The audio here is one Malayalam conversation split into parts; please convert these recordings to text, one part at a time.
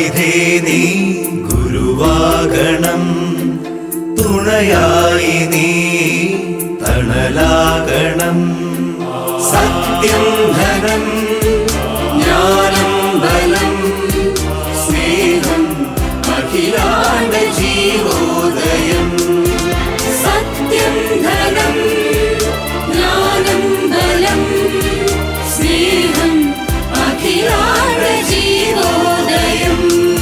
ഗുണവാരിധേ നീ ഗുരുവാകണം തുണയായി നീ തണലാകണം സത്യം ധനം ജ്ഞാനം ബലം സ്നേഹം അഖിലാണ്ട ജീവോദയം സത്യം ധനം ജ്ഞാനം ബലം സ്നേഹം അഖിലാണ്ട ജീവോദയം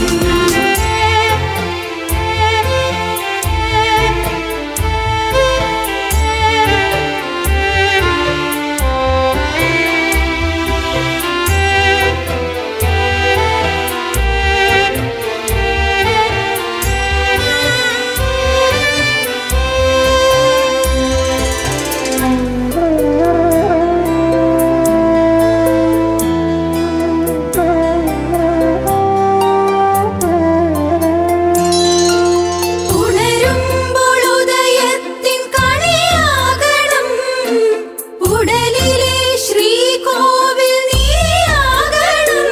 ഉണരുമ്പോൾ ഉദയത്തിൻ കണിയാകണം ഉടലിലെ ശ്രീകോവിൽ നീയാകണം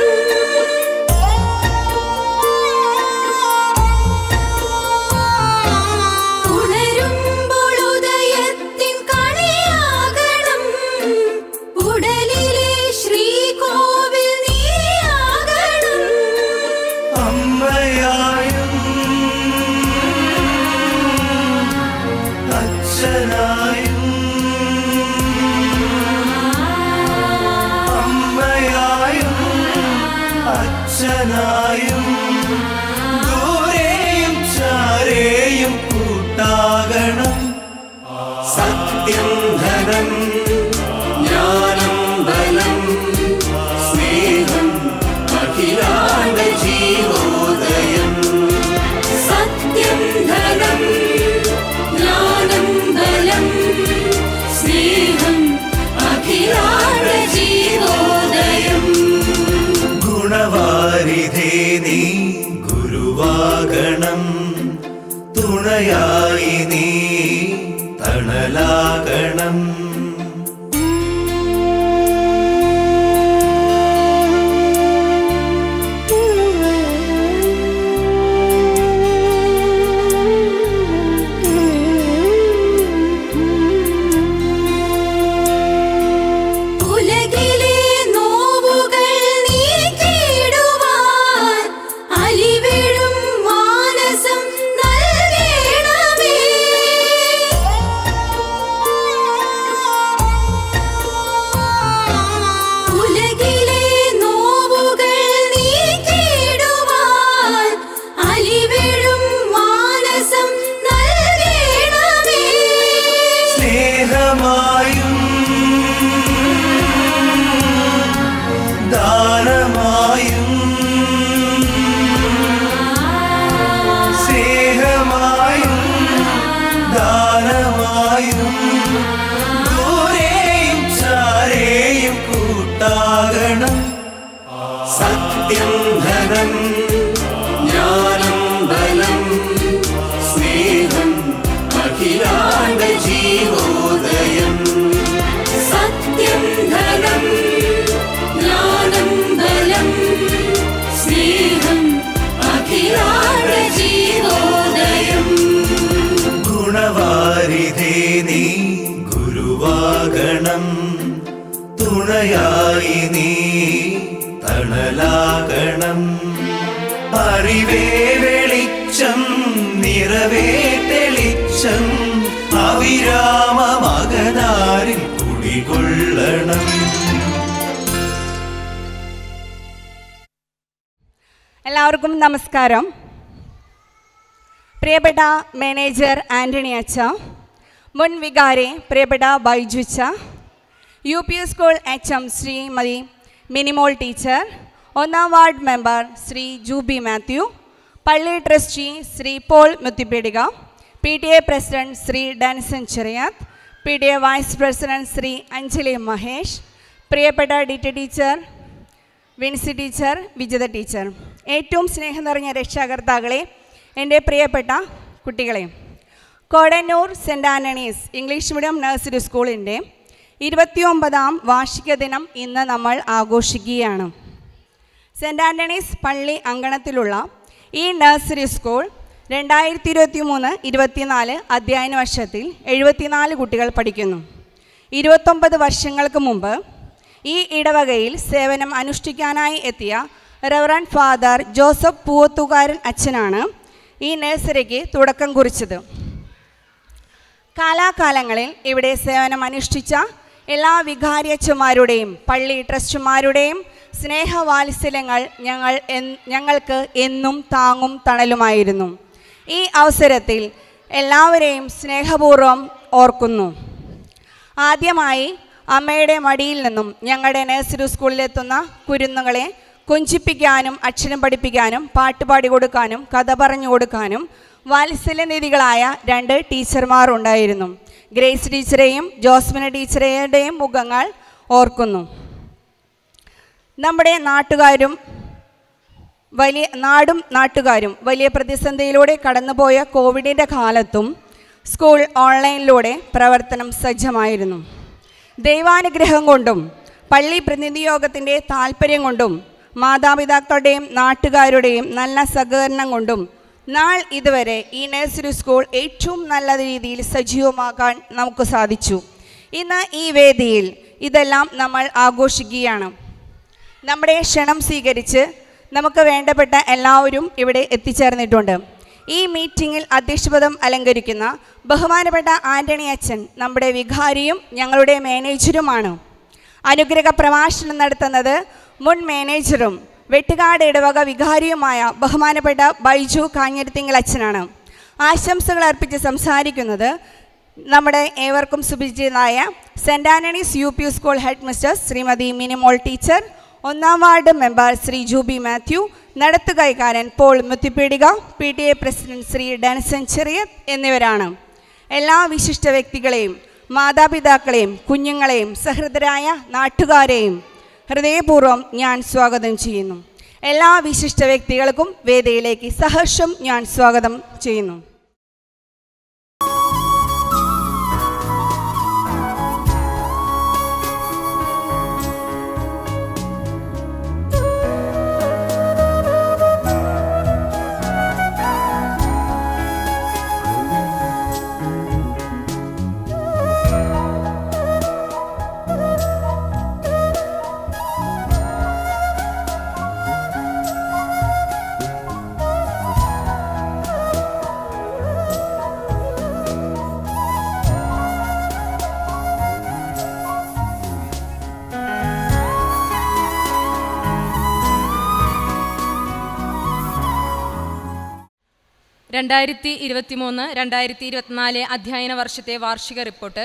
ഉണരുമ്പോൾ ഉദയത്തിൻ കണിയാകണം ഉടലിലെ ശ്രീകോവിൽ നീയാകണം അമ്മയായും അച്ഛനായും അമ്മയായും അച്ഛനായും ദൂരെയും ചാരെയും കൂട്ടാകണം സത്യം ധനം ജ്ഞാനം ബലം സ്നേഹം അഖിലാണ്ട ജീവോദയം സത്യം ധനം ജ്ഞാനം ബലം സ്നേഹം അഖിലാണ്ട ജീവോദയം ഗുണവാരിധേ നീ ഗുരുവാകണം തുണയായി നീ തണലാകണം ഉലകിലെ നോവുകൾ നീക്കിടുവാൻ അലിവിഴും മാനസം നൽകണമേ ഉലകിലെ നോവുകൾ നീക്കിടുവാൻ അലിവിഴും മാനസം നൽകണമേ സ്നേഹമായും ദാനമായും സ്നേഹമായും ദാനമായും ദൂരെയും ചാരെയും കൂട്ടാകണം സത്യം ധനം ജ്ഞാനം ബലം സ്നേഹം അഖിലാണ്ട ജീവോദയം സത്യം ധനം ജ്ഞാനം ബലം സ്നേഹം അഖിലാണ്ട ജീവോദയം ഗുണവാരിധേ നീ ഗുരുവാകണം തുണയായി നീ തണലാകണം അറിവേ വെളിച്ചം നിറവേ തെളിച്ചം അവിരാമമകതാരിൽ കുടികൊള്ളണം എല്ലാവർക്കും നമസ്കാരം പ്രിയപ്പെട്ട മാനേജർ ആൻ്റണി അച്ച മുൻ വികാരി പ്രിയപ്പെട്ട ബൈജുച്ച U P school H M Srimathi Minimol teacher ഒന്നാം ward member Shri Jubi Mathew പള്ളി trustee Shri Paul Muthipeedika P T A president Shri Danson Cheriyath P T A vice president Shri Anjali Mahesh പ്രിയപ്പെട്ട D T teacher Vincy teacher Vijitha teacher ഏറ്റവും സ്നേഹം നിറഞ്ഞ രക്ഷാകർത്താക്കളെ എൻ്റെ പ്രിയപ്പെട്ട കുട്ടികളെ Kodannur Saint Antony's English medium nursery സ്കൂളിൻ്റെ ഇരുപത്തിയൊമ്പതാം വാർഷിക ദിനം ഇന്ന് നമ്മൾ ആഘോഷിക്കുകയാണ് സെൻറ് ആൻ്റണീസ് പള്ളി അങ്കണത്തിലുള്ള ഈ നഴ്സറി സ്കൂൾ രണ്ടായിരത്തി ഇരുപത്തി മൂന്ന് ഇരുപത്തിനാല് അധ്യയന വർഷത്തിൽ എഴുപത്തിനാല് കുട്ടികൾ പഠിക്കുന്നു ഇരുപത്തൊമ്പത് വർഷങ്ങൾക്ക് മുമ്പ് ഈ ഇടവകയിൽ സേവനം അനുഷ്ഠിക്കാനായി എത്തിയ റവറൻ ഫാദർ ജോസഫ് പൂവത്തുകാരൻ അച്ഛനാണ് ഈ നഴ്സറിക്ക് തുടക്കം കുറിച്ചത് കാലാകാലങ്ങളിൽ ഇവിടെ സേവനം അനുഷ്ഠിച്ച എല്ലാ വികാരിയച്ചന്മാരുടെയും പള്ളി ട്രസ്റ്റുമാരുടെയും സ്നേഹവാത്സല്യങ്ങൾ ഞങ്ങൾ എൻ- ഞങ്ങൾക്ക് എന്നും താങ്ങും തണലുമായിരുന്നു ഈ അവസരത്തിൽ എല്ലാവരെയും സ്നേഹപൂർവ്വം ഓർക്കുന്നു ആദ്യമായി അമ്മയുടെ മടിയിൽ നിന്നും ഞങ്ങളുടെ നഴ്സറി സ്കൂളിലെത്തുന്ന കുരുന്നുകളെ കൊഞ്ചിപ്പിക്കാനും അക്ഷരം പഠിപ്പിക്കാനും പാട്ടുപാടി കൊടുക്കാനും കഥ പറഞ്ഞു കൊടുക്കാനും വാത്സല്യനിധികളായ രണ്ട് ടീച്ചർമാർ ഉണ്ടായിരുന്നു ഗ്രേസ് ടീച്ചറെയും ജോസ്മിന ടീച്ചറുടെയും മുഖങ്ങൾ ഓർക്കുന്നു നമ്മുടെ നാട്ടുകാരും വലിയ നാടും നാട്ടുകാരും വലിയ പ്രതിസന്ധിയിലൂടെ കടന്നുപോയ കോവിഡിൻ്റെ കാലത്തും സ്കൂൾ ഓൺലൈനിലൂടെ പ്രവർത്തനം സജ്ജമായിരുന്നു ദൈവാനുഗ്രഹം കൊണ്ടും പള്ളി പ്രതിനിധി യോഗത്തിൻ്റെ താല്പര്യം കൊണ്ടും മാതാപിതാക്കളുടെയും നാട്ടുകാരുടെയും നല്ല സഹകരണം കൊണ്ടും നാൾ ഇതുവരെ ഈ നഴ്സറി സ്കൂൾ ഏറ്റവും നല്ല രീതിയിൽ സജീവമാക്കാൻ നമുക്ക് സാധിച്ചു ഇന്ന് ഈ വേദിയിൽ ഇതെല്ലാം നമ്മൾ ആഘോഷിക്കുകയാണ് നമ്മുടെ ക്ഷണം സ്വീകരിച്ച് നമുക്ക് വേണ്ടപ്പെട്ട എല്ലാവരും ഇവിടെ എത്തിച്ചേർന്നിട്ടുണ്ട് ഈ മീറ്റിങ്ങിൽ അധ്യക്ഷപദം അലങ്കരിക്കുന്ന ബഹുമാനപ്പെട്ട ആന്റണി അച്ഛൻ നമ്മുടെ വികാരിയും ഞങ്ങളുടെ മാനേജരുമാണ് അനുഗ്രഹ പ്രഭാഷണം നടത്തുന്നത് മുൻ മാനേജറും വെട്ടുകാട് ഇടവക വികാരിയുമായ ബഹുമാനപ്പെട്ട ബൈജു കാഞ്ഞിരത്തിങ്കൽ അച്ഛനാണ് ആശംസകൾ അർപ്പിച്ച് സംസാരിക്കുന്നത് നമ്മുടെ ഏവർക്കും സുപരിചിതനായ Saint Antony's U P school head mister Srimathi Minimol teacher ഒന്നാം ward member Shri Jubi Mathew നടത്തുകൈക്കാരൻ Paul Muthipeedika P T A president Shri Danson Cheriyath എന്നിവരാണ് എല്ലാ വിശിഷ്ട വ്യക്തികളെയും മാതാപിതാക്കളെയും കുഞ്ഞുങ്ങളെയും സഹൃദരായ നാട്ടുകാരെയും ഹൃദയപൂർവ്വം ഞാൻ സ്വാഗതം ചെയ്യുന്നു എല്ലാ വിശിഷ്ട വ്യക്തികൾക്കും വേദിയിലേക്ക് സഹർഷം ഞാൻ സ്വാഗതം ചെയ്യുന്നു രണ്ടായിരത്തി ഇരുപത്തി മൂന്ന് രണ്ടായിരത്തി ഇരുപത്തിനാല് അധ്യയന വർഷത്തെ വാർഷിക report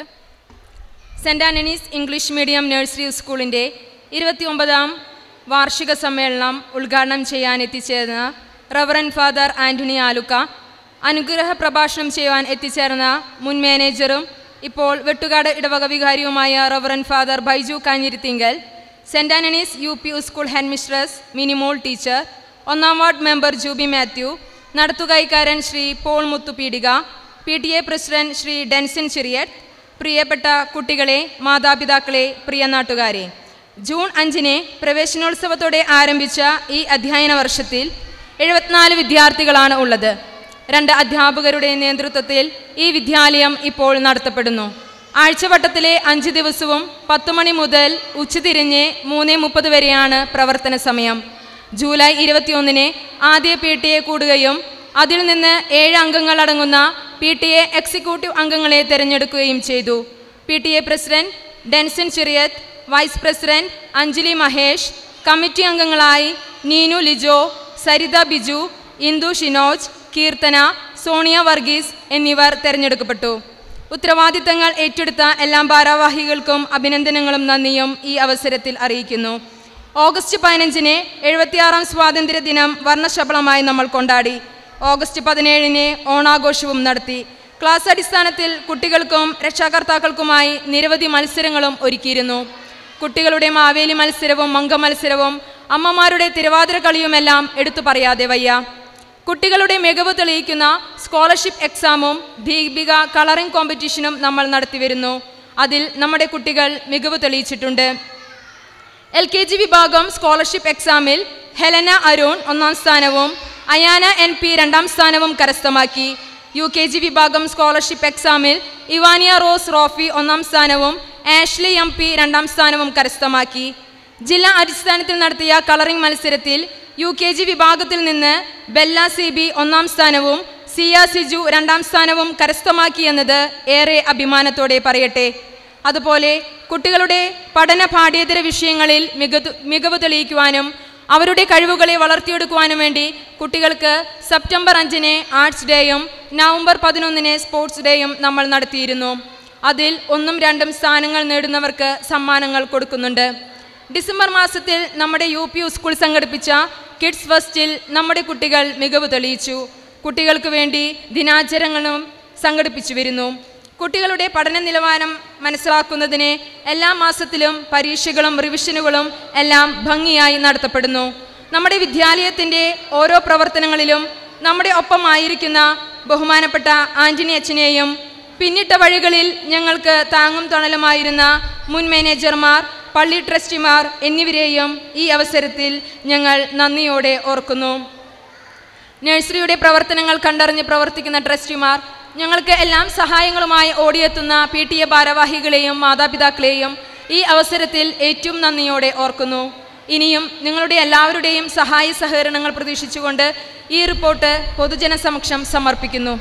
Saint Antony's English medium nursery സ്കൂളിൻ്റെ ഇരുപത്തിയൊമ്പതാം വാർഷിക സമ്മേളനം ഉദ്ഘാടനം ചെയ്യാൻ എത്തിച്ചേർന്ന റവറൻ ഫാദർ ആൻ്റണി ആലുക്ക അനുഗ്രഹ പ്രഭാഷണം ചെയ്യുവാൻ എത്തിച്ചേർന്ന മുൻ മാനേജറും ഇപ്പോൾ വെട്ടുകാട് ഇടവക വികാരിയുമായ reverend father Baiju Kanjirathinkal Saint Antony's U P school head mistress Minimol teacher ഒന്നാം വാർഡ് മെമ്പർ ജൂബി മാത്യു നടത്തുകൈക്കാരൻ Shri Paul Muthupeedika P T A president Shri Denson Chiriyath പ്രിയപ്പെട്ട കുട്ടികളെ മാതാപിതാക്കളെ പ്രിയ നാട്ടുകാരെ ജൂൺ അഞ്ചിന് പ്രവേശനോത്സവത്തോടെ ആരംഭിച്ച ഈ അധ്യയന വർഷത്തിൽ എഴുപത്തിനാല് വിദ്യാർത്ഥികളാണ് ഉള്ളത് രണ്ട് അധ്യാപകരുടെ നേതൃത്വത്തിൽ ഈ വിദ്യാലയം ഇപ്പോൾ നടത്തപ്പെടുന്നു ആഴ്ചവട്ടത്തിലെ അഞ്ച് ദിവസവും പത്ത് മണി മുതൽ ഉച്ചതിരിഞ്ഞ് മൂന്ന് മുപ്പത് വരെയാണ് പ്രവർത്തന സമയം ജൂലൈ ഇരുപത്തിയൊന്നിന് ആദ്യ പി ടി എ കൂടുകയും അതിൽ നിന്ന് ഏഴ് അംഗങ്ങൾ അടങ്ങുന്ന പി ടി എ എക്സിക്യൂട്ടീവ് അംഗങ്ങളെ തിരഞ്ഞെടുക്കുകയും ചെയ്തു P T A president Denson Chiriyath vice president Anjali Mahesh committee അംഗങ്ങളായി നീനു ലിജോ സരിത ബിജു ഇന്ദു ഷിനോജ് കീർത്തന സോണിയ വർഗീസ് എന്നിവർ തിരഞ്ഞെടുക്കപ്പെട്ടു ഉത്തരവാദിത്തങ്ങൾ ഏറ്റെടുത്ത എല്ലാ ഭാരവാഹികൾക്കും അഭിനന്ദനങ്ങളും നന്ദിയും ഈ അവസരത്തിൽ അറിയിക്കുന്നു ഓഗസ്റ്റ് പതിനഞ്ചിന് എഴുപത്തിയാറാം സ്വാതന്ത്ര്യ ദിനം വർണ്ണശബളമായി നമ്മൾ കൊണ്ടാടി ഓഗസ്റ്റ് പതിനേഴിന് ഓണാഘോഷവും നടത്തി ക്ലാസ് അടിസ്ഥാനത്തിൽ കുട്ടികൾക്കും രക്ഷാകർത്താക്കൾക്കുമായി നിരവധി മത്സരങ്ങളും ഒരുക്കിയിരുന്നു കുട്ടികളുടെ മാവേലി മത്സരവും മങ്ക മത്സരവും അമ്മമാരുടെ തിരുവാതിര കളിയുമെല്ലാം എടുത്തു പറയാതെ വയ്യ കുട്ടികളുടെ മികവ് തെളിയിക്കുന്ന സ്കോളർഷിപ്പ് എക്സാമും ദീപിക കളറിംഗ് കോമ്പറ്റീഷനും നമ്മൾ നടത്തിവരുന്നു അതിൽ നമ്മുടെ കുട്ടികൾ മികവ് തെളിയിച്ചിട്ടുണ്ട് എൽ കെ ജി വിഭാഗം സ്കോളർഷിപ്പ് എക്സാമിൽ ഹെലന അരുൺ ഒന്നാം സ്ഥാനവും അയാന എൻ പി രണ്ടാം സ്ഥാനവും കരസ്ഥമാക്കി യു കെ ജി വിഭാഗം സ്കോളർഷിപ്പ് എക്സാമിൽ ഇവാനിയ റോസ് റോഫി ഒന്നാം സ്ഥാനവും ആഷ്ലി എം പി രണ്ടാം സ്ഥാനവും കരസ്ഥമാക്കി ജില്ലാ അടിസ്ഥാനത്തിൽ നടത്തിയ കളറിംഗ് മത്സരത്തിൽ യു കെ ജി വിഭാഗത്തിൽ നിന്ന് ബെല്ല സി ബി ഒന്നാം സ്ഥാനവും സിയ സിജു രണ്ടാം സ്ഥാനവും കരസ്ഥമാക്കിയെന്നത് ഏറെ അഭിമാനത്തോടെ പറയട്ടെ അതുപോലെ കുട്ടികളുടെ പഠന പാഠ്യേതര വിഷയങ്ങളിൽ മികവ് മികവ് തെളിയിക്കുവാനും അവരുടെ കഴിവുകളെ വളർത്തിയെടുക്കുവാനും വേണ്ടി കുട്ടികൾക്ക് സെപ്റ്റംബർ അഞ്ചിന് ആർട്സ് ഡേയും നവംബർ പതിനൊന്നിന് സ്പോർട്സ് ഡേയും നമ്മൾ നടത്തിയിരുന്നു അതിൽ ഒന്നും രണ്ടും സ്ഥാനങ്ങൾ നേടുന്നവർക്ക് സമ്മാനങ്ങൾ കൊടുക്കുന്നുണ്ട് ഡിസംബർ മാസത്തിൽ നമ്മുടെ യു പി സ്കൂൾ സംഘടിപ്പിച്ച കിഡ്സ് ഫസ്റ്റിൽ നമ്മുടെ കുട്ടികൾ മികവ് തെളിയിച്ചു കുട്ടികൾക്ക് വേണ്ടി ദിനാചരണങ്ങളും സംഘടിപ്പിച്ചു വരുന്നു കുട്ടികളുടെ പഠന നിലവാരം മനസ്സിലാക്കുന്നതിന് എല്ലാ മാസത്തിലും പരീക്ഷകളും റിവിഷനുകളും എല്ലാം ഭംഗിയായി നടത്തപ്പെടുന്നു നമ്മുടെ വിദ്യാലയത്തിൻ്റെ ഓരോ പ്രവർത്തനങ്ങളിലും നമ്മുടെ ഒപ്പമായിരിക്കുന്ന ബഹുമാനപ്പെട്ട ആന്റണി അച്ഛനെയും പിന്നിട്ട വഴികളിൽ ഞങ്ങൾക്ക് താങ്ങും തണലുമായിരുന്ന മുൻ മാനേജർമാർ പള്ളി ട്രസ്റ്റിമാർ എന്നിവരെയും ഈ അവസരത്തിൽ ഞങ്ങൾ നന്ദിയോടെ ഓർക്കുന്നു നഴ്സറിയുടെ പ്രവർത്തനങ്ങൾ കണ്ടറിഞ്ഞ് പ്രവർത്തിക്കുന്ന ട്രസ്റ്റിമാർ ഞങ്ങൾക്ക് എല്ലാം സഹായങ്ങളുമായി ഓടിയെത്തുന്ന പി ടി എ ഭാരവാഹികളെയും മാതാപിതാക്കളെയും ഈ അവസരത്തിൽ ഏറ്റവും നന്ദിയോടെ ഓർക്കുന്നു ഇനിയും നിങ്ങളുടെ എല്ലാവരുടെയും സഹായ സഹകരണങ്ങൾ പ്രതീക്ഷിച്ചുകൊണ്ട് ഈ റിപ്പോർട്ട് പൊതുജന സമക്ഷം സമർപ്പിക്കുന്നു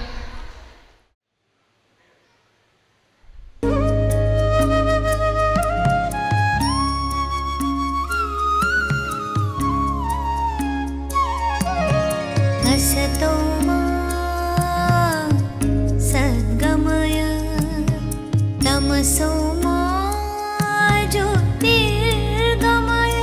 हसतो मा सद्गमय तमसो मा ज्योतिर्गमय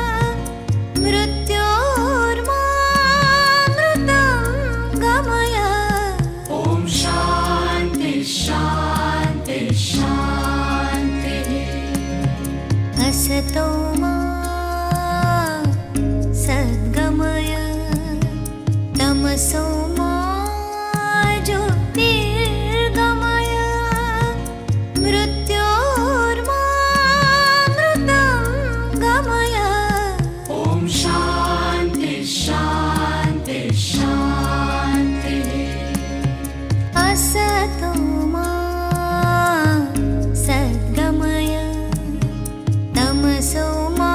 मृत्योर्मा मृतं गमय ॐ शान्ति शान्ति शान्तिः हसतो मा सद्गमय तमसो मा ज्योतिर्गमय मृत्योर्मा मृतं गमय ॐ शान्ति शान्ति शान्तिः असतो मा सद्गमय तमसो मा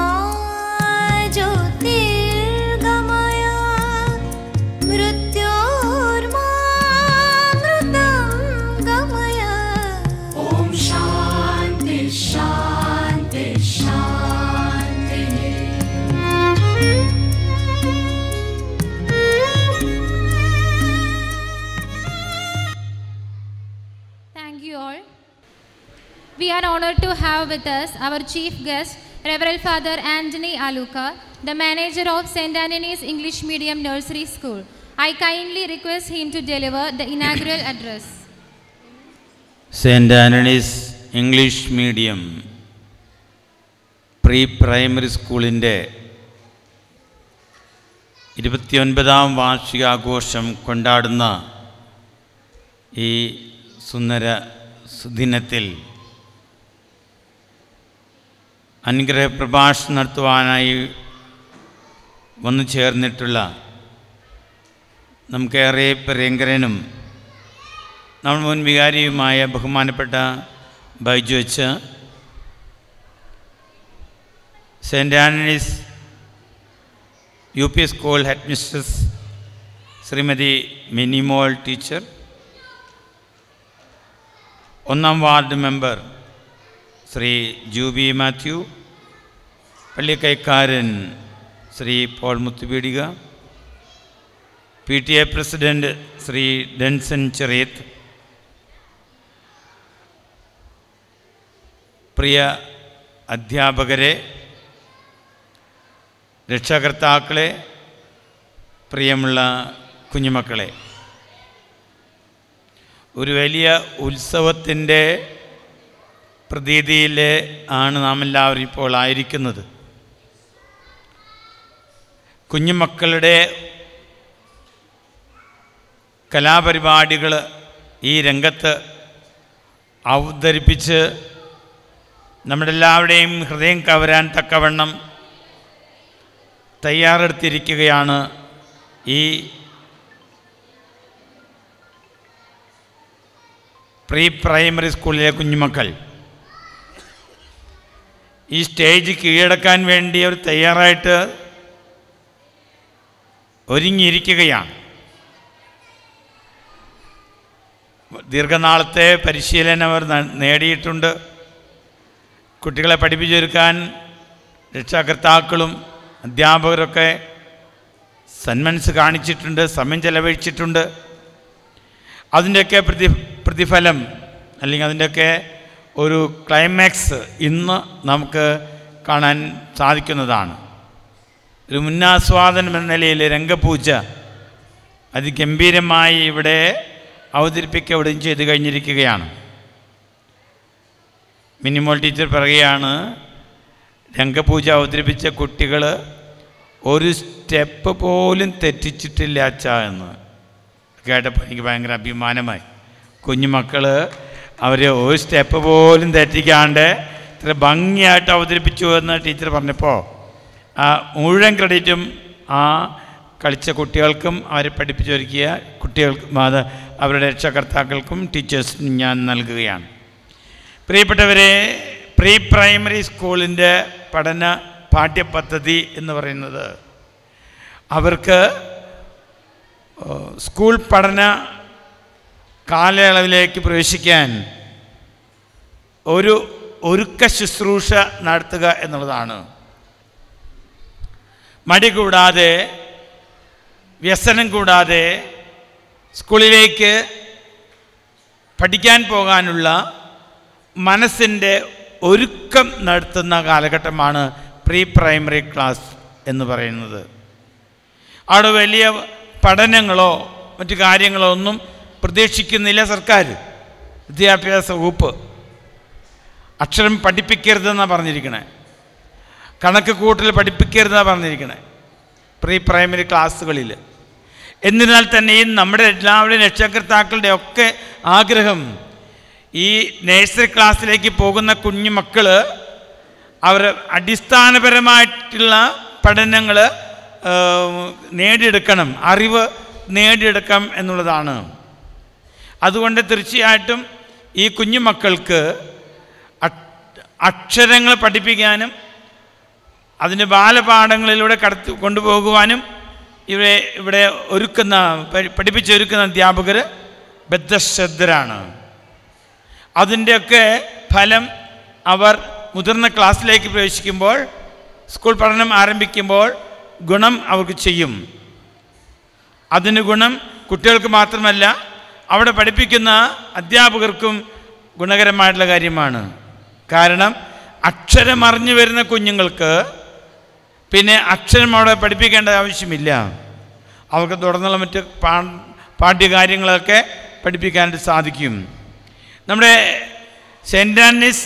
ज्योतिर्गमय मृत्योर्मा मृतं गमय ॐ शान्ति शान्ति Thank you all. We are honored to have with us our chief guest, Reverend Father Anthony Aluka, the manager of St. Anthony's English Medium Nursery School. I kindly request him to deliver the inaugural address. Saint Antony's English medium pre primary സ്കൂളിൻ്റെ ഇരുപത്തിയൊൻപതാം വാർഷികാഘോഷം കൊണ്ടാടുന്ന ഈ സുന്ദര സുദിനത്തിൽ അനുഗ്രഹ പ്രഭാഷണം നടത്തുവാനായി വന്നു ചേർന്നിട്ടുള്ള നമുക്കേറെ പ്രിയങ്കരനും നമ്മൾ മുൻ വികാരിയുമായ ബഹുമാനപ്പെട്ട ബൈജു അച്ഛ Saint Antony's U P school head mistress Srimathi Minimol teacher ഒന്നാം ward member Shri Jubi Mathew പള്ളിക്കൈക്കാരൻ Shri Paul Muthupeedika P T A president Shri Denson Cheriyath പ്രിയ അധ്യാപകരെ രക്ഷകർത്താക്കളെ പ്രിയമുള്ള കുഞ്ഞുമക്കളെ ഒരു വലിയ ഉത്സവത്തിൻ്റെ പ്രതീതിയിൽ ആണ് നാം എല്ലാവരും ഇപ്പോൾ ആയിരിക്കുന്നത് കുഞ്ഞുമക്കളുടെ കലാപരിപാടികൾ ഈ രംഗത്ത് അവതരിപ്പിച്ച് നമ്മുടെ എല്ലാവരുടെയും ഹൃദയം കവരാൻ തക്കവണ്ണം തയ്യാറെടുത്തിരിക്കുകയാണ് ഈ പ്രീ പ്രൈമറി സ്കൂളിലെ കുഞ്ഞുമക്കൾ ഈ സ്റ്റേജ് കീഴടക്കാൻ വേണ്ടി അവർ തയ്യാറായിട്ട് ഒരുങ്ങിയിരിക്കുകയാണ് ദീർഘനാളത്തെ പരിശീലനം അവർ ന- നേടിയിട്ടുണ്ട് കുട്ടികളെ പഠിപ്പിച്ചൊരുക്കാൻ രക്ഷാകർത്താക്കളും അധ്യാപകരൊക്കെ സന്മനസ് കാണിച്ചിട്ടുണ്ട് സമയം ചെലവഴിച്ചിട്ടുണ്ട് അതിൻ്റെയൊക്കെ പ്രതി പ്രതിഫലം അല്ലെങ്കിൽ അതിൻ്റെയൊക്കെ ഒരു ക്ലൈമാക്സ് ഇന്ന് നമുക്ക് കാണാൻ സാധിക്കുന്നതാണ് ഒരു മുന്നാസ്വാദനം എന്ന നിലയിൽ രംഗപൂജ അതിഗംഭീരമായി ഇവിടെ അവതരിപ്പിക്കപ്പെടുകയും ചെയ്ത് കഴിഞ്ഞിരിക്കുകയാണ് മിനിമോൾ ടീച്ചർ പറയുകയാണ് രംഗപൂജ അവതരിപ്പിച്ച കുട്ടികൾ ഒരു സ്റ്റെപ്പ് പോലും തെറ്റിച്ചിട്ടില്ല അച്ഛ എന്ന് കേട്ടപ്പോൾ എനിക്ക് ഭയങ്കര അഭിമാനമായി കുഞ്ഞുമക്കൾ അവർ ഒരു സ്റ്റെപ്പ് പോലും തെറ്റിക്കാണ്ട് ഇത്ര ഭംഗിയായിട്ട് അവതരിപ്പിച്ചു എന്ന് ടീച്ചർ പറഞ്ഞപ്പോൾ ആ മുഴുവൻ ക്രെഡിറ്റും ആ കളിച്ച കുട്ടികൾക്കും അവരെ പഠിപ്പിച്ചൊരുക്കിയ കുട്ടികൾക്കും അത് അവരുടെ രക്ഷകർത്താക്കൾക്കും ടീച്ചേഴ്സിനും ഞാൻ നൽകുകയാണ് പ്രിയപ്പെട്ടവരെ പ്രീ പ്രൈമറി സ്കൂളിൻ്റെ പഠന പാഠ്യപദ്ധതി എന്ന് പറയുന്നത് അവർക്ക് ഏഹ്, സ്കൂൾ പഠന കാലയളവിലേക്ക് പ്രവേശിക്കാൻ ഒരു ഒരുക്ക ശുശ്രൂഷ നടത്തുക എന്നുള്ളതാണ് മടി കൂടാതെ വ്യസനം കൂടാതെ സ്കൂളിലേക്ക് പഠിക്കാൻ പോകാനുള്ള മനസ്സിൻ്റെ ഒരുക്കം നടത്തുന്ന കാലഘട്ടമാണ് പ്രീ പ്രൈമറി ക്ലാസ് എന്ന് പറയുന്നത് അവിടെ വലിയ പഠനങ്ങളോ മറ്റു കാര്യങ്ങളോ ഒന്നും പ്രതീക്ഷിക്കുന്നില്ല സർക്കാർ വിദ്യാഭ്യാസ വകുപ്പ് അക്ഷരം പഠിപ്പിക്കരുതെന്നാണ് പറഞ്ഞിരിക്കണേ കണക്ക് കൂട്ടൽ പഠിപ്പിക്കരുതെന്നാണ് പറഞ്ഞിരിക്കണേ പ്രീ പ്രൈമറി ക്ലാസ്സുകളിൽ എന്നിരുന്നാൽ തന്നെയും നമ്മുടെ എല്ലാവരുടെയും രക്ഷകർത്താക്കളുടെ ഒക്കെ ആഗ്രഹം ഈ നഴ്സറി ക്ലാസ്സിലേക്ക് പോകുന്ന കുഞ്ഞു മക്കൾ അവർ അടിസ്ഥാനപരമായിട്ടുള്ള പഠനങ്ങൾ നേടിയെടുക്കണം അറിവ് നേടിയെടുക്കാം എന്നുള്ളതാണ് അതുകൊണ്ട് തീർച്ചയായിട്ടും ഈ കുഞ്ഞു മക്കൾക്ക് അക്ഷരങ്ങൾ പഠിപ്പിക്കാനും അതിൻ്റെ ബാലപാഠങ്ങളിലൂടെ കടത്തി കൊണ്ടുപോകുവാനും ഇവിടെ ഇവിടെ ഒരുക്കുന്ന പഠി- പഠിപ്പിച്ചൊരുക്കുന്ന അധ്യാപകർ ബദ്ധശ്രദ്ധരാണ് അതിൻ്റെയൊക്കെ ഫലം അവർ മുതിർന്ന ക്ലാസ്സിലേക്ക് പ്രവേശിക്കുമ്പോൾ സ്കൂൾ പഠനം ആരംഭിക്കുമ്പോൾ ഗുണം അവർക്ക് ചെയ്യും അതിന് ഗുണം കുട്ടികൾക്ക് മാത്രമല്ല അവിടെ പഠിപ്പിക്കുന്ന അധ്യാപകർക്കും ഗുണകരമായിട്ടുള്ള കാര്യമാണ് കാരണം അക്ഷരം അറിഞ്ഞു വരുന്ന കുഞ്ഞുങ്ങൾക്ക് പിന്നെ അക്ഷരം അവിടെ പഠിപ്പിക്കേണ്ട ആവശ്യമില്ല അവർക്ക് തുടർന്നുള്ള മറ്റ് പാ പാഠ്യകാര്യങ്ങളൊക്കെ പഠിപ്പിക്കാനായിട്ട് സാധിക്കും നമ്മുടെ സെൻറ്റ് ആൻറ്റീസ്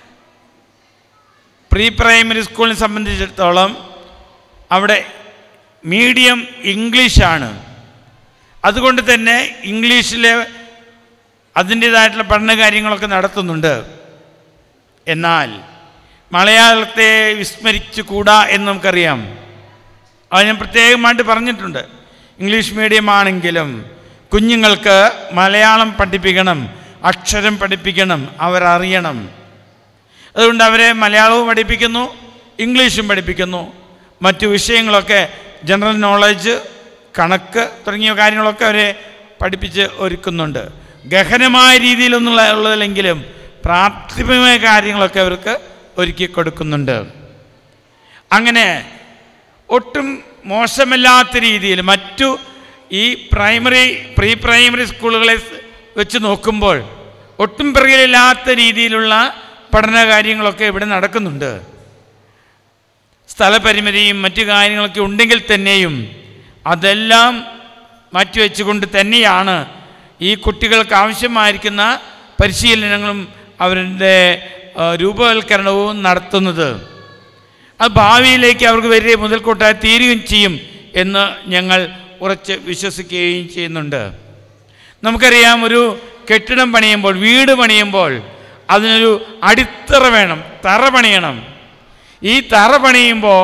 പ്രീ പ്രൈമറി സ്കൂളിനെ സംബന്ധിച്ചിടത്തോളം അവിടെ മീഡിയം ഇംഗ്ലീഷാണ് അതുകൊണ്ട് തന്നെ ഇംഗ്ലീഷിലെ അതിൻ്റേതായിട്ടുള്ള പഠന കാര്യങ്ങളൊക്കെ നടത്തുന്നുണ്ട് എന്നാൽ മലയാളത്തെ വിസ്മരിച്ചു കൂടാ എന്ന് നമുക്കറിയാം അത് ഞാൻ പ്രത്യേകമായിട്ട് പറഞ്ഞിട്ടുണ്ട് ഇംഗ്ലീഷ് മീഡിയം ആണെങ്കിലും കുഞ്ഞുങ്ങൾക്ക് മലയാളം പഠിപ്പിക്കണം അക്ഷരം പഠിപ്പിക്കണം അവരറിയണം അതുകൊണ്ട് അവരെ മലയാളവും പഠിപ്പിക്കുന്നു ഇംഗ്ലീഷും പഠിപ്പിക്കുന്നു മറ്റു വിഷയങ്ങളൊക്കെ ജനറൽ നോളജ് കണക്ക് തുടങ്ങിയ കാര്യങ്ങളൊക്കെ അവരെ പഠിപ്പിച്ച് ഒരുക്കുന്നുണ്ട് ഗഹനമായ രീതിയിലൊന്നുള്ള ഉള്ളതിലെങ്കിലും പ്രാഥമികമായ കാര്യങ്ങളൊക്കെ അവർക്ക് ഒരുക്കി കൊടുക്കുന്നുണ്ട് അങ്ങനെ ഒട്ടും മോശമല്ലാത്ത രീതിയിൽ മറ്റു ഈ പ്രൈമറി പ്രീ പ്രൈമറി സ്കൂളുകളെ സ് വെച്ച് നോക്കുമ്പോൾ ഒട്ടും പിറകിലില്ലാത്ത രീതിയിലുള്ള പഠന കാര്യങ്ങളൊക്കെ ഇവിടെ നടക്കുന്നുണ്ട് സ്ഥലപരിമിതിയും മറ്റു കാര്യങ്ങളൊക്കെ ഉണ്ടെങ്കിൽ തന്നെയും അതെല്ലാം മാറ്റിവെച്ചുകൊണ്ട് തന്നെയാണ് ഈ കുട്ടികൾക്ക് ആവശ്യമായിരിക്കുന്ന പരിശീലനങ്ങളും അവരുടെ ആ, രൂപവൽക്കരണവും നടത്തുന്നത് അത് ഭാവിയിലേക്ക് അവർക്ക് വലിയ മുതൽക്കൂട്ടായി തീരുകയും ചെയ്യും എന്ന് ഞങ്ങൾ ഉറച്ച് വിശ്വസിക്കുകയും ചെയ്യുന്നുണ്ട് നമുക്കറിയാം ഒരു കെട്ടിടം പണിയുമ്പോൾ വീട് പണിയുമ്പോൾ അതിനൊരു അടിത്തറ വേണം തറ പണിയണം ഈ തറ പണിയുമ്പോൾ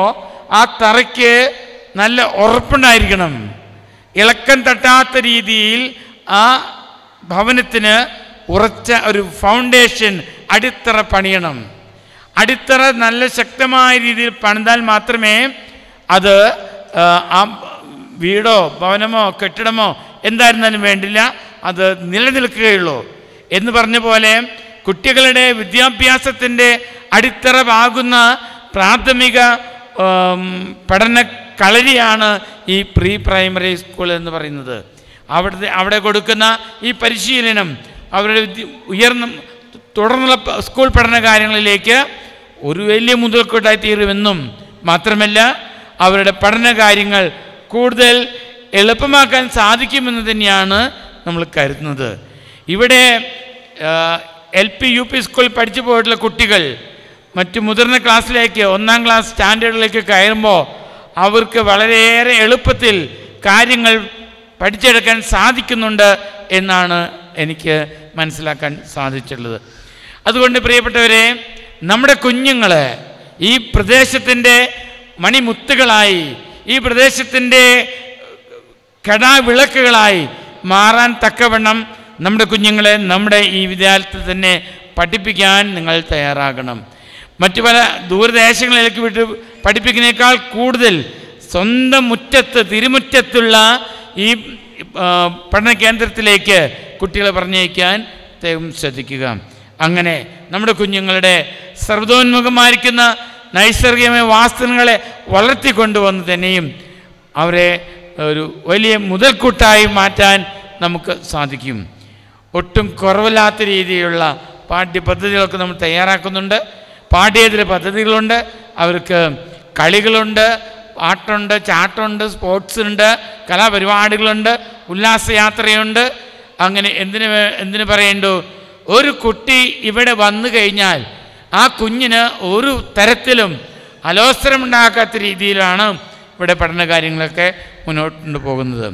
ആ തറയ്ക്ക് നല്ല ഉറപ്പുണ്ടായിരിക്കണം ഇളക്കം തട്ടാത്ത രീതിയിൽ ആ ഭവനത്തിന് ഉറച്ച ഒരു ഫൗണ്ടേഷൻ അടിത്തറ പണിയണം അടിത്തറ നല്ല ശക്തമായ രീതിയിൽ പണിതാൽ മാത്രമേ അത് ആ, ആ വീടോ ഭവനമോ കെട്ടിടമോ എന്തായിരുന്നാലും വേണ്ടില്ല അത് നിലനിൽക്കുകയുള്ളൂ എന്ന് പറഞ്ഞ പോലെ കുട്ടികളുടെ വിദ്യാഭ്യാസത്തിൻ്റെ അടിത്തറവാകുന്ന പ്രാഥമിക ഉം, പഠന കളരിയാണ് ഈ പ്രീ പ്രൈമറി സ്കൂൾ എന്ന് പറയുന്നത് അവിടുത്തെ അവിടെ കൊടുക്കുന്ന ഈ പരിശീലനം അവരുടെ വിദ്യ ഉയർന്ന തുടർന്നുള്ള പ- സ്കൂൾ പഠന കാര്യങ്ങളിലേക്ക് ഒരു വലിയ മുതൽക്കൂട്ടായി തീരുമെന്നും മാത്രമല്ല അവരുടെ പഠന കാര്യങ്ങൾ കൂടുതൽ എളുപ്പമാക്കാൻ സാധിക്കുമെന്ന് തന്നെയാണ് നമ്മൾ കരുതുന്നത് ഇവിടെ എൽ പി യു പി സ്കൂളിൽ പഠിച്ചു പോയിട്ടുള്ള കുട്ടികൾ മറ്റു മുതിർന്ന ക്ലാസ്സിലേക്ക് ഒന്നാം ക്ലാസ് സ്റ്റാൻഡേർഡിലേക്ക് കയറുമ്പോൾ അവർക്ക് വളരെയേറെ എളുപ്പത്തിൽ കാര്യങ്ങൾ പഠിച്ചെടുക്കാൻ സാധിക്കുന്നുണ്ട് എന്നാണ് എനിക്ക് മനസ്സിലാക്കാൻ സാധിച്ചിട്ടുള്ളത് അതുകൊണ്ട് പ്രിയപ്പെട്ടവരെ നമ്മുടെ കുഞ്ഞുങ്ങൾ ഈ പ്രദേശത്തിൻ്റെ മണിമുത്തുകളായി ഈ പ്രദേശത്തിൻ്റെ കടാവിളക്കുകളായി മാറാൻ തക്കവണ്ണം നമ്മുടെ കുഞ്ഞുങ്ങളെ നമ്മുടെ ഈ വിദ്യാലയത്തിൽ തന്നെ പഠിപ്പിക്കാൻ നിങ്ങൾ തയ്യാറാകണം മറ്റു പല ദൂരദേശങ്ങളിലേക്ക് വിട്ട് പഠിപ്പിക്കുന്നതിനേക്കാൾ കൂടുതൽ സ്വന്തം മുറ്റത്ത് തിരുമുറ്റത്തുള്ള ഈ ആ, പഠന കേന്ദ്രത്തിലേക്ക് കുട്ടികളെ പറഞ്ഞയക്കാൻ ദൈവം ശ്രദ്ധിക്കുക അങ്ങനെ നമ്മുടെ കുഞ്ഞുങ്ങളുടെ സർവതോന്മുഖമായിരിക്കുന്ന നൈസർഗികമായ വാസ്തവങ്ങളെ വളർത്തിക്കൊണ്ടുവന്ന് തന്നെയും അവരെ ഒരു വലിയ മുതൽക്കൂട്ടായി മാറ്റാൻ നമുക്ക് സാധിക്കും ഒട്ടും കുറവില്ലാത്ത രീതിയിലുള്ള പാഠ്യപദ്ധതികളൊക്കെ നമ്മൾ തയ്യാറാക്കുന്നുണ്ട് പാഠ്യേതര പദ്ധതികളുണ്ട് അവർക്ക് കളികളുണ്ട് പാട്ടുണ്ട് ചാട്ടുണ്ട് സ്പോർട്സ് ഉണ്ട് കലാപരിപാടികളുണ്ട് ഉല്ലാസയാത്രയുണ്ട് അങ്ങനെ എന്തിന് വേ- എന്തിന് പറയണ്ടു ഒരു കുട്ടി ഇവിടെ വന്നു കഴിഞ്ഞാൽ ആ കുഞ്ഞിന് ഒരു തരത്തിലും അലോസരമുണ്ടാക്കാത്ത രീതിയിലാണ് ഇവിടെ പഠന കാര്യങ്ങളൊക്കെ മുന്നോട്ട് പോകുന്നത്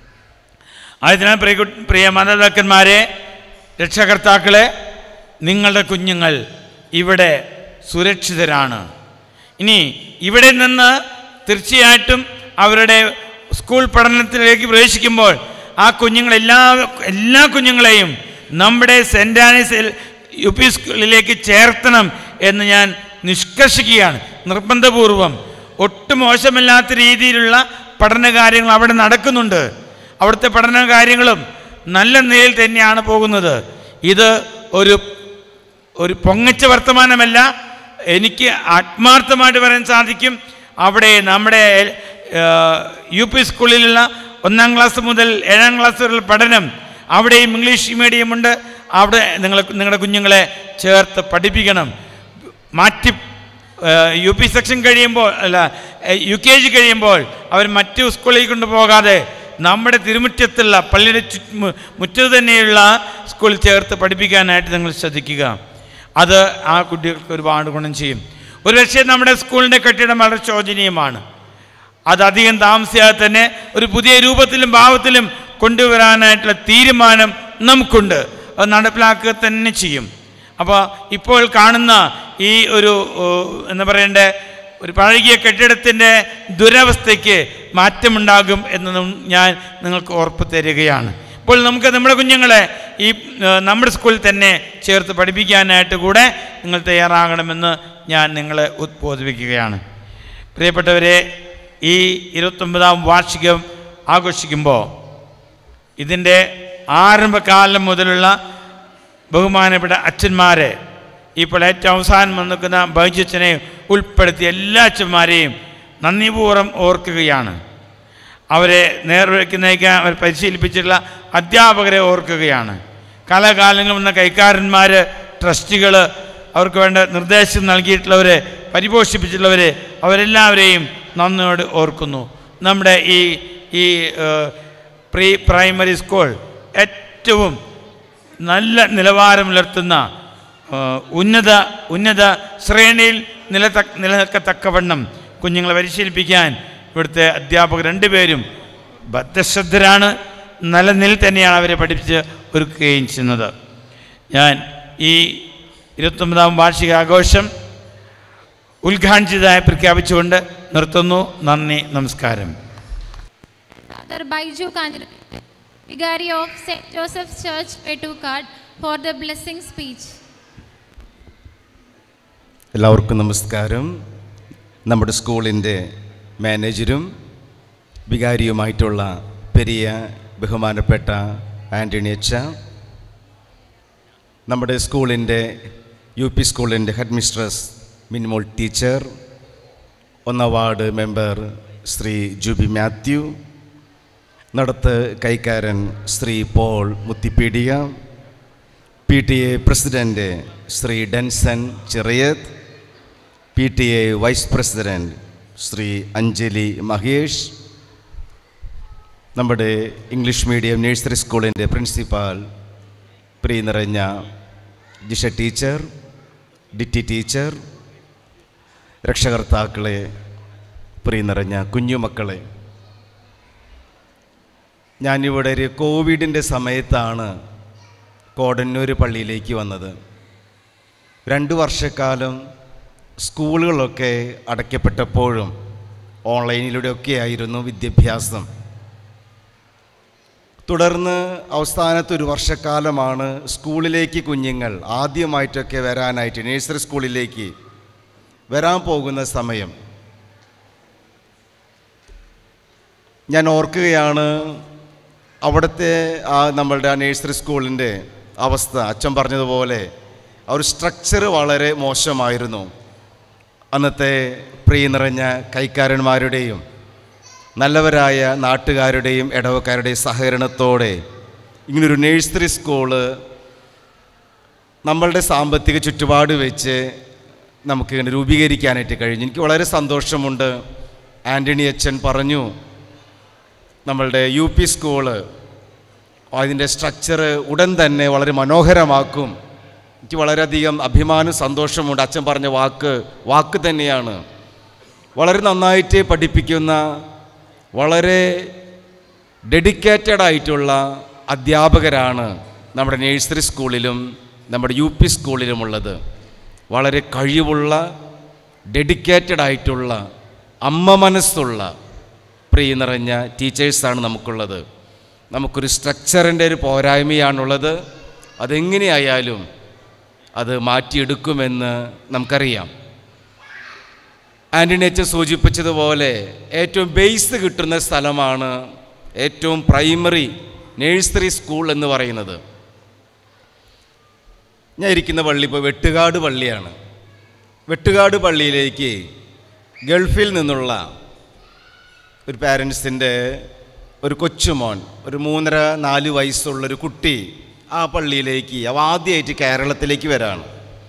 അതിനാൽ പ്രിയ കു- പ്രിയ മാതാപിതാക്കന്മാരെ രക്ഷകർത്താക്കളെ നിങ്ങളുടെ കുഞ്ഞുങ്ങൾ ഇവിടെ സുരക്ഷിതരാണ് ഇനി ഇവിടെ നിന്ന് തീർച്ചയായിട്ടും അവരുടെ സ്കൂൾ പഠനത്തിലേക്ക് പ്രവേശിക്കുമ്പോൾ ആ കുഞ്ഞുങ്ങൾ എല്ലാ എല്ലാ കുഞ്ഞുങ്ങളെയും നമ്മുടെ സെൻറ് ആനീസ് യു പി സ്കൂളിലേക്ക് ചേർത്തണം എന്ന് ഞാൻ നിഷ്കർഷിക്കുകയാണ് നിർബന്ധപൂർവം ഒട്ടും മോശമില്ലാത്ത രീതിയിലുള്ള പഠന കാര്യങ്ങൾ അവിടെ നടക്കുന്നുണ്ട് അവിടുത്തെ പഠന കാര്യങ്ങളും നല്ല നിലയിൽ തന്നെയാണ് പോകുന്നത് ഇത് ഒരു ഒരു പൊങ്ങച്ച വർത്തമാനമല്ല എനിക്ക് ആത്മാർത്ഥമായിട്ട് പറയാൻ സാധിക്കും അവിടെ നമ്മുടെ യു പി സ്കൂളിലുള്ള ഒന്നാം ക്ലാസ് മുതൽ ഏഴാം ക്ലാസ് വരെയുള്ള പഠനം അവിടെയും ഇംഗ്ലീഷ് മീഡിയമുണ്ട് അവിടെ നിങ്ങൾ നിങ്ങളുടെ കുഞ്ഞുങ്ങളെ ചേർത്ത് പഠിപ്പിക്കണം മാറ്റി യു പി സെക്ഷൻ കഴിയുമ്പോൾ അല്ല യു കെ ജി കഴിയുമ്പോൾ അവർ മറ്റു സ്കൂളിലേക്ക് കൊണ്ടുപോകാതെ നമ്മുടെ തിരുമുറ്റത്തുള്ള പള്ളിയുടെ ചുറ്റ് മുറ്റത്ത് തന്നെയുള്ള സ്കൂളിൽ ചേർത്ത് പഠിപ്പിക്കാനായിട്ട് നിങ്ങൾ ശ്രദ്ധിക്കുക അത് ആ കുട്ടികൾക്ക് ഒരുപാട് ഗുണം ചെയ്യും ഒരുപക്ഷെ നമ്മുടെ സ്കൂളിൻ്റെ കെട്ടിടം വളരെ ശോചനീയമാണ് അത് അധികം താമസിയാതെ തന്നെ ഒരു പുതിയ രൂപത്തിലും ഭാവത്തിലും കൊണ്ടുവരാനായിട്ടുള്ള തീരുമാനം നമുക്കുണ്ട് അത് നടപ്പിലാക്കുക തന്നെ ചെയ്യും അപ്പോൾ ഇപ്പോൾ കാണുന്ന ഈ ഒരു ഓ, എന്താ പറയണ്ടേ ഒരു പഴകിയ കെട്ടിടത്തിൻ്റെ ദുരവസ്ഥയ്ക്ക് മാറ്റമുണ്ടാകും എന്ന് നം- ഞാൻ നിങ്ങൾക്ക് ഉറപ്പ് തരികയാണ് ഇപ്പോൾ നമുക്ക് നമ്മുടെ കുഞ്ഞുങ്ങളെ ഈ ഏ, നമ്മുടെ സ്കൂളിൽ തന്നെ ചേർത്ത് പഠിപ്പിക്കാനായിട്ട് കൂടെ നിങ്ങൾ തയ്യാറാകണമെന്ന് ഞാൻ നിങ്ങളെ ഉദ്ബോധിപ്പിക്കുകയാണ് പ്രിയപ്പെട്ടവരെ ഈ ഇരുപത്തൊമ്പതാം വാർഷികം ആഘോഷിക്കുമ്പോൾ ഇതിൻ്റെ ആരംഭകാലം മുതലുള്ള ബഹുമാനപ്പെട്ട അച്ഛന്മാരെ ഇപ്പോൾ ഏറ്റവും അവസാനം വന്നിക്കുന്ന ബൈജച്ചനെ ഉൾപ്പെടുത്തിയ എല്ലാ അച്ഛന്മാരെയും നന്ദിപൂർവ്വം ഓർക്കുകയാണ് അവരെ നേർവഴിക്ക് നയിക്കാൻ അവർ പരിശീലിപ്പിച്ചിട്ടുള്ള അധ്യാപകരെ ഓർക്കുകയാണ് കാലകാലങ്ങൾ വന്ന കൈക്കാരന്മാർ ട്രസ്റ്റികൾ അവർക്ക് വേണ്ട നിർദ്ദേശം നൽകിയിട്ടുള്ളവരെ പരിപോഷിപ്പിച്ചിട്ടുള്ളവരെ അവരെല്ലാവരെയും നന്ദിയോട് ഓർക്കുന്നു നമ്മുടെ ഈ ഈ ഏഹ്, പ്രീ പ്രൈമറി സ്കൂൾ ഏറ്റവും നല്ല നിലവാരം പുലർത്തുന്ന ഏഹ്, ഉന്നത ഉന്നത ശ്രേണിയിൽ നിലത നിലനിൽക്കത്തക്കവണ്ണം കുഞ്ഞുങ്ങളെ പരിശീലിപ്പിക്കാൻ ഇവിടുത്തെ അധ്യാപകർ രണ്ടുപേരും ബദ്ധശ്രദ്ധരാണ് നല്ല നിലയിൽ തന്നെയാണ് അവരെ പഠിപ്പിച്ച് ഒരുക്കുകയും ചെയ്യുന്നത് ഞാൻ ഈ ഇരുപത്തൊമ്പതാം വാർഷിക ആഘോഷം ഉദ്ഘാടനം ചെയ്തതായി പ്രഖ്യാപിച്ചുകൊണ്ട് നിർത്തുന്നു നന്ദി നമസ്കാരം Father Baiju Kanjra, Vicar of St. Joseph's Church, Petukad, for the blessing speech. എല്ലാവർക്കും നമസ്കാരം നമ്മുടെ സ്കൂളിൻ്റെ മാനേജരും വികാരിയുമായിട്ടുള്ള പെരിയ ബഹുമാനപ്പെട്ട ആൻ്റണി അച്ച നമ്മുടെ സ്കൂളിൻ്റെ യു പി സ്കൂളിൻ്റെ ഹെഡ് മിസ്ട്രസ് മിനിമോൾ ടീച്ചർ ഒന്നാം ward member Shri Jubi Mathew നടത്ത് കൈക്കാരൻ Shri Paul Muthipeediya P T A president Shri Denson Cheriyath P T A vice president Shri Anjali Mahesh നമ്മുടെ ഇംഗ്ലീഷ് മീഡിയം നഴ്സറി സ്കൂളിൻ്റെ പ്രിൻസിപ്പാൾ പ്രിയ നിറഞ്ഞ ജിഷ ടീച്ചർ ഡിറ്റി ടീച്ചർ രക്ഷകർത്താക്കളെ പ്രിയ നിറഞ്ഞ കുഞ്ഞുമക്കളെ ഞാനിവിടെ ഒരു കോവിഡിൻ്റെ സമയത്താണ് കോടന്നൂർ പള്ളിയിലേക്ക് വന്നത് രണ്ട് വർഷക്കാലം സ്കൂളുകളൊക്കെ അടയ്ക്കപ്പെട്ടപ്പോഴും ഓൺലൈനിലൂടെയൊക്കെ ആയിരുന്നു വിദ്യാഭ്യാസം തുടർന്ന് അവസാനത്തെ ഒരു വർഷക്കാലമാണ് സ്കൂളിലേക്ക് കുഞ്ഞുങ്ങൾ ആദ്യമായിട്ടൊക്കെ വരാനായിട്ട് നഴ്സറി സ്കൂളിലേക്ക് വരാൻ പോകുന്ന സമയം ഞാൻ ഓർക്കുകയാണ് അവിടുത്തെ ആ നമ്മളുടെ ആ നഴ്സറി സ്കൂളിൻ്റെ അവസ്ഥ അച്ഛൻ പറഞ്ഞതുപോലെ ആ ഒരു സ്ട്രക്ചർ വളരെ മോശമായിരുന്നു അന്നത്തെ പ്രിയ നിറഞ്ഞ കൈക്കാരന്മാരുടെയും നല്ലവരായ നാട്ടുകാരുടെയും ഇടവക്കാരുടെയും സഹകരണത്തോടെ ഇങ്ങനൊരു നഴ്സറി സ്കൂള് നമ്മളുടെ സാമ്പത്തിക ചുറ്റുപാട് വെച്ച് നമുക്കിങ്ങനെ രൂപീകരിക്കാനായിട്ട് കഴിഞ്ഞു എനിക്ക് വളരെ സന്തോഷമുണ്ട് ആൻ്റണി അച്ഛൻ പറഞ്ഞു നമ്മളുടെ യു പി സ്കൂള് അതിൻ്റെ സ്ട്രക്ചർ ഉടൻ തന്നെ വളരെ മനോഹരമാക്കും എനിക്ക് വളരെയധികം അഭിമാനം സന്തോഷമുണ്ട് അച്ഛൻ പറഞ്ഞ വാക്ക് വാക്ക് തന്നെയാണ് വളരെ നന്നായിട്ട് പഠിപ്പിക്കുന്ന വളരെ ഡെഡിക്കേറ്റഡ് ആയിട്ടുള്ള അധ്യാപകരാണ് നമ്മുടെ നഴ്സറി സ്കൂളിലും നമ്മുടെ യു പി സ്കൂളിലുമുള്ളത് വളരെ കഴിവുള്ള ഡെഡിക്കേറ്റഡ് ആയിട്ടുള്ള അമ്മ മനസ്സുള്ള പ്രിയ നിറഞ്ഞ ടീച്ചേഴ്സാണ് നമുക്കുള്ളത് നമുക്കൊരു സ്ട്രക്ചറിൻ്റെ ഒരു പോരായ്മയാണുള്ളത് അതെങ്ങനെയായാലും അത് മാറ്റിയെടുക്കുമെന്ന് നമുക്കറിയാം ആൻ്റണി അച്ഛൻ സൂചിപ്പിച്ചതുപോലെ ഏറ്റവും ബേസ് കിട്ടുന്ന സ്ഥലമാണ് ഏറ്റവും പ്രൈമറി നേഴ്സറി സ്കൂൾ എന്ന് പറയുന്നത് ഞാൻ ഇരിക്കുന്ന പള്ളി ഇപ്പോൾ വെട്ടുകാട് പള്ളിയാണ് വെട്ടുകാട് പള്ളിയിലേക്ക് ഗൾഫിൽ നിന്നുള്ള ഒരു പാരൻസിൻ്റെ ഒരു കൊച്ചുമോൻ ഒരു മൂന്നര നാല് വയസ്സുള്ളൊരു കുട്ടി ആ പള്ളിയിലേക്ക് അവ ആദ്യമായിട്ട് കേരളത്തിലേക്ക് വരാണ്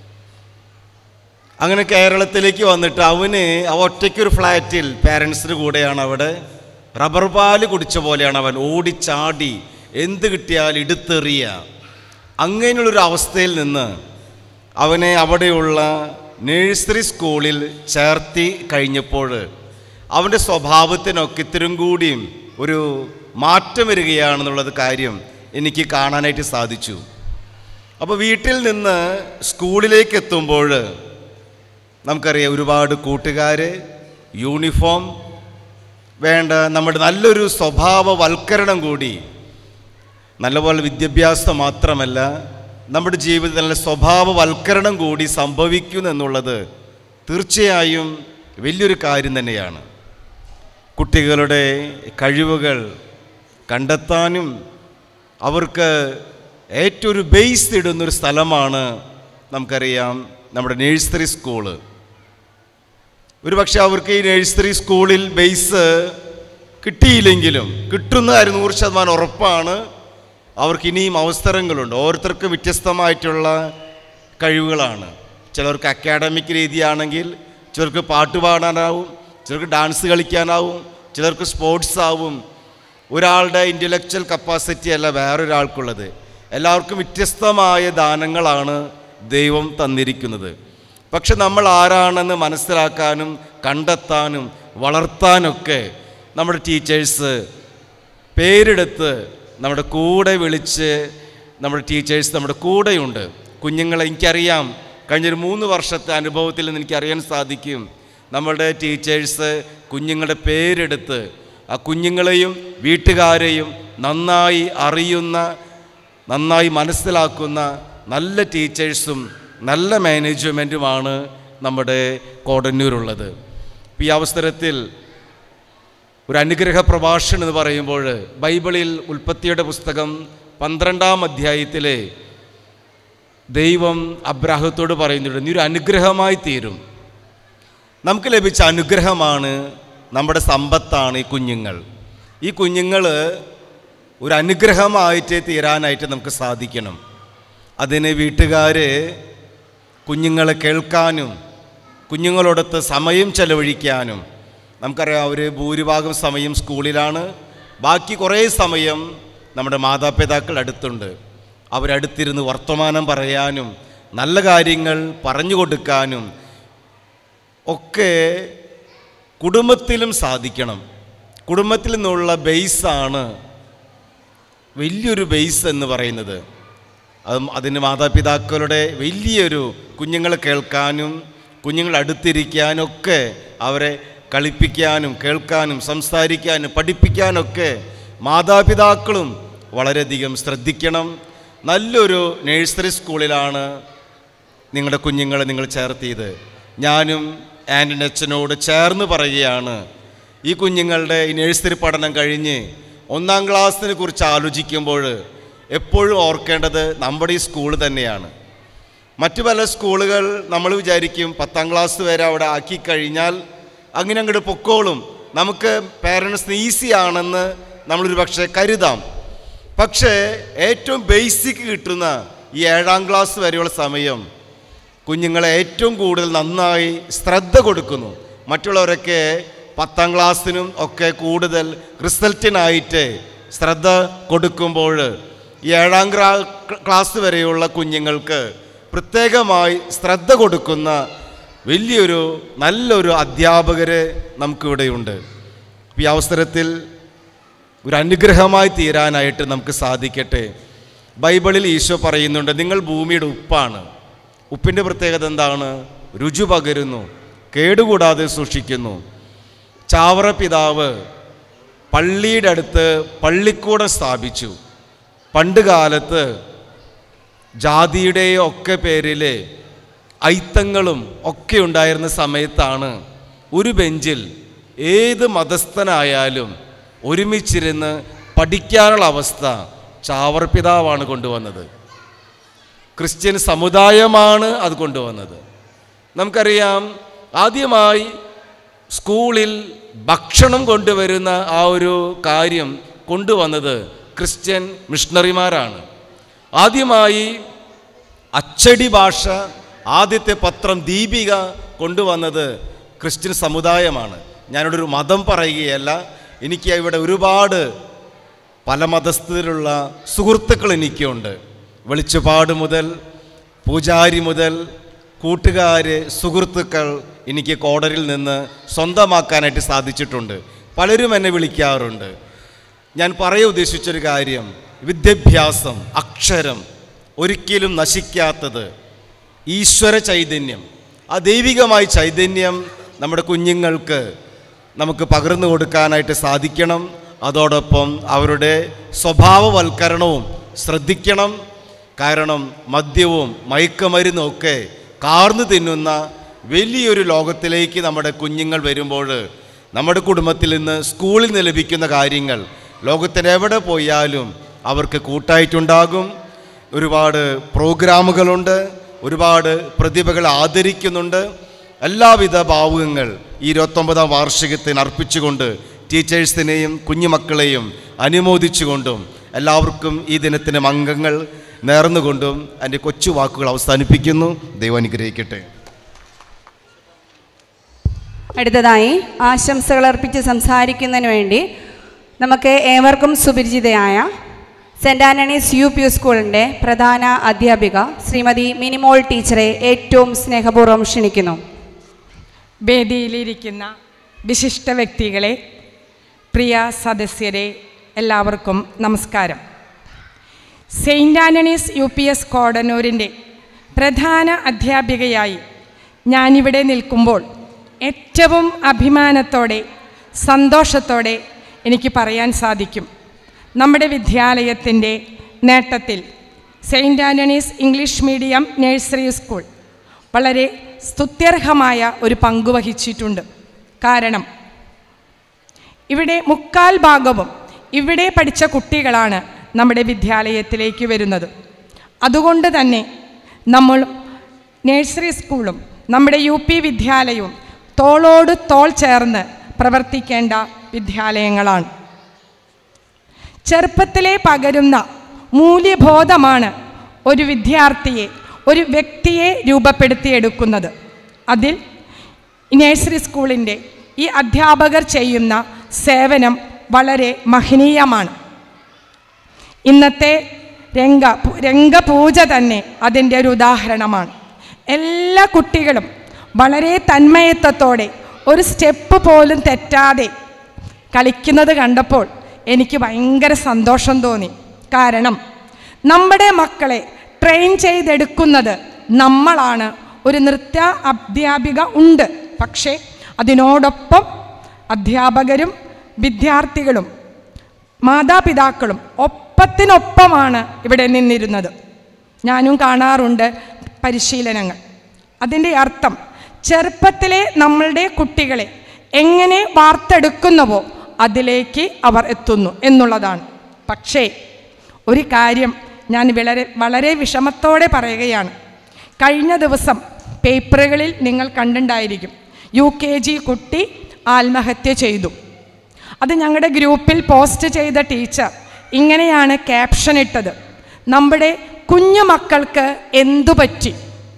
അങ്ങനെ കേരളത്തിലേക്ക് വന്നിട്ട് അവന് അവ ഒറ്റയ്ക്കൊരു ഫ്ലാറ്റിൽ പാരൻസിൻ്റെ കൂടെയാണ് അവിടെ റബ്ബർ പാല് കുടിച്ച പോലെയാണ് അവൻ ഓടിച്ചാടി എന്ത് കിട്ടിയാൽ എടുത്തെറിയ അങ്ങനെയുള്ളൊരു അവസ്ഥയിൽ നിന്ന് അവനെ അവിടെയുള്ള നഴ്സറി സ്കൂളിൽ ചേർത്തി കഴിഞ്ഞപ്പോൾ അവൻ്റെ സ്വഭാവത്തിനൊക്കെ ഇത്തിരും കൂടിയും ഒരു മാറ്റം വരികയാണെന്നുള്ളത് കാര്യം എനിക്ക് കാണാനായിട്ട് സാധിച്ചു അപ്പോൾ വീട്ടിൽ നിന്ന് സ്കൂളിലേക്ക് എത്തുമ്പോൾ നമുക്കറിയാം ഒരുപാട് കൂട്ടുകാർ യൂണിഫോം വേണ്ട നമ്മുടെ നല്ലൊരു സ്വഭാവവൽക്കരണം കൂടി നല്ലപോലെ വിദ്യാഭ്യാസം മാത്രമല്ല നമ്മുടെ ജീവിതത്തിൽ നല്ല സ്വഭാവവൽക്കരണം കൂടി സംഭവിക്കുന്നു എന്നുള്ളത് തീർച്ചയായും വലിയൊരു കാര്യം തന്നെയാണ് കുട്ടികളുടെ കഴിവുകൾ കണ്ടെത്താനും അവർക്ക് ഏറ്റവും ഒരു ബേസ് ഇടുന്നൊരു സ്ഥലമാണ് നമുക്കറിയാം നമ്മുടെ നേഴ്സറി സ്കൂള് ഒരു പക്ഷെ അവർക്ക് ഈ നഴ്സറി സ്കൂളിൽ ബേസ് കിട്ടിയില്ലെങ്കിലും കിട്ടുന്ന കാര്യം നൂറ് ശതമാനം ഉറപ്പാണ് അവർക്ക് ഇനിയും അവസരങ്ങളുണ്ട് ഓരോരുത്തർക്കും വ്യത്യസ്തമായിട്ടുള്ള കഴിവുകളാണ് ചിലർക്ക് അക്കാഡമിക് രീതിയാണെങ്കിൽ ചിലർക്ക് പാട്ട് പാടാനാവും ചിലർക്ക് ഡാൻസ് കളിക്കാനാവും ചിലർക്ക് സ്പോർട്സ് ആവും ഒരാളുടെ ഇൻ്റലക്ച്വൽ കപ്പാസിറ്റി അല്ല വേറൊരാൾക്കുള്ളത് എല്ലാവർക്കും വ്യത്യസ്തമായ ദാനങ്ങളാണ് ദൈവം തന്നിരിക്കുന്നത് പക്ഷെ നമ്മൾ ആരാണെന്ന് മനസ്സിലാക്കാനും കണ്ടെത്താനും വളർത്താനൊക്കെ നമ്മുടെ ടീച്ചേഴ്സ് പേരെടുത്ത് നമ്മുടെ കൂടെ വിളിച്ച് നമ്മുടെ ടീച്ചേഴ്സ് നമ്മുടെ കൂടെയുണ്ട് കുഞ്ഞുങ്ങളെ എനിക്കറിയാം കഴിഞ്ഞൊരു മൂന്ന് വർഷത്തെ അനുഭവത്തിൽ നിന്ന് എനിക്കറിയാൻ സാധിക്കും നമ്മളുടെ ടീച്ചേഴ്സ് കുഞ്ഞുങ്ങളുടെ പേരെടുത്ത് ആ കുഞ്ഞുങ്ങളെയും വീട്ടുകാരെയും നന്നായി അറിയുന്ന നന്നായി മനസ്സിലാക്കുന്ന നല്ല ടീച്ചേഴ്സും നല്ല മാനേജ്മെൻറ്റുമാണ് നമ്മുടെ കോടന്നൂരുള്ളത് ഈ അവസരത്തിൽ ഒരു അനുഗ്രഹ പ്രഭാഷണം എന്ന് പറയുമ്പോൾ ബൈബിളിൽ ഉൽപ്പത്തിയുടെ പുസ്തകം പന്ത്രണ്ടാം അധ്യായത്തിലെ ദൈവം അബ്രാഹത്തോട് പറയുന്നുണ്ട് നീ ഒരു അനുഗ്രഹമായി തീരും നമുക്ക് ലഭിച്ച അനുഗ്രഹമാണ് നമ്മുടെ സമ്പത്താണ് ഈ കുഞ്ഞുങ്ങൾ ഈ കുഞ്ഞുങ്ങൾ ഒരു അനുഗ്രഹമായിട്ട് തീരാനായിട്ട് നമുക്ക് സാധിക്കണം അതിന് വീട്ടുകാർ കുഞ്ഞുങ്ങളെ കേൾക്കാനും കുഞ്ഞുങ്ങളോടൊത്ത് സമയം ചെലവഴിക്കാനും നമുക്കറിയാം അവർ ഭൂരിഭാഗം സമയം സ്കൂളിലാണ് ബാക്കി കുറേ സമയം നമ്മുടെ മാതാപിതാക്കൾ അടുത്തുണ്ട് അവരടുത്തിരുന്ന് വർത്തമാനം പറയാനും നല്ല കാര്യങ്ങൾ പറഞ്ഞു കൊടുക്കാനും ഒക്കെ കുടുംബത്തിലും സാധിക്കണം കുടുംബത്തിൽ നിന്നുള്ള ബേസാണ് വലിയൊരു ബേസ് എന്ന് പറയുന്നത് അതും അതിന് മാതാപിതാക്കളുടെ വലിയൊരു കുഞ്ഞുങ്ങളെ കേൾക്കാനും കുഞ്ഞുങ്ങൾ അടുത്തിരിക്കാനും ഒക്കെ അവരെ കളിപ്പിക്കാനും കേൾക്കാനും സംസാരിക്കാനും പഠിപ്പിക്കാനൊക്കെ മാതാപിതാക്കളും വളരെയധികം ശ്രദ്ധിക്കണം നല്ലൊരു നഴ്സറി സ്കൂളിലാണ് നിങ്ങളുടെ കുഞ്ഞുങ്ങളെ നിങ്ങൾ ചേർത്തിയത് ഞാനും ആൻറ്റിൻ്റെ അച്ഛനോട് ചേർന്ന് പറയുകയാണ് ഈ കുഞ്ഞുങ്ങളുടെ ഈ നഴ്സറി പഠനം കഴിഞ്ഞ് ഒന്നാം ക്ലാസ്സിനെ കുറിച്ച് ആലോചിക്കുമ്പോൾ എപ്പോഴും ഓർക്കേണ്ടത് നമ്മുടെ ഈ സ്കൂൾ തന്നെയാണ് മറ്റു പല സ്കൂളുകൾ നമ്മൾ വിചാരിക്കും പത്താം ക്ലാസ് വരെ അവിടെ ആക്കി കഴിഞ്ഞാൽ അങ്ങനെ അങ്ങോട്ട് പൊക്കോളും നമുക്ക് പേരൻസിന് ഈസി ആണെന്ന് നമ്മളൊരു പക്ഷേ കരുതാം പക്ഷേ ഏറ്റവും ബേസിക് കിട്ടുന്ന ഈ ഏഴാം ക്ലാസ് വരെയുള്ള സമയം കുഞ്ഞുങ്ങളെ ഏറ്റവും കൂടുതൽ നന്നായി ശ്രദ്ധ കൊടുക്കുന്നു മറ്റുള്ളവരൊക്കെ പത്താം ക്ലാസ്സിനും ഒക്കെ കൂടുതൽ റിസൾട്ടിനായിട്ട് ശ്രദ്ധ കൊടുക്കുമ്പോൾ ഈ ഏഴാം ക്ലാ ക്ലാസ് വരെയുള്ള കുഞ്ഞുങ്ങൾക്ക് പ്രത്യേകമായി ശ്രദ്ധ കൊടുക്കുന്ന വലിയൊരു നല്ലൊരു അധ്യാപകർ നമുക്കിവിടെയുണ്ട് ഈ അവസരത്തിൽ ഒരു അനുഗ്രഹമായി തീരാനായിട്ട് നമുക്ക് സാധിക്കട്ടെ ബൈബിളിൽ ഈശോ പറയുന്നുണ്ട് നിങ്ങൾ ഭൂമിയുടെ ഉപ്പാണ് ഉപ്പിൻ്റെ പ്രത്യേകത എന്താണ് രുചി പകരുന്നു കേടുകൂടാതെ സൂക്ഷിക്കുന്നു ചാവറ പിതാവ് പള്ളിയുടെ അടുത്ത് പള്ളിക്കൂടം സ്ഥാപിച്ചു പണ്ട് കാലത്ത് ജാതിയുടെ ഒക്കെ പേരിൽ ഐത്തങ്ങളും ഒക്കെ ഉണ്ടായിരുന്ന സമയത്താണ് ഒരു ബെഞ്ചിൽ ഏത് മതസ്ഥനായാലും ഒരുമിച്ചിരുന്ന് പഠിക്കാനുള്ള അവസ്ഥ ചാവർ പിതാവാണ് കൊണ്ടുവന്നത് ക്രിസ്ത്യൻ സമുദായമാണ് അത് കൊണ്ടുവന്നത് നമുക്കറിയാം ആദ്യമായി സ്കൂളിൽ ഭക്ഷണം കൊണ്ടുവരുന്ന ആ ഒരു കാര്യം കൊണ്ടുവന്നത് ക്രിസ്ത്യൻ മിഷണറിമാരാണ് ആദ്യമായി അച്ചടി ഭാഷ ആദ്യത്തെ പത്രം ദീപിക കൊണ്ടുവന്നത് ക്രിസ്ത്യൻ സമുദായമാണ് ഞാനിവിടെ ഒരു മതം പറയുകയല്ല എനിക്ക് ഇവിടെ ഒരുപാട് പല മതസ്ഥരിലുള്ള സുഹൃത്തുക്കൾ എനിക്കുണ്ട് വെളിച്ചുപാട് മുതൽ പൂജാരി മുതൽ കൂട്ടുകാർ സുഹൃത്തുക്കൾ എനിക്ക് കോടരിൽ നിന്ന് സ്വന്തമാക്കാനായിട്ട് സാധിച്ചിട്ടുണ്ട് പലരും എന്നെ വിളിക്കാറുണ്ട് ഞാൻ പറയാൻ ഉദ്ദേശിച്ചൊരു കാര്യം വിദ്യാഭ്യാസം അക്ഷരം ഒരിക്കലും നശിക്കാത്തത് ഈശ്വര ചൈതന്യം ആ ദൈവികമായ ചൈതന്യം നമ്മുടെ കുഞ്ഞുങ്ങൾക്ക് നമുക്ക് പകർന്നു കൊടുക്കാനായിട്ട് സാധിക്കണം അതോടൊപ്പം അവരുടെ സ്വഭാവവൽക്കരണവും ശ്രദ്ധിക്കണം കാരണം മദ്യവും മയക്കുമരുന്നും ഒക്കെ കാർന്നു തിന്നുന്ന വലിയൊരു ലോകത്തിലേക്ക് നമ്മുടെ കുഞ്ഞുങ്ങൾ വരുമ്പോൾ നമ്മുടെ കുടുംബത്തിൽ നിന്ന് സ്കൂളിൽ നിന്ന് ലഭിക്കുന്ന കാര്യങ്ങൾ ലോകത്തിന് എവിടെ പോയാലും അവർക്ക് കൂട്ടായിട്ടുണ്ടാകും ഒരുപാട് പ്രോഗ്രാമുകളുണ്ട് ഒരുപാട് പ്രതിഭകൾ ആദരിക്കുന്നുണ്ട് എല്ലാവിധ ഭാവുകങ്ങൾ ഈ ഇരുപത്തൊമ്പതാം വാർഷികത്തിന് അർപ്പിച്ചുകൊണ്ട് ടീച്ചേഴ്സിനെയും കുഞ്ഞുമക്കളെയും അനുമോദിച്ചുകൊണ്ടും എല്ലാവർക്കും ഈ ദിനത്തിന് അംഗങ്ങൾ നേർന്നുകൊണ്ടും എൻ്റെ കൊച്ചു വാക്കുകൾ അവസാനിപ്പിക്കുന്നു ദൈവം അനുഗ്രഹിക്കട്ടെ അടുത്തതായി ആശംസകൾ അർപ്പിച്ച് സംസാരിക്കുന്നതിന് വേണ്ടി നമുക്ക് ഏവർക്കും സുപരിചിതയായ സെൻറ് ആൻ്റണീസ് യു പി സ്കൂളിൻ്റെ പ്രധാന അധ്യാപിക ശ്രീമതി മിനിമോൾ ടീച്ചറെ ഏറ്റവും സ്നേഹപൂർവ്വം ക്ഷണിക്കുന്നു വേദിയിലിരിക്കുന്ന വിശിഷ്ട വ്യക്തികളെ പ്രിയ സദസ്യരെ എല്ലാവർക്കും നമസ്കാരം saint Antony's U P S കോടന്നൂരിൻ്റെ പ്രധാന അധ്യാപികയായി ഞാനിവിടെ നിൽക്കുമ്പോൾ ഏറ്റവും അഭിമാനത്തോടെ സന്തോഷത്തോടെ എനിക്ക് പറയാൻ സാധിക്കും നമ്മുടെ വിദ്യാലയത്തിൻ്റെ നേട്ടത്തിൽ saint Antony's English medium nursery school വളരെ സ്തുത്യർഹമായ ഒരു പങ്ക് വഹിച്ചിട്ടുണ്ട് കാരണം ഇവിടെ മുക്കാൽ ഭാഗവും ഇവിടെ പഠിച്ച കുട്ടികളാണ് നമ്മുടെ വിദ്യാലയത്തിലേക്ക് വരുന്നത് അതുകൊണ്ട് തന്നെ നമ്മൾ നഴ്സറി സ്കൂളും നമ്മുടെ യു പി വിദ്യാലയവും തോളോട് തോൾ ചേർന്ന് പ്രവർത്തിക്കേണ്ട വിദ്യാലയങ്ങളാണ് ചെറുപ്പത്തിലെ പകരുന്ന മൂല്യബോധമാണ് ഒരു വിദ്യാർത്ഥിയെ ഒരു വ്യക്തിയെ രൂപപ്പെടുത്തിയെടുക്കുന്നത് അതിൽ നഴ്സറി സ്കൂളിൻ്റെ ഈ അധ്യാപകർ ചെയ്യുന്ന സേവനം വളരെ മഹനീയമാണ് ഇന്നത്തെ രംഗ രംഗപൂജ തന്നെ അതിൻ്റെ ഒരു ഉദാഹരണമാണ് എല്ലാ കുട്ടികളും വളരെ തന്മയത്വത്തോടെ ഒരു സ്റ്റെപ്പ് പോലും തെറ്റാതെ കളിക്കുന്നത് കണ്ടപ്പോൾ എനിക്ക് ഭയങ്കര സന്തോഷം തോന്നി കാരണം നമ്മുടെ മക്കളെ ട്രെയിൻ ചെയ്തെടുക്കുന്നത് നമ്മളാണ് ഒരു നൃത്ത അധ്യാപിക ഉണ്ട് പക്ഷേ അതിനോടൊപ്പം അധ്യാപകരും വിദ്യാർത്ഥികളും മാതാപിതാക്കളും ഒപ്പത്തിനൊപ്പമാണ് ഇവിടെ നിന്നിരുന്നത് ഞാനും കാണാറുണ്ട് പരിശീലനങ്ങൾ അതിൻ്റെ അർത്ഥം ചെറുപ്പത്തിലെ നമ്മളുടെ കുട്ടികളെ എങ്ങനെ വാർത്തെടുക്കുന്നുവോ അതിലേക്ക് അവർ എത്തുന്നു എന്നുള്ളതാണ് പക്ഷേ ഒരു കാര്യം ഞാൻ വളരെ വളരെ വിഷമത്തോടെ പറയുകയാണ് കഴിഞ്ഞ ദിവസം പേപ്പറുകളിൽ നിങ്ങൾ കണ്ടിട്ടുണ്ടായിരിക്കും യു കെ ജി കുട്ടി ആത്മഹത്യ ചെയ്തു അത് ഞങ്ങളുടെ ഗ്രൂപ്പിൽ പോസ്റ്റ് ചെയ്ത ടീച്ചർ ഇങ്ങനെയാണ് ക്യാപ്ഷൻ ഇട്ടത് നമ്മുടെ കുഞ്ഞു മക്കൾക്ക് എന്തു പറ്റി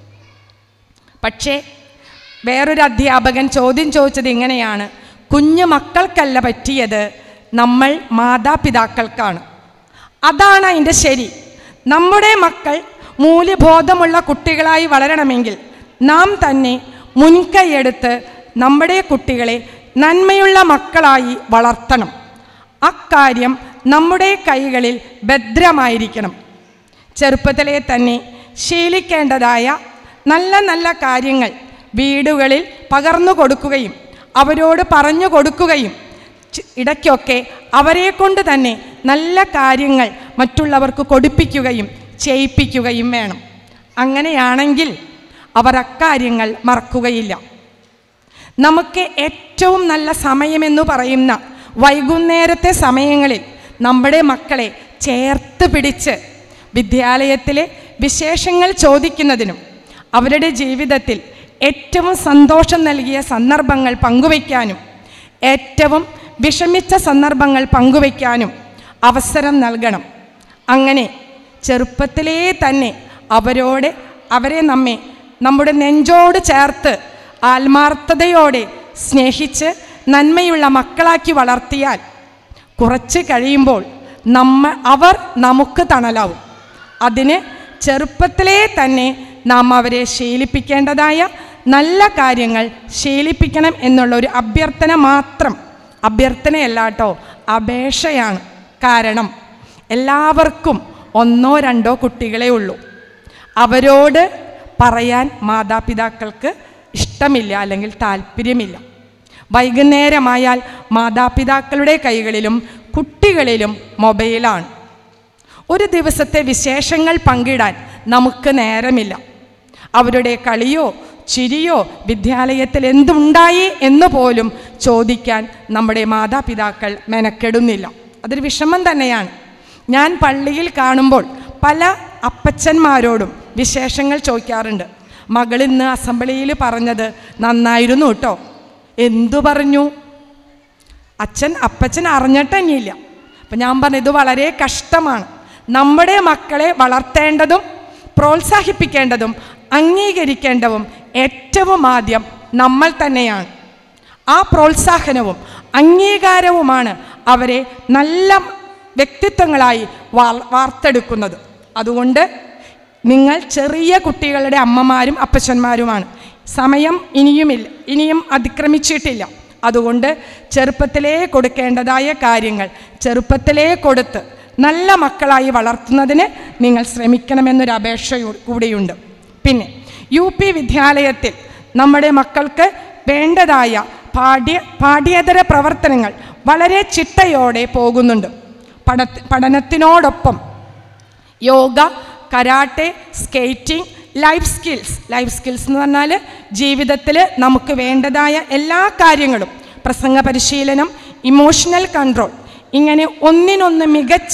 പക്ഷേ വേറൊരു അധ്യാപകൻ ചോദ്യം ചോദിച്ചത് ഇങ്ങനെയാണ് കുഞ്ഞു മക്കൾക്കല്ല പറ്റിയത് നമ്മൾ മാതാപിതാക്കൾക്കാണ് അതാണ് അതിൻ്റെ ശരി നമ്മുടെ മക്കൾ മൂല്യബോധമുള്ള കുട്ടികളായി വളരണമെങ്കിൽ നാം തന്നെ മുൻകൈയെടുത്ത് നമ്മുടെ കുട്ടികളെ നന്മയുള്ള മക്കളായി വളർത്തണം അക്കാര്യം നമ്മുടെ കൈകളിൽ ഭദ്രമായിരിക്കണം ചെറുപ്പത്തിലെ തന്നെ ശീലിക്കേണ്ടതായ നല്ല നല്ല കാര്യങ്ങൾ വീടുകളിൽ പകർന്നു കൊടുക്കുകയും അവരോട് പറഞ്ഞു കൊടുക്കുകയും ചി- ഇടയ്ക്കൊക്കെ അവരെ കൊണ്ട് തന്നെ നല്ല കാര്യങ്ങൾ മറ്റുള്ളവർക്ക് കൊടുപ്പിക്കുകയും ചെയ്യിപ്പിക്കുകയും വേണം അങ്ങനെയാണെങ്കിൽ അവർ അക്കാര്യങ്ങൾ മറക്കുകയില്ല നമുക്ക് ഏറ്റവും നല്ല സമയമെന്ന് പറയുന്ന വൈകുന്നേരത്തെ സമയങ്ങളിൽ നമ്മുടെ മക്കളെ ചേർത്ത് പിടിച്ച് വിദ്യാലയത്തിലെ വിശേഷങ്ങൾ ചോദിക്കുന്നതിനും അവരുടെ ജീവിതത്തിൽ ഏറ്റവും സന്തോഷം നൽകിയ സന്ദർഭങ്ങൾ പങ്കുവയ്ക്കാനും ഏറ്റവും വിഷമിച്ച സന്ദർഭങ്ങൾ പങ്കുവയ്ക്കാനും അവസരം നൽകണം അങ്ങനെ ചെറുപ്പത്തിലേ തന്നെ അവരോട് അവരെ നമ്മെ നമ്മുടെ നെഞ്ചോട് ചേർത്ത് ആത്മാർത്ഥതയോടെ സ്നേഹിച്ച് നന്മയുള്ള മക്കളാക്കി വളർത്തിയാൽ കുറച്ച് കഴിയുമ്പോൾ നമ്മ അവർ നമുക്ക് തണലാവും അതിന് ചെറുപ്പത്തിലേ തന്നെ നാം അവരെ ശീലിപ്പിക്കേണ്ടതായ നല്ല കാര്യങ്ങൾ ശീലിപ്പിക്കണം എന്നുള്ള ഒരു അഭ്യർത്ഥന മാത്രം അഭ്യർത്ഥനയല്ല കേട്ടോ അപേക്ഷയാണ് കാരണം എല്ലാവർക്കും ഒന്നോ രണ്ടോ കുട്ടികളെ ഉള്ളൂ അവരോട് പറയാൻ മാതാപിതാക്കൾക്ക് ഇഷ്ടമില്ല അല്ലെങ്കിൽ താല്പര്യമില്ല വൈകുന്നേരമായാൽ മാതാപിതാക്കളുടെ കൈകളിലും കുട്ടികളിലും മൊബൈലാണ് ഒരു ദിവസത്തെ വിശേഷങ്ങൾ പങ്കിടാൻ നമുക്ക് നേരമില്ല അവരുടെ കളിയോ ചിരിയോ വിദ്യാലയത്തിൽ എന്തുണ്ടായി എന്ന് പോലും ചോദിക്കാൻ നമ്മുടെ മാതാപിതാക്കൾ മെനക്കെടുന്നില്ല അതൊരു വിഷമം തന്നെയാണ് ഞാൻ പള്ളിയിൽ കാണുമ്പോൾ പല അപ്പച്ചന്മാരോടും വിശേഷങ്ങൾ ചോദിക്കാറുണ്ട് മകൾ ഇന്ന് അസംബ്ലിയിൽ പറഞ്ഞത് നന്നായിരുന്നു കേട്ടോ എന്തു പറഞ്ഞു അച്ഛൻ അപ്പച്ചൻ അറിഞ്ഞിട്ട് തന്നെയില്ല അപ്പം ഞാൻ പറഞ്ഞു ഇത് വളരെ കഷ്ടമാണ് നമ്മുടെ മക്കളെ വളർത്തേണ്ടതും പ്രോത്സാഹിപ്പിക്കേണ്ടതും അംഗീകരിക്കേണ്ടതും ഏറ്റവും ആദ്യം നമ്മൾ തന്നെയാണ് ആ പ്രോത്സാഹനവും അംഗീകാരവുമാണ് അവരെ നല്ല വ്യക്തിത്വങ്ങളായി വാർ- വാർത്തെടുക്കുന്നത് അതുകൊണ്ട് നിങ്ങൾ ചെറിയ കുട്ടികളുടെ അമ്മമാരും അപ്പച്ചന്മാരുമാണ് സമയം ഇനിയുമില്ല ഇനിയും അതിക്രമിച്ചിട്ടില്ല അതുകൊണ്ട് ചെറുപ്പത്തിലേ കൊടുക്കേണ്ടതായ കാര്യങ്ങൾ ചെറുപ്പത്തിലേ കൊടുത്ത് നല്ല മക്കളായി വളർത്തുന്നതിന് നിങ്ങൾ ശ്രമിക്കണമെന്നൊരു അപേക്ഷ കൂടിയുണ്ട് പിന്നെ യു പി വിദ്യാലയത്തിൽ നമ്മുടെ മക്കൾക്ക് വേണ്ടതായ പാഠ്യ പാഠ്യേതര പ്രവർത്തനങ്ങൾ വളരെ ചിട്ടയോടെ പോകുന്നുണ്ട് പഠ പഠനത്തിനോടൊപ്പം yoga karate skating life skills life skills എന്ന് പറഞ്ഞാൽ ജീവിതത്തിൽ നമുക്ക് വേണ്ടതായ എല്ലാ കാര്യങ്ങളും പ്രസംഗ പരിശീലനം ഇമോഷണൽ കൺട്രോൾ ഇങ്ങനെ ഒന്നിനൊന്ന് മികച്ച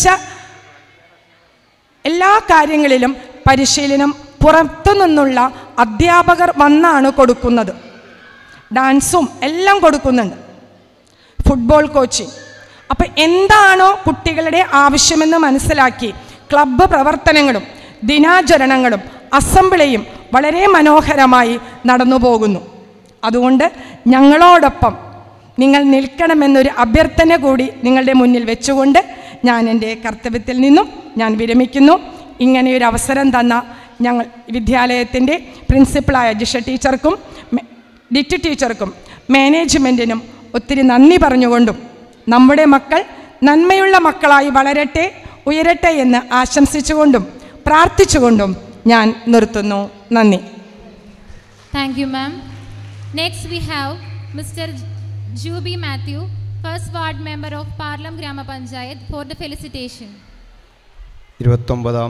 എല്ലാ കാര്യങ്ങളിലും പരിശീലനം പുറത്തു നിന്നുള്ള അധ്യാപകർ വന്നാണ് കൊടുക്കുന്നത് ഡാൻസും എല്ലാം കൊടുക്കുന്നുണ്ട് ഫുട്ബോൾ കോച്ചിങ് അപ്പം എന്താണോ കുട്ടികളുടെ ആവശ്യമെന്ന് മനസ്സിലാക്കി ക്ലബ്ബ് പ്രവർത്തനങ്ങളും ദിനാചരണങ്ങളും അസംബ്ലിയും വളരെ മനോഹരമായി നടന്നു പോകുന്നു അതുകൊണ്ട് ഞങ്ങളോടൊപ്പം നിങ്ങൾ നിൽക്കണമെന്നൊരു അഭ്യർത്ഥന കൂടി നിങ്ങളുടെ മുന്നിൽ വെച്ചുകൊണ്ട് ഞാൻ എൻ്റെ കർത്തവ്യത്തിൽ നിന്നും ഞാൻ വിരമിക്കുന്നു ഇങ്ങനെയൊരു അവസരം തന്ന ഞങ്ങൾ വിദ്യാലയത്തിൻ്റെ പ്രിൻസിപ്പളായ ജിഷ ടീച്ചർക്കും മെ- ഡിറ്റ് ടീച്ചർക്കും മാനേജ്മെൻറ്റിനും ഒത്തിരി നന്ദി പറഞ്ഞുകൊണ്ടും നമ്മുടെ മക്കൾ നന്മയുള്ള മക്കളായി വളരട്ടെ ഉയരട്ടെ എന്ന് ആശംസിച്ചുകൊണ്ടും പ്രാർത്ഥിച്ചുകൊണ്ടും ഞാൻ നിർത്തുന്നു നന്ദി Thank you, ma'am. Next, we have Mr. Juby Matthew, first ward member of Parlam Grama Panchayat, for the felicitation. ഇരുപത്തൊമ്പതാം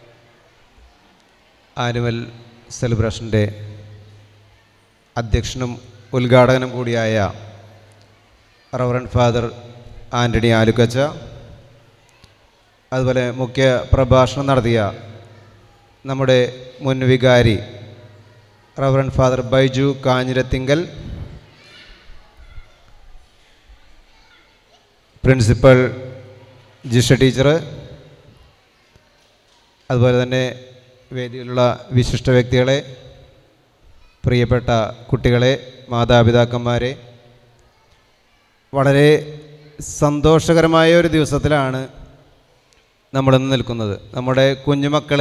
ആനുവൽ സെലിബ്രേഷൻ്റെ അധ്യക്ഷനും ഉദ്ഘാടകനും കൂടിയായ റവറൻ ഫാദർ ആൻ്റണി ആലുക്കച്ച അതുപോലെ മുഖ്യ പ്രഭാഷണം നടത്തിയ നമ്മുടെ മുൻ വികാരി reverend father Baiju Kanjirathingal principal Jisha teacher അതുപോലെ തന്നെ വേദിയിലുള്ള വിശിഷ്ട വ്യക്തികളെ പ്രിയപ്പെട്ട കുട്ടികളെ മാതാപിതാക്കന്മാരെ വളരെ സന്തോഷകരമായ ഒരു ദിവസത്തിലാണ് നമ്മളിന്ന് നിൽക്കുന്നത് നമ്മുടെ കുഞ്ഞുമക്കൾ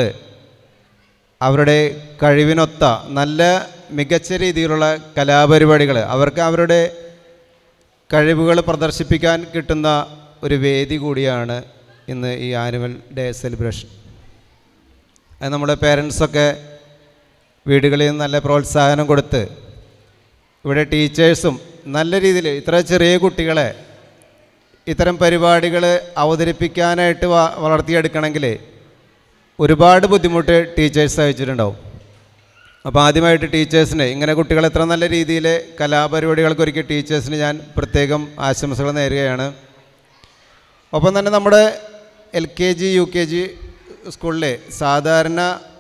അവരുടെ കഴിവിനൊത്ത നല്ല മികച്ച രീതിയിലുള്ള കലാപരിപാടികൾ അവർക്ക് അവരുടെ കഴിവുകൾ പ്രദർശിപ്പിക്കാൻ കിട്ടുന്ന ഒരു വേദി കൂടിയാണ് ഇന്ന് ഈ ആനുവൽ ഡേ സെലിബ്രേഷൻ അത് നമ്മുടെ പേരൻസൊക്കെ വീടുകളിൽ നിന്ന് നല്ല പ്രോത്സാഹനം കൊടുത്ത് ഇവിടെ ടീച്ചേഴ്സും നല്ല രീതിയിൽ ഇത്ര ചെറിയ കുട്ടികളെ ഇത്തരം പരിപാടികൾ അവതരിപ്പിക്കാനായിട്ട് വ- വളർത്തിയെടുക്കണമെങ്കിൽ ഒരുപാട് ബുദ്ധിമുട്ട് ടീച്ചേഴ്സ് സഹിച്ചിട്ടുണ്ടാവും അപ്പോൾ ആദ്യമായിട്ട് ടീച്ചേഴ്സിന് ഇങ്ങനെ കുട്ടികൾ എത്ര നല്ല രീതിയിൽ കലാപരിപാടികൾക്ക് ഒരുക്കിയ ടീച്ചേഴ്സിന് ഞാൻ പ്രത്യേകം ആശംസകൾ നേരുകയാണ് ഒപ്പം തന്നെ നമ്മുടെ L K G U K G സ്കൂളിലെ സാധാരണ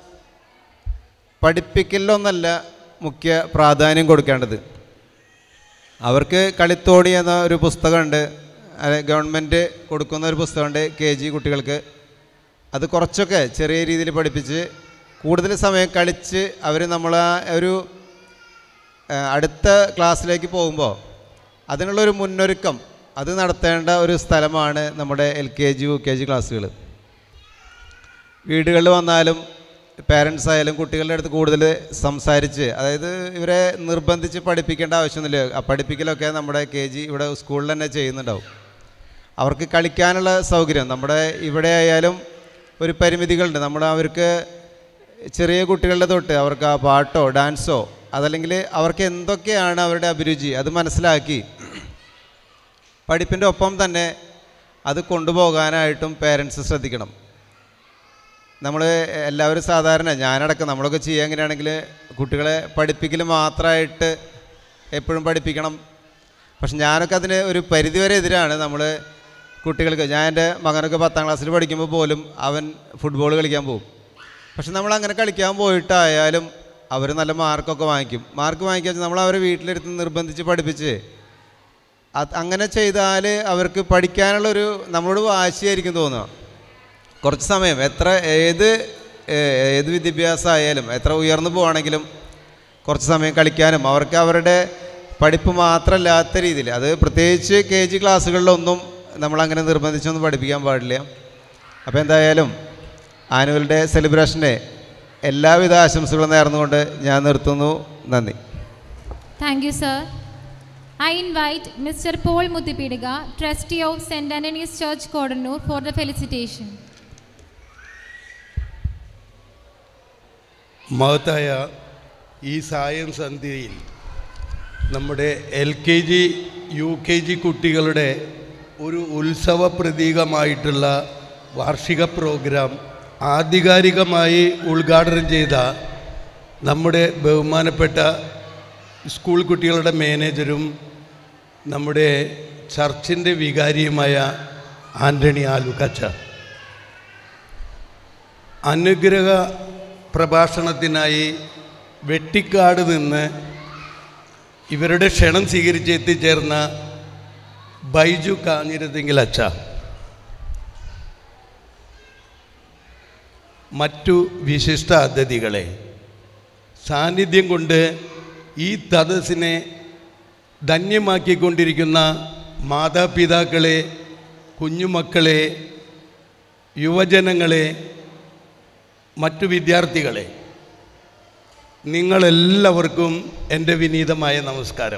പഠിപ്പിക്കലൊന്നല്ല മുഖ്യ പ്രാധാന്യം കൊടുക്കേണ്ടത് അവർക്ക് കളിത്തോടി എന്ന ഒരു പുസ്തകമുണ്ട് അത് ഗവൺമെൻറ് കൊടുക്കുന്ന ഒരു പുസ്തകമുണ്ട് കെ ജി കുട്ടികൾക്ക് അത് കുറച്ചൊക്കെ ചെറിയ രീതിയിൽ പഠിപ്പിച്ച് കൂടുതൽ സമയം കളിച്ച് അവർ നമ്മൾ ആ ഒരു ആ, അടുത്ത ക്ലാസ്സിലേക്ക് പോകുമ്പോൾ അതിനുള്ളൊരു മുന്നൊരുക്കം അത് നടത്തേണ്ട ഒരു സ്ഥലമാണ് നമ്മുടെ L K G U K G ക്ലാസ്സുകൾ വീടുകളിൽ വന്നാലും പേരൻസ് ആയാലും കുട്ടികളുടെ അടുത്ത് കൂടുതൽ സംസാരിച്ച് അതായത് ഇവരെ നിർബന്ധിച്ച് പഠിപ്പിക്കേണ്ട ആവശ്യമൊന്നുമില്ല ആ പഠിപ്പിക്കലൊക്കെ നമ്മുടെ കെ ജി ഇവിടെ സ്കൂളിൽ തന്നെ ചെയ്യുന്നുണ്ടാവും അവർക്ക് കളിക്കാനുള്ള സൗകര്യം നമ്മുടെ ഇവിടെ ആയാലും ഒരു പരിമിതികളുണ്ട് നമ്മൾ അവർക്ക് ചെറിയ കുട്ടികളുടെ തൊട്ട് അവർക്ക് ആ പാട്ടോ ഡാൻസോ അതല്ലെങ്കിൽ അവർക്ക് എന്തൊക്കെയാണ് അവരുടെ അഭിരുചി അത് മനസ്സിലാക്കി പഠിപ്പിൻ്റെ ഒപ്പം തന്നെ അത് കൊണ്ടുപോകാനായിട്ടും പേരൻസ് ശ്രദ്ധിക്കണം നമ്മൾ എല്ലാവരും സാധാരണ ഞാനടക്കം നമ്മളൊക്കെ ചെയ്യുക എങ്ങനെയാണെങ്കിൽ കുട്ടികളെ പഠിപ്പിക്കൽ മാത്രമായിട്ട് എപ്പോഴും പഠിപ്പിക്കണം പക്ഷെ ഞാനൊക്കെ അതിന് ഒരു പരിധിവരെ എതിരാണ് നമ്മൾ കുട്ടികൾക്ക് ഞാൻ എൻ്റെ മകനൊക്കെ പത്താം ക്ലാസ്സിൽ പഠിക്കുമ്പോൾ പോലും അവൻ ഫുട്ബോൾ കളിക്കാൻ പോകും പക്ഷെ നമ്മൾ അങ്ങനെ കളിക്കാൻ പോയിട്ടായാലും അവർ നല്ല മാർക്കൊക്കെ വാങ്ങിക്കും മാർക്ക് വാങ്ങിക്കാൻ നമ്മൾ അവരെ വീട്ടിലെടുത്ത് നിർബന്ധിച്ച് പഠിപ്പിച്ച് അത് അങ്ങനെ ചെയ്താൽ അവർക്ക് പഠിക്കാനുള്ളൊരു നമ്മളോട് വാശിയായിരിക്കും തോന്നുക കുറച്ച് സമയം എത്ര ഏത് ഏ- ഏത് വിദ്യാഭ്യാസം ആയാലും എത്ര ഉയർന്നു പോവാണെങ്കിലും കുറച്ച് സമയം കളിക്കാനും അവർക്ക് അവരുടെ പഠിപ്പ് മാത്രമല്ലാത്ത രീതിയിൽ അത് പ്രത്യേകിച്ച് കെ ജി ക്ലാസ്സുകളിലൊന്നും നമ്മളങ്ങനെ നിർബന്ധിച്ചൊന്നും പഠിപ്പിക്കാൻ പാടില്ല അപ്പോൾ എന്തായാലും ആനുവൽ ഡേ സെലിബ്രേഷൻ്റെ എല്ലാവിധ ആശംസകളും നേർന്നുകൊണ്ട് ഞാൻ നിർത്തുന്നു നന്ദി Thank you, sir. I invite Mr. Paul Muthipidiga, trustee of St. Anthony's Church, Kodannur, for the felicitation. മഹത്തായ ഈ സായം സന്ധ്യയിൽ നമ്മുടെ L K G U K G കുട്ടികളുടെ ഒരു ഉത്സവ പ്രതീകമായിട്ടുള്ള വാർഷിക പ്രോഗ്രാം ആധികാരികമായി ഉദ്ഘാടനം ചെയ്ത നമ്മുടെ ബഹുമാനപ്പെട്ട സ്കൂൾ കുട്ടികളുടെ മാനേജരും നമ്മുടെ ചർച്ചിൻ്റെ വികാരിയുമായ ആൻ്റണി ആലുക്കച്ച അനുഗ്രഹ പ്രഭാഷണത്തിനായി വെട്ടിക്കാട് നിന്ന് ഇവരുടെ ക്ഷണം സ്വീകരിച്ച് എത്തിച്ചേർന്ന ബൈജു കാഞ്ഞിരത്തെങ്കിൽ അച്ഛ മറ്റു വിശിഷ്ട അതിഥികളെ സാന്നിധ്യം കൊണ്ട് ഈ തദസ്സിനെ ധന്യമാക്കിക്കൊണ്ടിരിക്കുന്ന മാതാപിതാക്കളെ കുഞ്ഞുമക്കളെ യുവജനങ്ങളെ മറ്റു വിദ്യാർത്ഥികളെ നിങ്ങളെല്ലാവർക്കും എൻ്റെ വിനീതമായ നമസ്കാരം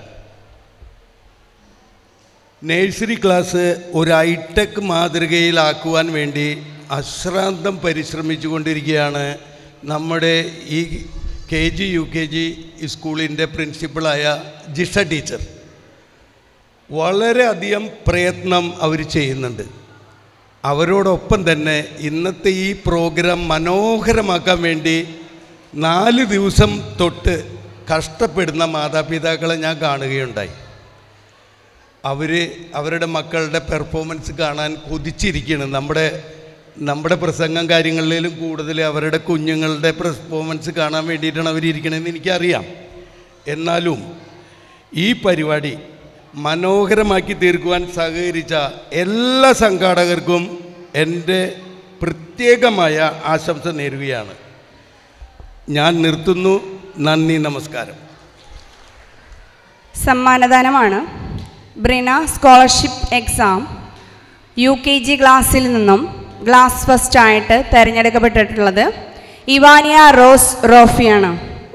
നേഴ്സറി ക്ലാസ് ഒരു ഹൈടെക് മാതൃകയിലാക്കുവാൻ വേണ്ടി അശ്രാന്തം പരിശ്രമിച്ചു കൊണ്ടിരിക്കുകയാണ് നമ്മുടെ ഈ K G U K G സ്കൂളിൻ്റെ പ്രിൻസിപ്പളായ ജിഷ ടീച്ചർ വളരെയധികം പ്രയത്നം അവർ ചെയ്യുന്നുണ്ട് അവരോടൊപ്പം തന്നെ ഇന്നത്തെ ഈ പ്രോഗ്രാം മനോഹരമാക്കാൻ വേണ്ടി നാല് ദിവസം തൊട്ട് കഷ്ടപ്പെടുന്ന മാതാപിതാക്കളെ ഞാൻ കാണുകയുണ്ടായി അവർ അവരുടെ മക്കളുടെ പെർഫോമൻസ് കാണാൻ കൊതിച്ചിരിക്കുകയാണ് നമ്മുടെ നമ്മുടെ പ്രസംഗം കാര്യങ്ങളിലും കൂടുതൽ അവരുടെ കുഞ്ഞുങ്ങളുടെ പെർഫോമൻസ് കാണാൻ വേണ്ടിയിട്ടാണ് അവരിയ്ക്കണമെന്ന് എനിക്കറിയാം എന്നാലും ഈ പരിപാടി മനോഹരമാക്കി തീർക്കുവാൻ സഹകരിച്ച എല്ലാ സംഘാടകർക്കും എൻ്റെ പ്രത്യേകമായ ആശംസ നേരുകയാണ് ഞാൻ നിർത്തുന്നു നന്ദി നമസ്കാരം സമ്മാനദാനമാണ് ബ്രിന scholarship exam U K G ക്ലാസ്സിൽ നിന്നും ക്ലാസ് ഫസ്റ്റ് ആയിട്ട് തിരഞ്ഞെടുക്കപ്പെട്ടിട്ടുള്ളത് ഇവാനിയ റോസ് റോഫിയാണ്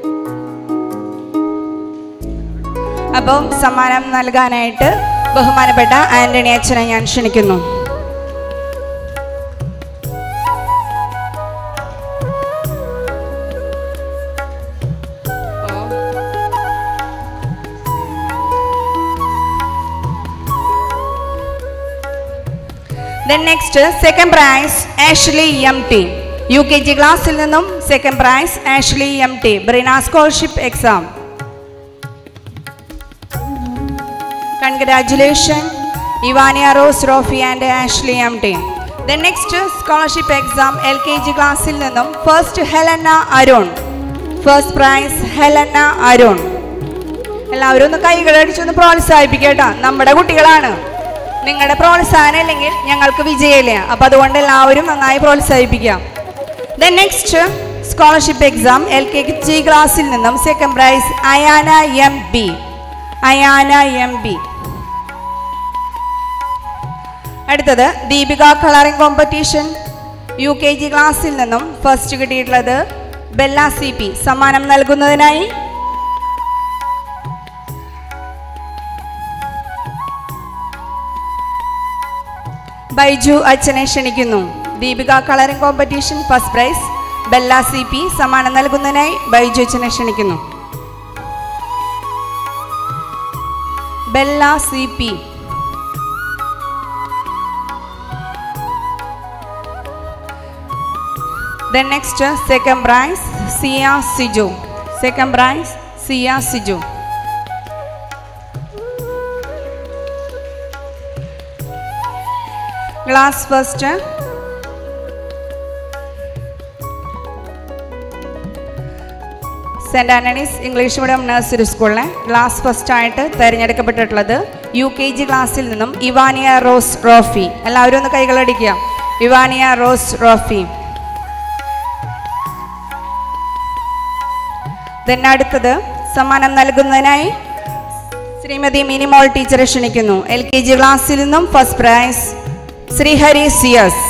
അപ്പോൾ സമ്മാനം നൽകാനായിട്ട് ബഹുമാനപ്പെട്ട ആന്റണി അച്ഛനെ ഞാൻ ക്ഷണിക്കുന്നു then next second prize Ashley M T U K G ക്ലാസ്സിൽ നിന്നും second prize Ashley M T ബ്രിന scholarship exam congratulation Ivania Rose Rofi and Ashley M T then next scholarship exam L K G ക്ലാസ്സിൽ നിന്നും first Helena Arun first prize Helena Arun എല്ലാവരും ഒന്ന് കൈകളടിച്ചൊന്ന് പ്രോത്സാഹിപ്പിക്കട്ടോ നമ്മുടെ കുട്ടികളാണ് നിങ്ങളുടെ പ്രോത്സാഹനം ഇല്ലെങ്കിൽ ഞങ്ങൾക്ക് വിജയമില്ല അപ്പം അതുകൊണ്ട് എല്ലാവരും നന്നായി പ്രോത്സാഹിപ്പിക്കാം then next scholarship exam L K G ക്ലാസ്സിൽ നിന്നും second prize Ayana M B Ayana M B അടുത്തത് Deepika colouring competition U K G ക്ലാസ്സിൽ നിന്നും ഫസ്റ്റ് കിട്ടിയിട്ടുള്ളത് ബെല്ല സി പി സമ്മാനം നൽകുന്നതിനായി ബൈജു അച്ഛനെ ക്ഷണിക്കുന്നു Deepika colouring competition first prize Bella C P സമ്മാനം നൽകുന്നതിനായി ബൈജു അച്ഛനെ ക്ഷണിക്കുന്നു Bella C P Then next, second prize, Sia Siju. Second prize, Sia Siju. Class first. Saint Antony's English medium nursery സ്കൂളിലെ ക്ലാസ് ഫസ്റ്റ് ആയിട്ട് തിരഞ്ഞെടുക്കപ്പെട്ടിട്ടുള്ളത് യു കെ ജി ക്ലാസ്സിൽ നിന്നും ഇവാനിയ റോസ് റോഫി എല്ലാവരും ഒന്ന് കൈകളടിക്കുക ഇവാനിയ റോസ് റോഫി then അടുത്തത് സമ്മാനം നൽകുന്നതിനായി ശ്രീമതി മിനിമോൾ ടീച്ചറെ ക്ഷണിക്കുന്നു എൽ കെ ജി ക്ലാസ്സിൽ നിന്നും ഫസ്റ്റ് പ്രൈസ് ശ്രീഹരി സിയസ്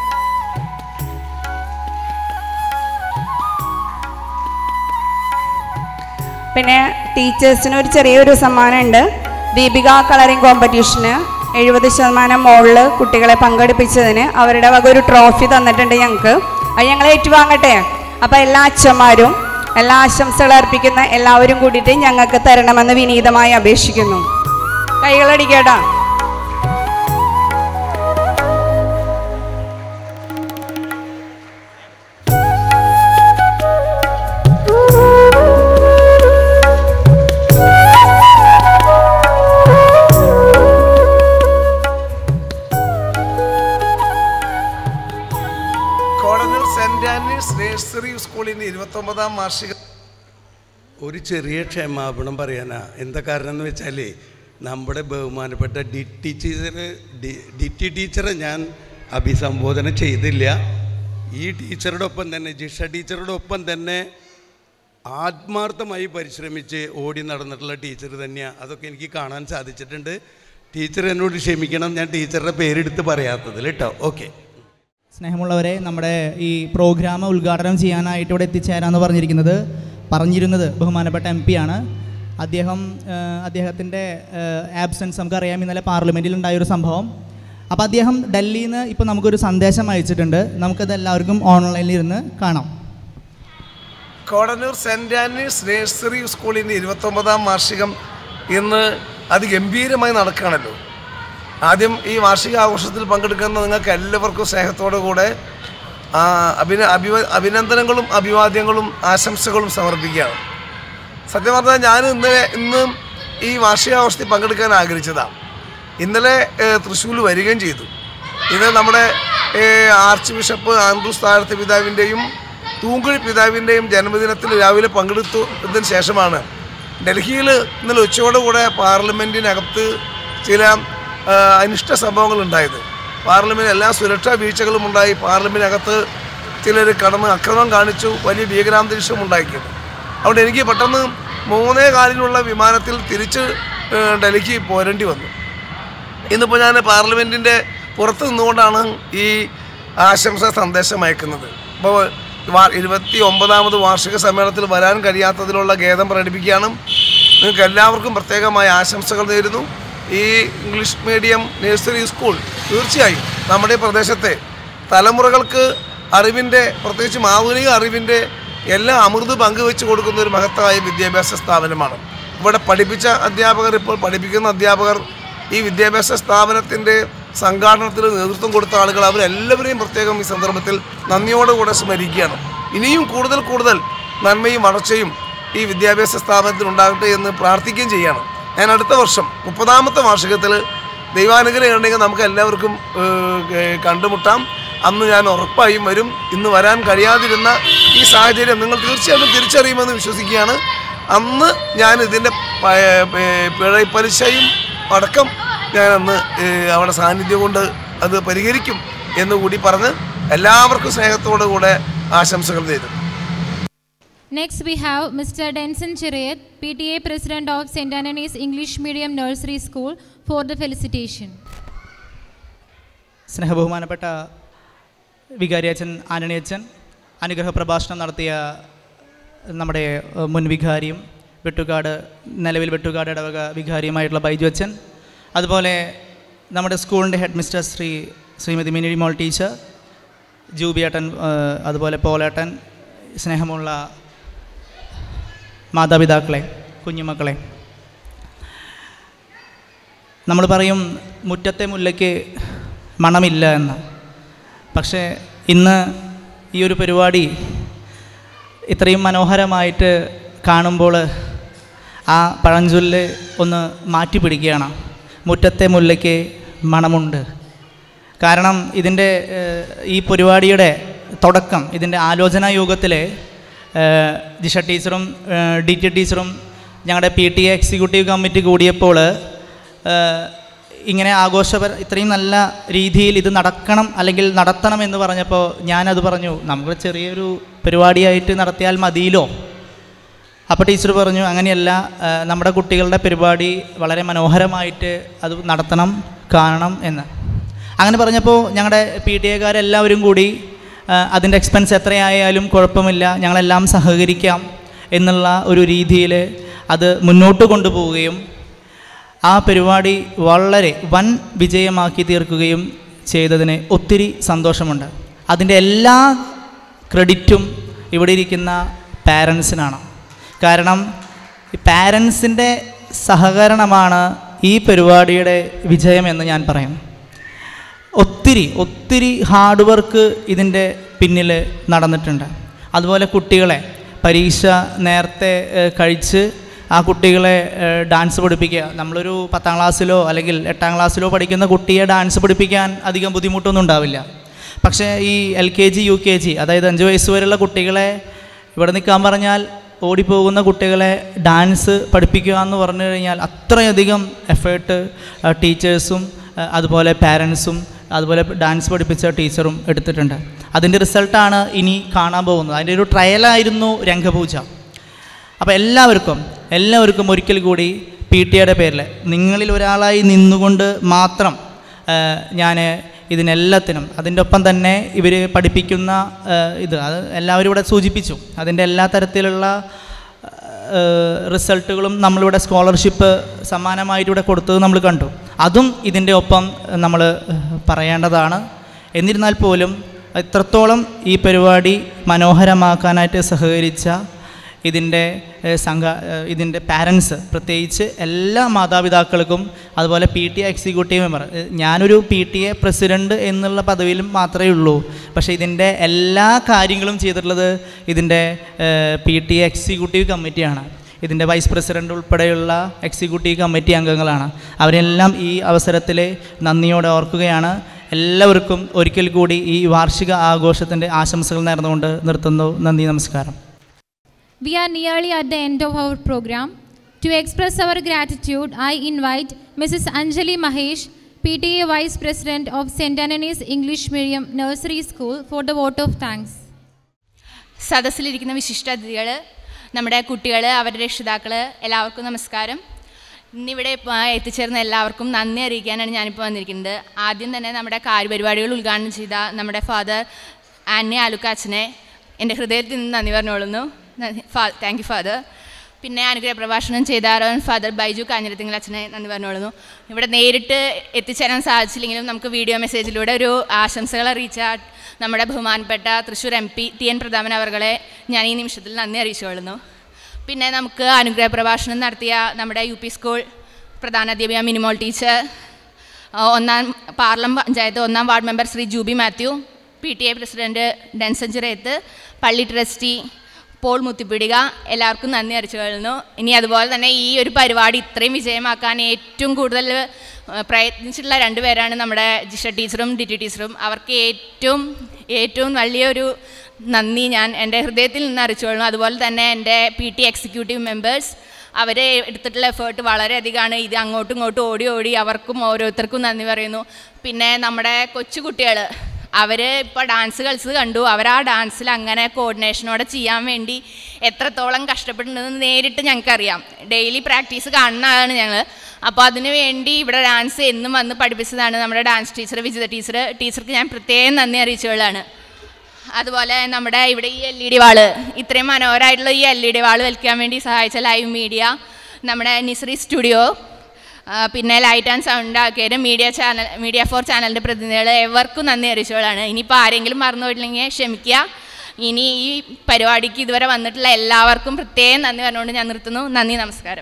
പിന്നെ ടീച്ചേഴ്സിന് ഒരു ചെറിയൊരു സമ്മാനമുണ്ട് ദീപിക കളറിംഗ് കോമ്പറ്റീഷന് എഴുപത് ശതമാനം മുകളിൽ കുട്ടികളെ പങ്കെടുപ്പിച്ചതിന് അവരുടെ വക ഒരു ട്രോഫി തന്നിട്ടുണ്ട് ഞങ്ങൾക്ക് അത് ഞങ്ങൾ ഏറ്റുവാങ്ങട്ടെ അപ്പോൾ എല്ലാ അച്ഛന്മാരും എല്ലാ ആശംസകൾ അർപ്പിക്കുന്ന എല്ലാവരും കൂടിയിട്ട് ഞങ്ങൾക്ക് തരണമെന്ന് വിനീതമായി അപേക്ഷിക്കുന്നു കൈകളടിക്കേടാ കോടനൽ സെന്റ് ആൻഡ്രീസ് നഴ്സറി സ്കൂളിന്റെ ഇരുപത്തൊമ്പതാം വാർഷിക ഒരു ചെറിയ ക്ഷമാപണം പറയാനാ എന്താ കാരണം എന്ന് വെച്ചാൽ നമ്മുടെ ബഹുമാനപ്പെട്ട ഡിറ്റി ടീച്ചർ ഡിറ്റി ടീച്ചറെ ഞാൻ അഭിസംബോധന ചെയ്തില്ല ഈ ടീച്ചറുടെ ഒപ്പം തന്നെ ജിഷ ടീച്ചറുടെ ഒപ്പം തന്നെ ആത്മാർത്ഥമായി പരിശ്രമിച്ച് ഓടി നടന്നിട്ടുള്ള ടീച്ചർ തന്നെയാണ് അതൊക്കെ എനിക്ക് കാണാൻ സാധിച്ചിട്ടുണ്ട് ടീച്ചർ എന്നോട് ക്ഷമിക്കണം ഞാൻ ടീച്ചറുടെ പേരെടുത്ത് പറയാത്തതിൽ കേട്ടോ ഓക്കെ സ്നേഹമുള്ളവരെ നമ്മുടെ ഈ പ്രോഗ്രാം ഉദ്ഘാടനം ചെയ്യാനായിട്ട് ഇവിടെ എത്തിച്ചേരാമെന്ന് പറഞ്ഞിരിക്കുന്നത് പറഞ്ഞിരുന്നത് ബഹുമാനപ്പെട്ട എം പി ആണ് അദ്ദേഹം അദ്ദേഹത്തിൻ്റെ ആബ്സെൻസ് നമുക്കറിയാം ഇന്നലെ പാർലമെൻറ്റിൽ ഉണ്ടായൊരു സംഭവം അപ്പോൾ അദ്ദേഹം ഡൽഹിയിൽ നിന്ന് ഇപ്പോൾ നമുക്കൊരു സന്ദേശം അയച്ചിട്ടുണ്ട് നമുക്കത് എല്ലാവർക്കും ഓൺലൈനിൽ ഇരുന്ന് കാണാം കോടന്നൂർ സെന്റ് ആൻഡ്രീസ് നഴ്സറി സ്കൂളിന്റെ ഇരുപത്തൊമ്പതാം വാർഷികം ഇന്ന് അതിഗംഭീരമായി നടക്കുകയാണല്ലോ ആദ്യം ഈ വാർഷിക ആഘോഷത്തിൽ പങ്കെടുക്കുന്ന നിങ്ങൾക്ക് എല്ലാവർക്കും സ്നേഹത്തോടു കൂടെ ആ, അഭിന അഭിവ അഭിനന്ദനങ്ങളും അഭിവാദ്യങ്ങളും ആശംസകളും സമർപ്പിക്കുകയാണ് സത്യം പറഞ്ഞാൽ ഞാൻ ഇന്നലെ ഇന്ന് ഈ വാർഷികാഘോഷത്തിൽ പങ്കെടുക്കാൻ ആഗ്രഹിച്ചതാണ് ഇന്നലെ തൃശ്ശൂർ വരികയും ചെയ്തു ഇത് നമ്മുടെ ഏഹ്, ആർച്ച് ബിഷപ്പ് ആൻഡ്രൂസ് താഴത്തെ പിതാവിൻ്റെയും തൂങ്കുഴി പിതാവിൻ്റെയും ജന്മദിനത്തിൽ രാവിലെ പങ്കെടുത്തതിന് ശേഷമാണ് ഡൽഹിയിൽ ഇന്നലെ ഉച്ചയോടുകൂടെ പാർലമെൻറ്റിനകത്ത് ചില ആ, അനിഷ്ട സംഭവങ്ങൾ ഉണ്ടായത് പാർലമെൻറ്റ് എല്ലാ സുരക്ഷാ വീഴ്ചകളും ഉണ്ടായി പാർലമെൻറ്റിനകത്ത് ചിലർ കടന്ന് അക്രമം കാണിച്ചു വലിയ ഭീകരാന്തരീക്ഷം ഉണ്ടാക്കിയത് അതുകൊണ്ട് എനിക്ക് പെട്ടെന്ന് മൂന്നേ കാലിലുള്ള വിമാനത്തിൽ തിരിച്ച് ഏഹ്, ഡൽഹിക്ക് പോരേണ്ടി വന്നു ഇന്നിപ്പോൾ ഞാൻ പാർലമെൻറ്റിൻ്റെ പുറത്ത് നിന്നുകൊണ്ടാണ് ഈ ആശംസ സന്ദേശം അയക്കുന്നത് അപ്പോൾ വാ- ഇരുപത്തി ഒമ്പതാമത് വാർഷിക സമ്മേളനത്തിൽ വരാൻ കഴിയാത്തതിലുള്ള ഖേദം പ്രകടിപ്പിക്കുകയാണ് നിങ്ങൾക്ക് എല്ലാവർക്കും പ്രത്യേകമായ ആശംസകൾ നേരുന്നു ഈ ഇംഗ്ലീഷ് മീഡിയം നഴ്സറി സ്കൂൾ തീർച്ചയായും നമ്മുടെ ഈ പ്രദേശത്തെ തലമുറകൾക്ക് അറിവിൻ്റെ പ്രത്യേകിച്ചും ആധുനിക അറിവിൻ്റെ എല്ലാ അമൃത് പങ്കുവെച്ച് കൊടുക്കുന്ന ഒരു മഹത്തായ വിദ്യാഭ്യാസ സ്ഥാപനമാണ് ഇവിടെ പഠിപ്പിച്ച അധ്യാപകർ ഇപ്പോൾ പഠിപ്പിക്കുന്ന അധ്യാപകർ ഈ വിദ്യാഭ്യാസ സ്ഥാപനത്തിൻ്റെ സംഘാടനത്തിന് നേതൃത്വം കൊടുത്ത ആളുകൾ അവരെല്ലാവരെയും പ്രത്യേകം ഈ സന്ദർഭത്തിൽ നന്ദിയോടുകൂടെ സ്മരിക്കുകയാണ് ഇനിയും കൂടുതൽ കൂടുതൽ നന്മയും വളർച്ചയും ഈ വിദ്യാഭ്യാസ സ്ഥാപനത്തിൽ ഉണ്ടാകട്ടെ എന്ന് പ്രാർത്ഥിക്കുകയും ചെയ്യാണ് ഞാൻ അടുത്ത വർഷം മുപ്പതാമത്തെ വാർഷികത്തിൽ ദൈവാനുഗ്രഹം ഉണ്ടെങ്കിൽ നമുക്ക് എല്ലാവർക്കും ഏഹ്, ഏഹ്, കണ്ടുമുട്ടാം അന്ന് ഞാൻ ഉറപ്പായും വരും ഇന്ന് വരാൻ കഴിയാതിരുന്ന ഈ സാഹചര്യം നിങ്ങൾ തീർച്ചയായിട്ടും തിരിച്ചറിയുമെന്ന് വിശ്വസിക്കുകയാണ് അന്ന് ഞാൻ ഇതിൻ്റെ പിഴപ്പലിശയും അടക്കം ഞാൻ അന്ന് ഏഹ്, അവിടെ സാന്നിധ്യം കൊണ്ട് അത് പരിഹരിക്കും എന്ന് കൂടി പറഞ്ഞ് എല്ലാവർക്കും സ്നേഹത്തോടു കൂടെ ആശംസകൾ നേരും Next, we have Mr. Denson Chirayat, PTA President of St. Anthony's English Medium Nursery School, for the felicitation. സ്നേഹബഹുമാനപ്പെട്ട വികാരിയച്ഛൻ ആനണിയച്ഛൻ അനുഗ്രഹ പ്രഭാഷണം നടത്തിയ നമ്മുടെ ഏഹ്, മുൻ വികാരിയും വെട്ടുകാട് നിലവിൽ വെട്ടുകാട് ഇടവക വികാരിയുമായിട്ടുള്ള ബൈജു അച്ഛൻ അതുപോലെ നമ്മുടെ സ്കൂളിൻ്റെ head mister Shri Shrimati Minimol teacher ജൂബിയേട്ടൻ ഏഹ്, അതുപോലെ പോലേട്ടൻ സ്നേഹമുള്ള മാതാപിതാക്കളെ കുഞ്ഞുമക്കളെ നമ്മൾ പറയും മുറ്റത്തെ മുല്ലയ്ക്ക് മണമില്ല എന്ന് പക്ഷേ ഇന്ന് ഈ ഒരു പരിപാടി ഇത്രയും മനോഹരമായിട്ട് കാണുമ്പോൾ ആ പഴഞ്ചൊല്ല് ഒന്ന് മാറ്റി പിടിക്കുകയാണ് മുറ്റത്തെ മുല്ലയ്ക്ക് മണമുണ്ട് കാരണം ഇതിൻ്റെ ഏഹ്, ഈ പരിപാടിയുടെ തുടക്കം ഇതിൻ്റെ ആലോചനാ യോഗത്തിലെ ഏഹ്, ജിഷ ടീച്ചറും ഏഹ്, ഡി ടി ടീച്ചറും ഞങ്ങളുടെ P T A executive committee കൂടിയപ്പോൾ ഏഹ്, ഇങ്ങനെ ആഘോഷപര ഇത്രയും നല്ല രീതിയിൽ ഇത് നടക്കണം അല്ലെങ്കിൽ നടത്തണം എന്ന് പറഞ്ഞപ്പോൾ ഞാനത് പറഞ്ഞു നമുക്ക് ചെറിയൊരു പരിപാടിയായിട്ട് നടത്തിയാൽ മതിയല്ലോ അപ്പോൾ ടീച്ചർ പറഞ്ഞു അങ്ങനെയല്ല ആ, നമ്മുടെ കുട്ടികളുടെ പരിപാടി വളരെ മനോഹരമായിട്ട് അത് നടത്തണം കാണണം എന്ന് അങ്ങനെ പറഞ്ഞപ്പോൾ ഞങ്ങളുടെ പി ടി എക്കാരെല്ലാവരും കൂടി ആ, അതിൻ്റെ എക്സ്പെൻസ് എത്രയായാലും കുഴപ്പമില്ല ഞങ്ങളെല്ലാം സഹകരിക്കാം എന്നുള്ള ഒരു രീതിയിൽ അത് മുന്നോട്ട് കൊണ്ടുപോവുകയും ആ പരിപാടി വളരെ വൻ വിജയമാക്കി തീർക്കുകയും ചെയ്തതിന് ഒത്തിരി സന്തോഷമുണ്ട് അതിൻ്റെ എല്ലാ ക്രെഡിറ്റും ഇവിടെ ഇരിക്കുന്ന പാരൻസിനാണ് കാരണം പാരൻസിൻ്റെ സഹകരണമാണ് ഈ പരിപാടിയുടെ വിജയമെന്ന് ഞാൻ പറയും ഒത്തിരി ഒത്തിരി ഹാർഡ് വർക്ക് ഇതിൻ്റെ പിന്നിൽ നടന്നിട്ടുണ്ട് അതുപോലെ കുട്ടികളെ പരീക്ഷ നേരത്തെ ഏഹ്, കഴിച്ച് ആ കുട്ടികളെ ഏഹ്, ഡാൻസ് പഠിപ്പിക്കുക നമ്മളൊരു പത്താം ക്ലാസ്സിലോ അല്ലെങ്കിൽ എട്ടാം ക്ലാസ്സിലോ പഠിക്കുന്ന കുട്ടിയെ ഡാൻസ് പഠിപ്പിക്കാൻ അധികം ബുദ്ധിമുട്ടൊന്നും ഉണ്ടാവില്ല പക്ഷേ ഈ L K G U K G അതായത് അഞ്ച് വയസ്സ് വരെയുള്ള കുട്ടികളെ ഇവിടെ നിൽക്കാൻ പറഞ്ഞാൽ ഓടിപ്പോകുന്ന കുട്ടികളെ ഡാൻസ് പഠിപ്പിക്കുക എന്ന് പറഞ്ഞു കഴിഞ്ഞാൽ അത്രയധികം എഫേർട്ട് ടീച്ചേഴ്സും അതുപോലെ പാരൻസും അതുപോലെ ഡാൻസ് പഠിപ്പിച്ച ടീച്ചറും എടുത്തിട്ടുണ്ട് അതിൻ്റെ റിസൾട്ടാണ് ഇനി കാണാൻ പോകുന്നത് അതിൻ്റെ ഒരു ട്രയലായിരുന്നു രംഗപൂജ അപ്പോൾ എല്ലാവർക്കും എല്ലാവർക്കും ഒരിക്കൽ കൂടി പി ടി എയുടെ പേരിൽ നിങ്ങളിൽ ഒരാളായി നിന്നുകൊണ്ട് മാത്രം ഞാൻ ഇതിനെല്ലാത്തിനും അതിൻ്റെ ഒപ്പം തന്നെ ഇവർ പഠിപ്പിക്കുന്ന ആ, ഇത് അത് എല്ലാവരും ഇവിടെ സൂചിപ്പിച്ചു അതിൻ്റെ എല്ലാ തരത്തിലുള്ള റിസൾട്ടുകളും നമ്മളിവിടെ സ്കോളർഷിപ്പ് സമ്മാനമായിട്ട് ഇവിടെ കൊടുത്തത് നമ്മൾ കണ്ടു അതും ഇതിൻ്റെ ഒപ്പം നമ്മൾ പറയേണ്ടതാണ് എന്നിരുന്നാൽ പോലും എത്രത്തോളം ഈ പരിപാടി മനോഹരമാക്കാനായിട്ട് സഹകരിച്ച ഇതിൻ്റെ ഏഹ്, സംഘ ഏഹ്, ഇതിൻ്റെ പാരൻസ് പ്രത്യേകിച്ച് എല്ലാ മാതാപിതാക്കൾക്കും അതുപോലെ P T A executive member ഏഹ്, ഞാനൊരു പി ടി എ പ്രസിഡൻറ്റ് എന്നുള്ള പദവിയിലും മാത്രമേ ഉള്ളൂ പക്ഷേ ഇതിൻ്റെ എല്ലാ കാര്യങ്ങളും ചെയ്തിട്ടുള്ളത് ഇതിൻ്റെ പി ടി എ എക്സിക്യൂട്ടീവ് കമ്മിറ്റിയാണ് ഇതിൻ്റെ വൈസ് പ്രസിഡൻ്റ് ഉൾപ്പെടെയുള്ള എക്സിക്യൂട്ടീവ് കമ്മിറ്റി അംഗങ്ങളാണ് അവരെല്ലാം ഈ അവസരത്തിൽ നന്ദിയോടെ ഓർക്കുകയാണ് എല്ലാവർക്കും ഒരിക്കൽ കൂടി ഈ വാർഷിക ആഘോഷത്തിൻ്റെ ആശംസകൾ നേർന്നുകൊണ്ട് നിർത്തുന്നു നന്ദി നമസ്കാരം We are nearly at the end of our program. To express our gratitude, I invite Mrs. Anjali Mahesh, PTA Vice President of St. Anthony's English Medium Nursery School, for the vote of thanks. സദസ്സിലിരിക്കുന്ന വിശിഷ്ടാതിഥികൾ നമ്മുടെ കുട്ടികൾ അവരുടെ രക്ഷിതാക്കൾ എല്ലാവർക്കും നമസ്കാരം ഇന്നിവിടെ ഇപ്പോൾ എത്തിച്ചേർന്ന എല്ലാവർക്കും നന്ദി അറിയിക്കാനാണ് ഞാനിപ്പോൾ വന്നിരിക്കുന്നത് ആദ്യം തന്നെ നമ്മുടെ കാര്യപരിപാടികൾ ഉദ്ഘാടനം ചെയ്ത നമ്മുടെ ഫാദർ ആന്നി ആലുക്കാച്ചനെ എൻ്റെ ഹൃദയത്തിൽ നിന്ന് നന്ദി പറഞ്ഞോളുന്നു താങ്ക് യു ഫാദർ പിന്നെ അനുഗ്രഹ പ്രഭാഷണം ചെയ്ത ഫാദർ ബൈജു കാഞ്ഞിരത്തിങ്കൽ അച്ഛനെ നന്ദി പറഞ്ഞോളുന്നു ഇവിടെ നേരിട്ട് എത്തിച്ചേരാൻ സാധിച്ചില്ലെങ്കിലും നമുക്ക് വീഡിയോ മെസ്സേജിലൂടെ ഒരു ആശംസകൾ അറിയിച്ച നമ്മുടെ ബഹുമാനപ്പെട്ട Thrissur M P T N Prathapan അവർകളെ ഞാൻ ഈ നിമിഷത്തിൽ നന്ദി അറിയിച്ചുകൊള്ളുന്നു പിന്നെ നമുക്ക് അനുഗ്രഹ പ്രഭാഷണം നടത്തിയ നമ്മുടെ യു പി സ്കൂൾ പ്രധാനാധ്യാപിക മിനിമോൾ ടീച്ചർ ആ, ഒന്നാം പാർലം പഞ്ചായത്ത് ഒന്നാം ward member Shri Jubi Mathew P T A president Denson Chirayath പള്ളി ട്രസ്റ്റി പോൾ മുത്തിപ്പിടിക എല്ലാവർക്കും നന്ദി അറിയിച്ചു കൊള്ളുന്നു ഇനി അതുപോലെ തന്നെ ഈ ഒരു പരിപാടി ഇത്രയും വിജയമാക്കാൻ ഏറ്റവും കൂടുതൽ ആ, പ്രയത്നിച്ചിട്ടുള്ള രണ്ടുപേരാണ് നമ്മുടെ ജിഷ ടീച്ചറും ഡിറ്റി ടീച്ചറും അവർക്ക് ഏറ്റവും ഏറ്റവും വലിയൊരു നന്ദി ഞാൻ എൻ്റെ ഹൃദയത്തിൽ നിന്ന് അറിയിച്ചുകൊള്ളുന്നു അതുപോലെ തന്നെ എൻ്റെ പി ടി എക്സിക്യൂട്ടീവ് മെമ്പേഴ്സ് അവർ എടുത്തിട്ടുള്ള എഫേർട്ട് വളരെയധികമാണ് ഇത് അങ്ങോട്ടും ഇങ്ങോട്ടും ഓടി ഓടി അവർക്കും ഓരോരുത്തർക്കും നന്ദി പറയുന്നു പിന്നെ നമ്മുടെ കൊച്ചു കുട്ടികൾ അവർ ഇപ്പോൾ ഡാൻസ് കളിച്ചത് കണ്ടു അവർ ആ ഡാൻസിൽ അങ്ങനെ കോർഡിനേഷനോടെ ചെയ്യാൻ വേണ്ടി എത്രത്തോളം കഷ്ടപ്പെട്ടിട്ടുണ്ടെന്ന് നേരിട്ട് ഞങ്ങൾക്കറിയാം ഡെയിലി പ്രാക്ടീസ് കാണുന്നതാണ് ഞങ്ങൾ അപ്പോൾ അതിന് വേണ്ടി ഇവിടെ ഡാൻസ് എന്നും വന്ന് പഠിപ്പിച്ചതാണ് നമ്മുടെ ഡാൻസ് ടീച്ചർ വിജിത ടീച്ചർ ടീച്ചർക്ക് ഞാൻ പ്രത്യേകം നന്ദി അറിയിച്ചുകൊള്ളാണ് അതുപോലെ നമ്മുടെ ഇവിടെ ഈ എൽ ഇ ഡി വാള് ഇത്രയും മനോഹരമായിട്ടുള്ള ഈ എൽ ഇ ഡി വാള് വലിക്കാൻ വേണ്ടി സഹായിച്ച ലൈവ് മീഡിയ നമ്മുടെ നിസ്രി സ്റ്റുഡിയോ ആ, പിന്നെ ലൈറ്റ് ആൻഡ് സൗണ്ട് ആക്കിയത് മീഡിയ ചാനൽ മീഡിയ ഫോർ ചാനലിൻ്റെ പ്രതിനിധികൾ എവർക്കും നന്ദി അറിയിച്ചോളാണ് ഇനിയിപ്പോൾ ആരെങ്കിലും മറന്നു പോയിട്ടില്ലെങ്കിൽ ക്ഷമിക്കുക ഇനി ഈ പരിപാടിക്ക് ഇതുവരെ വന്നിട്ടുള്ള എല്ലാവർക്കും പ്രത്യേകം നന്ദി പറഞ്ഞുകൊണ്ട് ഞാൻ നിർത്തുന്നു നന്ദി നമസ്കാരം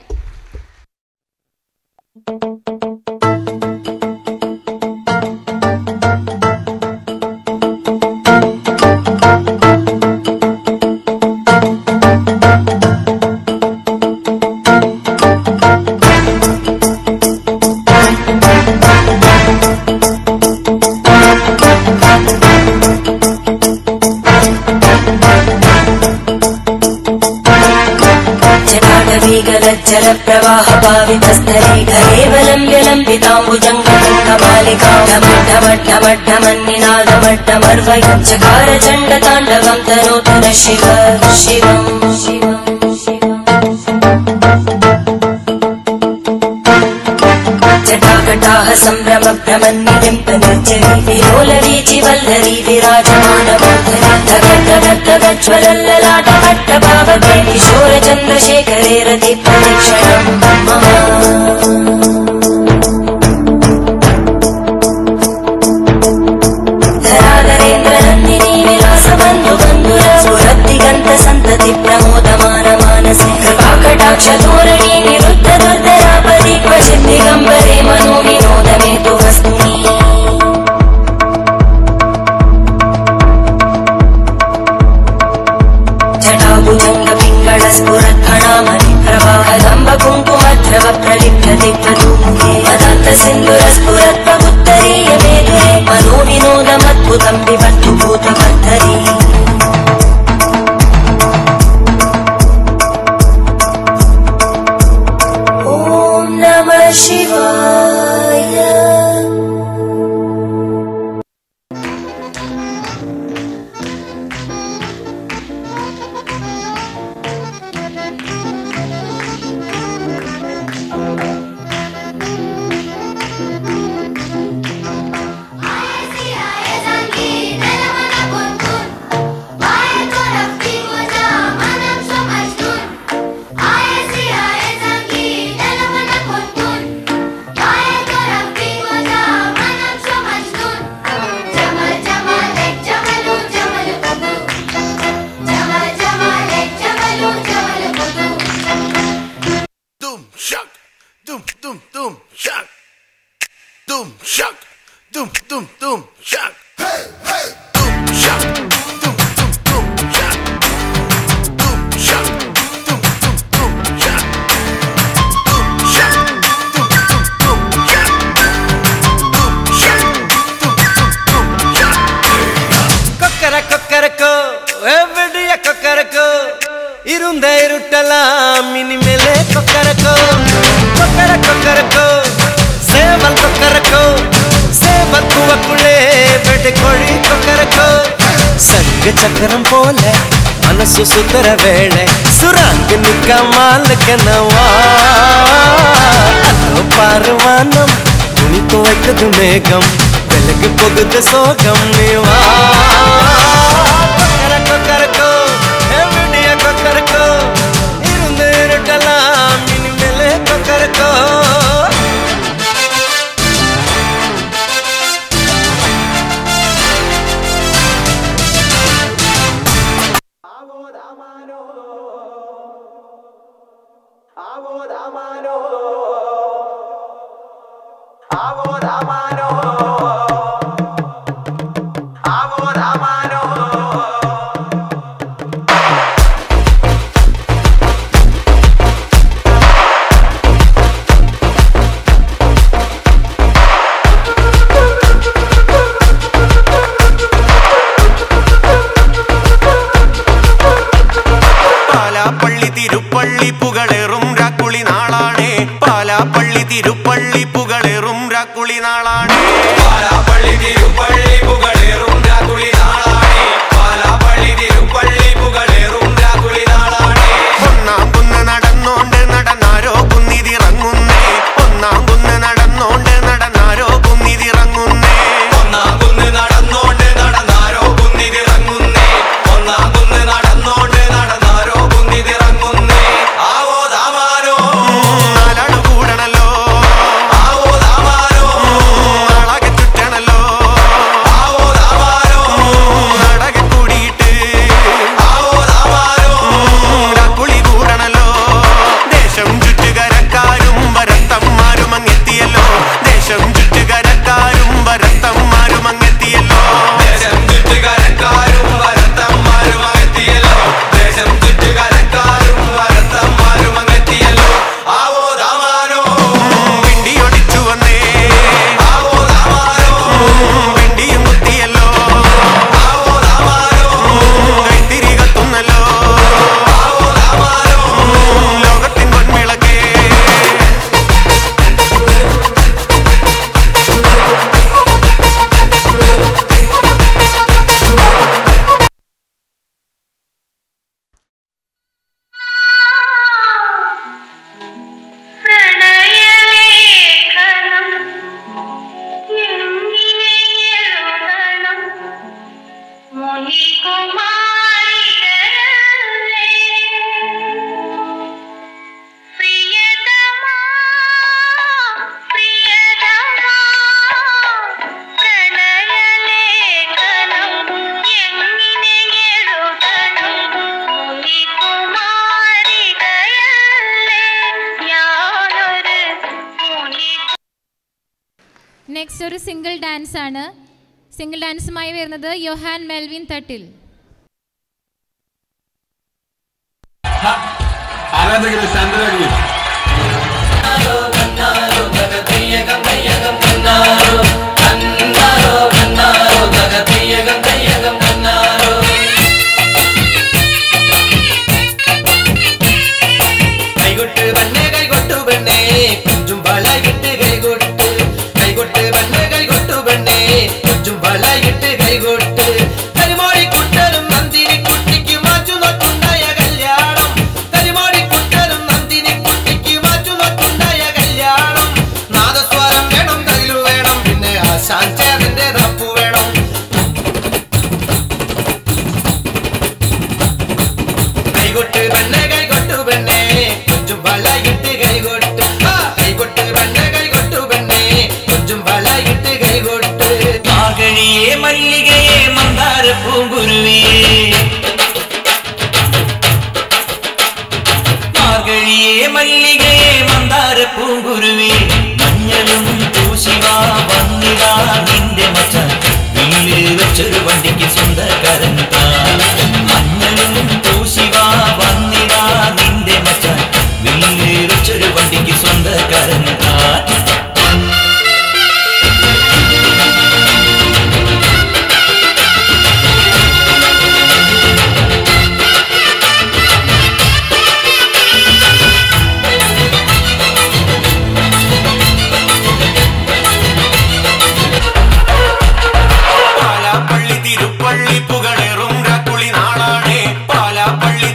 जटाटवीगलज्जलप्रवाहपावितस्तरे घरेवलम्ब्य लम्बिताम्बुजङ्गमालिका ढमड्ढमड्ढमड्ढमन्निनादमड्ढमर्वयुञ्चकार चण्डताण्डवं तनोतु न शिव शिवम् जटाकटाः सम्भ्रमभ्रमन्निलिम्प निर्जरी विलोलवीचि वल्लरी विराजमानमूर्धनि धगद्धगद्धगज्ज्वलल्ललाटपट्टभावके किशोरचन्द्रशेखरे रति परीक्षणम् मम धराधरेन्द्रनन्दिनी विलासबन्धुबन्धुर स्फुरद्दिगन्तसन्तति प्रमोद ഇരുந்த இருட்டலாம் இனிமேலே கொக்கரக்கோ கொக்கர கொக்கரக்கோ சேவல் கொக்கரக்கோ சேவல் கூவக்குள்ளே வெட்டு கோழி கொக்கரக்கோ சங்கு சக்கரம் போல மனசு சுந்தர வேளை சுராங்கு நிக்க மாலுக்கனவா அதோ பாருவானம் துணி துவைக்குது மேகம் வெளுக்கு போகுது சோகம் நீவா கொக்கர கொக்கரக்கோ எவிடிய கொக்கரக்கோ இருந்து இருட்டலாம் இனிமேலே கொக்கரக்கோ പാലാപ്പള്ളി തിരുപ്പള്ളി പുകളേറും രാക്കുളി നാളാണേ പാലാപ്പള്ളി തിരുപ്പള്ളി പുകളേറും രാക്കുളി നാളാണേ പാലാപ്പള്ളി തിരുപ്പള്ളി പുകളേറും രാക്കുളി നാളാണേ പാലാപ്പള്ളി തിരുപ്പള്ളി പുകളേറും രാക്കുളി നാളാണേ ഒന്നാം കുന്ന് നടന്നോണ്ട് നടന്നാരോ കുന്നിതിറങ്ങുന്നേ ഒന്നാം കുന്ന് നടന്നോണ്ട് നടന്നാരോ കുന്നിതിറങ്ങുന്നേ ഒന്നാം കുന്ന് നടന്നോണ്ട് നടന്നാരോ കുന്നിതിറങ്ങുന്നേ ഒന്നാം കുന്ന് നടന്നോണ്ട് നടന്നാരോ കുന്നിതിറങ്ങുന്നേ ആവോ ദാമാരോ നാലാട് കൂടണല്ലോ ആവോ ദാമാരോ നാളാകെ ചുറ്റണല്ലോ ആവോ ദാമാരോ നാടകെ കൂടിയിട്ട് ആവോ ദാമാരോ കുളി കൂടണല്ലോ ദേശം ചുറ്റുകരക്കാരും വരത്തന്മാരും അങ്ങെത്തിയല്ലോ ദേശം ചുറ്റുകരക്കാരും വരത്തന്മാരും അങ്ങെത്തിയല്ലോ ദേശം ചുറ്റുകരക്കാരും വരത്തന്മാരും അങ്ങെത്തിയല്ലോ ദേശം ചുറ്റുകരക്കാരും വരത്തന്മാരും അങ്ങെത്തിയല്ലോ ആവോ ദാമാനോ പിണ്ടിയൊടിച്ചു വന്നേ ആവോ ദാമാനോ പിണ്ടിയും കുത്തിയല്ലോ ആവോ ദാമാനോ കൈത്തിരി കത്തുന്നല്ലോ ആവോ ദാമാനോ ലോകത്തിൻ പൊൻവിളക്കേ നെക്സ്റ്റ് ഒരു സിംഗിൾ ഡാൻസ് ആണ് സിംഗിൾ ഡാൻസുമായി വരുന്നത് യൊഹാൻ മെൽവിൻ തട്ടിൽ ആരാധകരെ ശാന്തരാകുക കൈകൊട്ട് പെണ്ണെ കൈകൊട്ടു പെണ്ണെ കൊഞ്ചും വളയിട്ട് കൈകൊട്ട് കൈകൊട്ട് പെണ്ണെ കൈകൊട്ടു പെണ്ണെ കൊഞ്ചും വളയിട്ട് കൈകൊട്ട് കരിമോടി കുട്ടനും നന്ദിനി കുട്ടിക്ക് മാച്ചു നോട്ടുണ്ടായ കല്യാണം കരിമോടി കുട്ടനും നന്ദിനി കുട്ടിക്ക് മാച്ചു നോട്ടുണ്ടായ കല്യാണം നാദസ്വരം വേണം കയ്യിലു വേണം പിന്നെ ആശാൻ ചേതന്റെ റപ്പു വേണം കൈകൊട്ട് പെണ്ണെ കൈകൊട്ടു പെണ്ണെ കൊഞ്ചും വളയിട്ട് കൈകൊട്ട് ആ, കൈകൊട്ട് പെണ്ണെ കൈകൊട്ടു പെണ്ണെ കൊഞ്ചും വളയിട്ട് കൈകൊട്ട് മാകഴിയെ മല്ലികയെ മന്ദാര പൂങ്കുരുവിയെ മാർഗഴിയെ മല്ലികയെ മന്ദാര പൂങ്കുരുവി മഞ്ഞളും പൂശിവാ വന്നിടാ നിന്റെ മച്ച വീട് വെച്ചൊരു വണ്ടിക്ക് സ്വന്തക്കാരൻ താൻ മഞ്ഞളും പൂശിവാ വന്നിടാ നിന്റെ മച്ച വീട് വെച്ചൊരു വണ്ടിക്ക് സ്വന്തക്കാരൻ താൻ ആ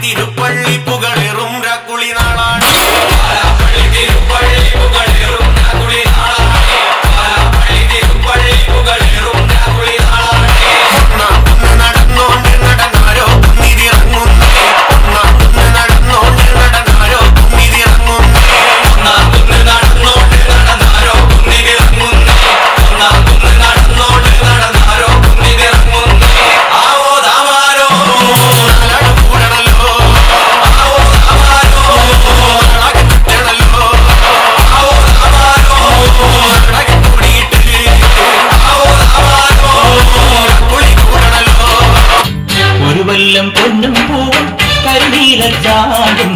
തിരുപ്പള്ളി പുകളേറും രാക്കുളി നാളാണ് പാലാപ്പള്ളി തിരുപ്പള്ളി പുകളേറും രാക്കുളി നാളാണ് പാലാപ്പള്ളി തിരുപ്പള്ളി പുകളേറും രാക്കുളി നാളാണ് ഒന്നാം കുന്ന് നടന്നോണ്ട് നടന്നാരോ കുന്നിതിറങ്ങുന്നേ ഒന്നാം കുന്ന് നടന്നോണ്ട് നടന്നാരോ കുന്നിതിറങ്ങുന്നേ ഒന്നാം കുന്ന് നടന്നോണ്ട് നടന്നാരോ കുന്നിതിറങ്ങുന്നേ ഒന്നാം കുന്ന് നടന്നോണ്ട് നടന്നാരോ കുന്നിതിറങ്ങുന്നേ ആവോ ദാമാരോ നാലാട് കൂടണല്ലോ ആവോ ദാമാരോ നാളാകെ കിട്ടണല്ലോ ആവോ ദാമാരോ നാളാകെ കൂടിയിട്ട് ആവോ ദാമാരോ കുളി കൂടണല്ലോ ഒരു വല്ലം പൊന്നും പൂവും കരിനീല ചാടും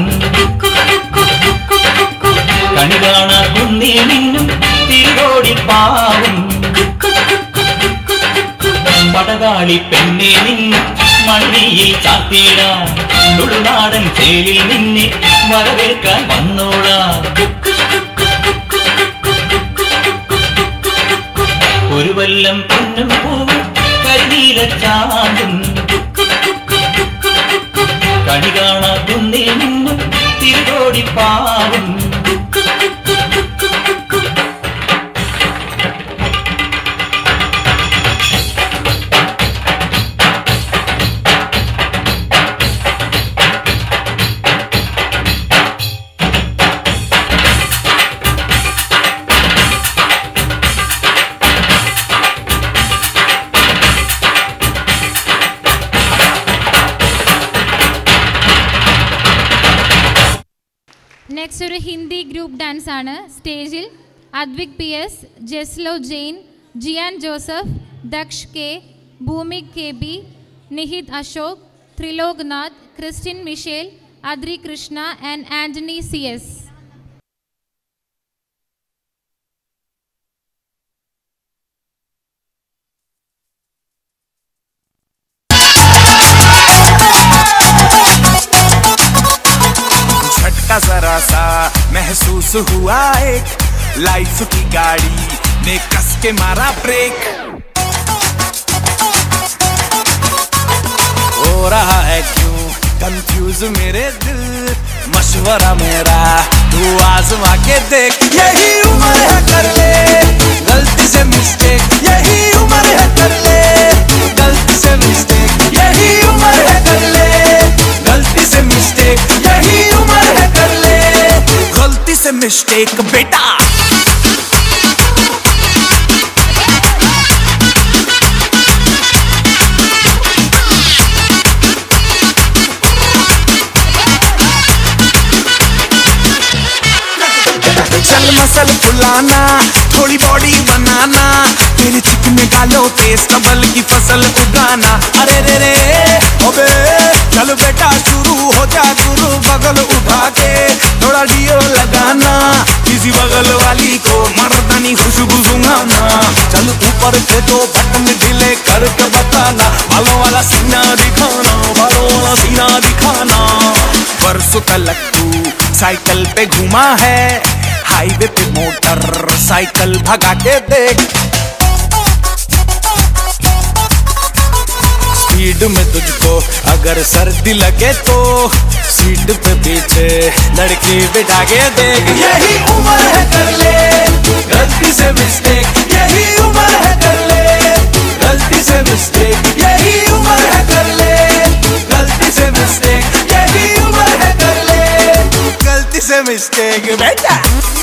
കണി കാണാ കുന്നേ നിന്നും തിരുകോടി പാവും പടകാളി പെണ്ണെ നിന്നും മണിയിൽ ചാത്തിയിടാൻ തുളുനാടൻ ചേലിൽ നിന്നെ വരവേൽക്കാൻ വന്നോളാം ഒരു വല്ലം പൊന്നും പൂവും കരിനീല ചാടും കണി കാണാ കുന്നേ നിന്നും തിരുകോടി പാവും നെക്സ്റ്റ് ഒരു ഹിന്ദി ഗ്രൂപ്പ് ഡാൻസ് ആണ് സ്റ്റേജിൽ Advik P S Jeslo Jain Jiyan Joseph Daksh K Bhoomik K B Nihith Ashok Thrilokanath Christin Michel Adri Krishna and Antony C S झटका जरा सा महसूस हुआ एक लाइफ की गाड़ी ने कस के मारा ब्रेक हो रहा है क्यों कंफ्यूज मेरे दिल मशवरा मेरा तू आजमा के देख यही उम्र है कर ले गलती से मिस्टेक यही उम्र है कर ले गलती से मिस्टेक यही उम्र है कर ले गलती से मिस्टेक यही उम्र है कर ले गलती से मिस्टेक बेटा चल मसल फुलाना थोड़ी बॉडी बनाना तेरे चिकने गालों पे स्टबल की फसल उगाना अरे रे रे ओबे चल बेटा शुरू हो जा गुरु बगल उठा के थोड़ा डियो लगाना किसी बगल वाली को मर्दानी खुशबू सुंगाना चल ऊपर के दो बटन ढीले करके बताना बालों वाला सीना दिखाना बालों वाला सीना दिखाना परसों तलक तू साइकिल पे घुमा है हाईवे पे मोटर साइकिल भगा के देख स्पीड में तुझको अगर सर्दी लगे तो सीट पे पीछे लड़की बिठा के देख यही उम्र है कर ले गलती से मिस्टेक यही उम्र है कर ले गलती से मिस्टेक यही उम्र है कर ले गलती से मिस्टेक यही उम्र है कर ले गलती से मिस्टेक बेटा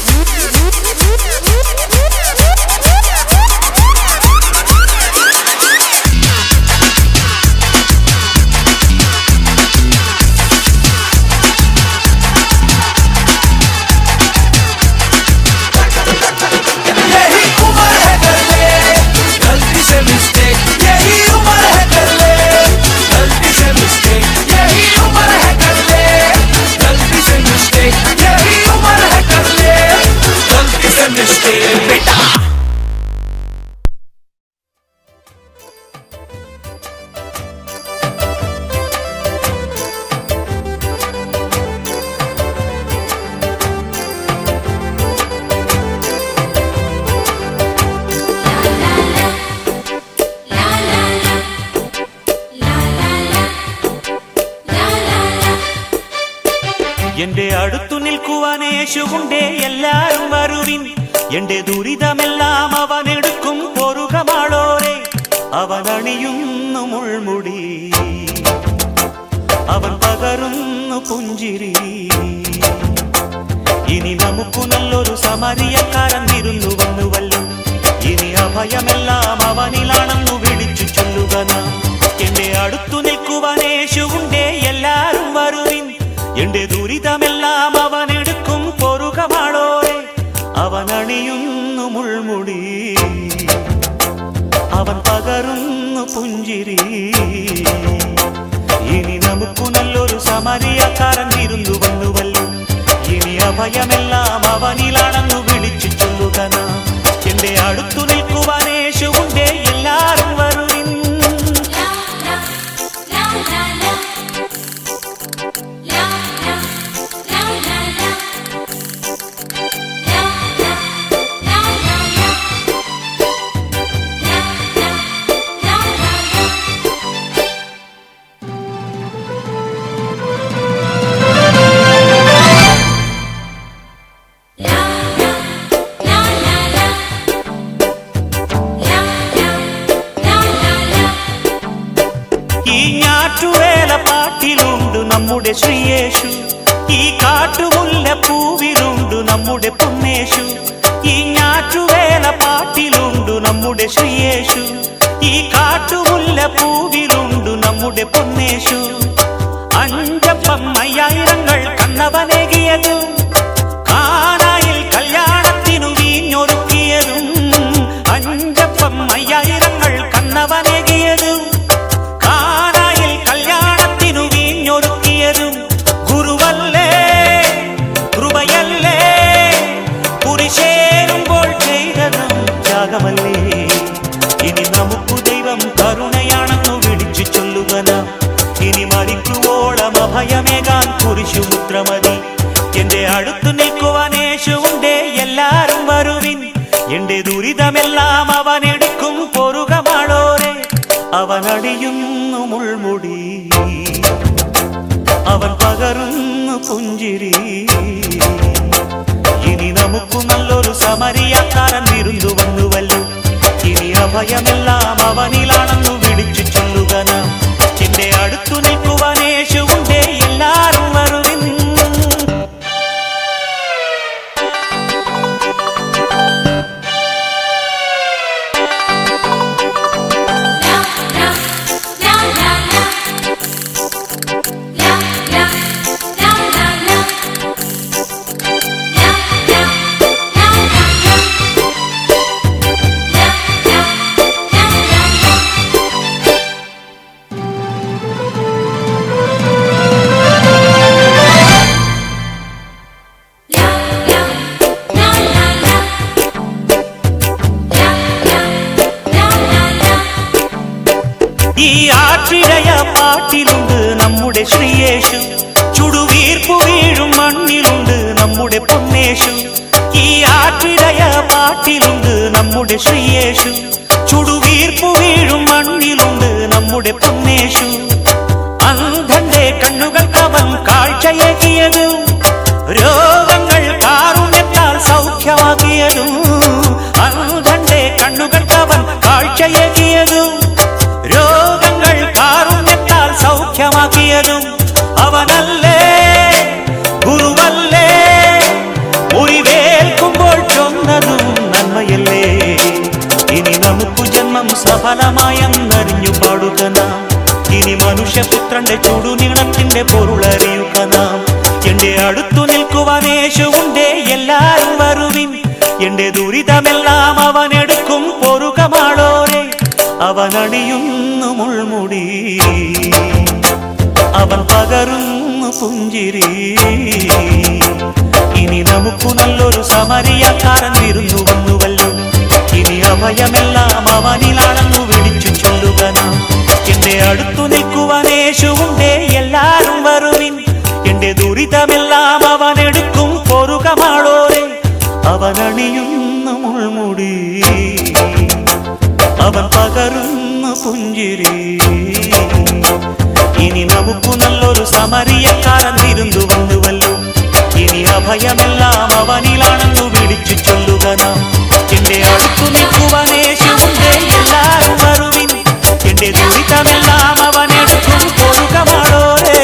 यही उम्र है कर ले गलती से मिस्टेक यही उम्र है कर ले गलती से मिस्टेक यही उम्र है कर ले गलती से मिस्टेक यही उम्र है कर ले എന്റെ അടുത്തു നിൽക്കുവാൻ യേശുണ്ടേ എല്ലാരും വരുവിൻ എന്റെ ദുരിതമെല്ലാം അവനെടുക്കും പൊറുകമാളോരെ അവനണിയുന്നു മുൾമുടി അവൻ പകരുന്നു പുഞ്ചിരി ഇനി നമുക്കു നല്ലൊരു സമരിയക്കാരൻ വിരുന്നു വന്നുവല്ലോ ഇനി അഭയമെല്ലാം അവനിലാണെന്നു വിളിച്ചു ചൊല്ലുക നാം എന്റെ അടുത്തു നിൽക്കുവാൻ യേശുണ്ടേ എല്ലാരും വരുവിൻ എന്റെ ദുരിതമെല്ലാം അവനെടുക്കും പൊറുകമാളോരെ അവനണിയുന്നു മുൾമുടി അവൻ പകരുന്നു പുഞ്ചിരി ഇനി നമുക്കു നല്ലൊരു സമരിയക്കാരൻ വിരുന്നു വന്നുവല്ലോ ഇനി അഭയമെല്ലാം അവനിലാണെന്നു വിളിച്ചു ചൊല്ലുക നാം എന്റെ അടുത്തു നിൽക്കുവാൻ യേശുണ്ടേ എല്ലാരും വരുവിൻ ഈ ഞാറ്റുവേല പാട്ടിലുണ്ട് നമ്മുടെ ശ്രീയേശു ഈ കാട്ടുമുല്ല പൂവിലുണ്ട് നമ്മുടെ പൊന്നേശു ഈ ഞാറ്റുവേല പാട്ടിലുണ്ട് നമ്മുടെ ശ്രീയേശു ഈ കാട്ടുമുല്ല പൂവിലുണ്ട് നമ്മുടെ പൊന്നേശു അഞ്ചപ്പം അയ്യായിരങ്ങൾ കണ്ണവനേകിയതും കാനായിൽ കല്യാണത്തിനു വീഞ്ഞൊരുക്കിയതും അഞ്ചപ്പം അയ്യായിരങ്ങൾ കണ്ണവനേകിയതും കാനായിൽ കല്യാണത്തിനു വീഞ്ഞൊരുക്കിയതും ഗുരുവല്ലേ കൃപയല്ലേ കുരിശേരുമ്പോൾ ചെയ്തതും ത്യാഗമല്ലേ ഇനി നമുക്കു ദൈവം കരുണയാണെന്നു വിളിച്ചു ചൊല്ലുക നാം ഇനി മരിക്കുവോളം അഭയമേകാൻ കുരിശുമുദ്രമതി എന്റെ അടുത്തു നിൽക്കുവാൻ യേശുണ്ടേ എല്ലാരും വരുവിൻ എന്റെ ദുരിതമെല്ലാം അവനെടുക്കും പൊറുകമാളോരെ അവനടിയുന്നു മുൾമുടി അവൻ പകരുന്നു പുഞ്ചിരി ഇനി നമുക്കു നല്ലൊരു സമരിയാക്കാരൻ വിരുന്നു വന്നുവല്ലോ ഇനി അഭയമെല്ലാം അവനിലാണെന്നു വിളിച്ചു ചൊല്ലുക നാം എന്റെ അടുത്തു നിൽക്കുവാൻ യേശുണ്ടേ എല്ലാരും വരുവിൻ ഈ ആറ്റിടയ പാട്ടിലുണ്ട് നമ്മുടെ ശ്രീയേശു ചുടുവീർപ്പു വീഴും മണ്ണിലുണ്ട് നമ്മുടെ പൊന്നേശു ഈ ആറ്റിടയ പാട്ടിലുണ്ട് നമ്മുടെ ശ്രീയേശു ചുടുവീർപ്പു വീഴും മണ്ണിലുണ്ട് നമ്മുടെ പൊന്നേശു അന്ധന്റെ കണ്ണുകൾക്കവൻ കാഴ്ചയേകിയതും രോഗങ്ങൾ കാറുണ്യത്താൽ സൗഖ്യമാക്കിയതും അന്ധന്റെ കണ്ണുകൾക്കവൻ കാഴ്ചയേകിയതും രോഗങ്ങൾ കാറുണ്യത്താൽ സൗഖ്യമാക്കിയതും അവനല്ലേ ഗുരുവല്ലേ മുറിവേൽക്കുമ്പോൾ ചൊന്നതും നന്മയല്ലേ ഇനി നമുക്കു ജന്മം സഫലമായെന്നറിഞ്ഞു പാടുക നാം ഇനി മനുഷ്യപുത്രന്റെ ചുടുനീളത്തിന്റെ പൊരുളറിയുക നാം എന്റെ അടുത്തു നിൽക്കുവാൻ യേശുണ്ടേ എല്ലാരും വരുവിൻ എന്റെ ദുരിതമെല്ലാം അവനെടുക്കും പൊറുകമാളോരെ അവനണിയുന്നു മുൾമുടി അവൻ പകരുന്നു പുഞ്ചിരി ഇനി നമുക്കു നല്ലൊരു സമരിയക്കാരൻ വിരുന്നു വന്നുവല്ലോ ഇനി അഭയമെല്ലാം അവനിലാണെന്നു വിളിച്ചു ചൊല്ലുക നാം എന്റെ അടുത്തു നിൽക്കുവാൻ യേശുണ്ടേ എല്ലാരും വരുവിൻ എന്റെ ദുരിതമെല്ലാം അവനെടുക്കും പൊറുകമാളോരെ അവനണിയുന്നു മുൾമുടി അവൻ പകരുന്നു പുഞ്ചിരി ഇനി നമുക്കു നല്ലൊരു സമരിയക്കാരൻ വിരുന്നു വന്നുവല്ലോ അഭയമെല്ലാം അവനിലാണെന്നു വിളിച്ചു ചൊല്ലുക നാം എന്റെ അടുത്തു നിൽക്കുവാൻ യേശുവുണ്ട് എല്ലാരും വരുവിൻ എന്റെ ദുരിതമെല്ലാം അവനെടുക്കും കൊടുക്കമാടോരേ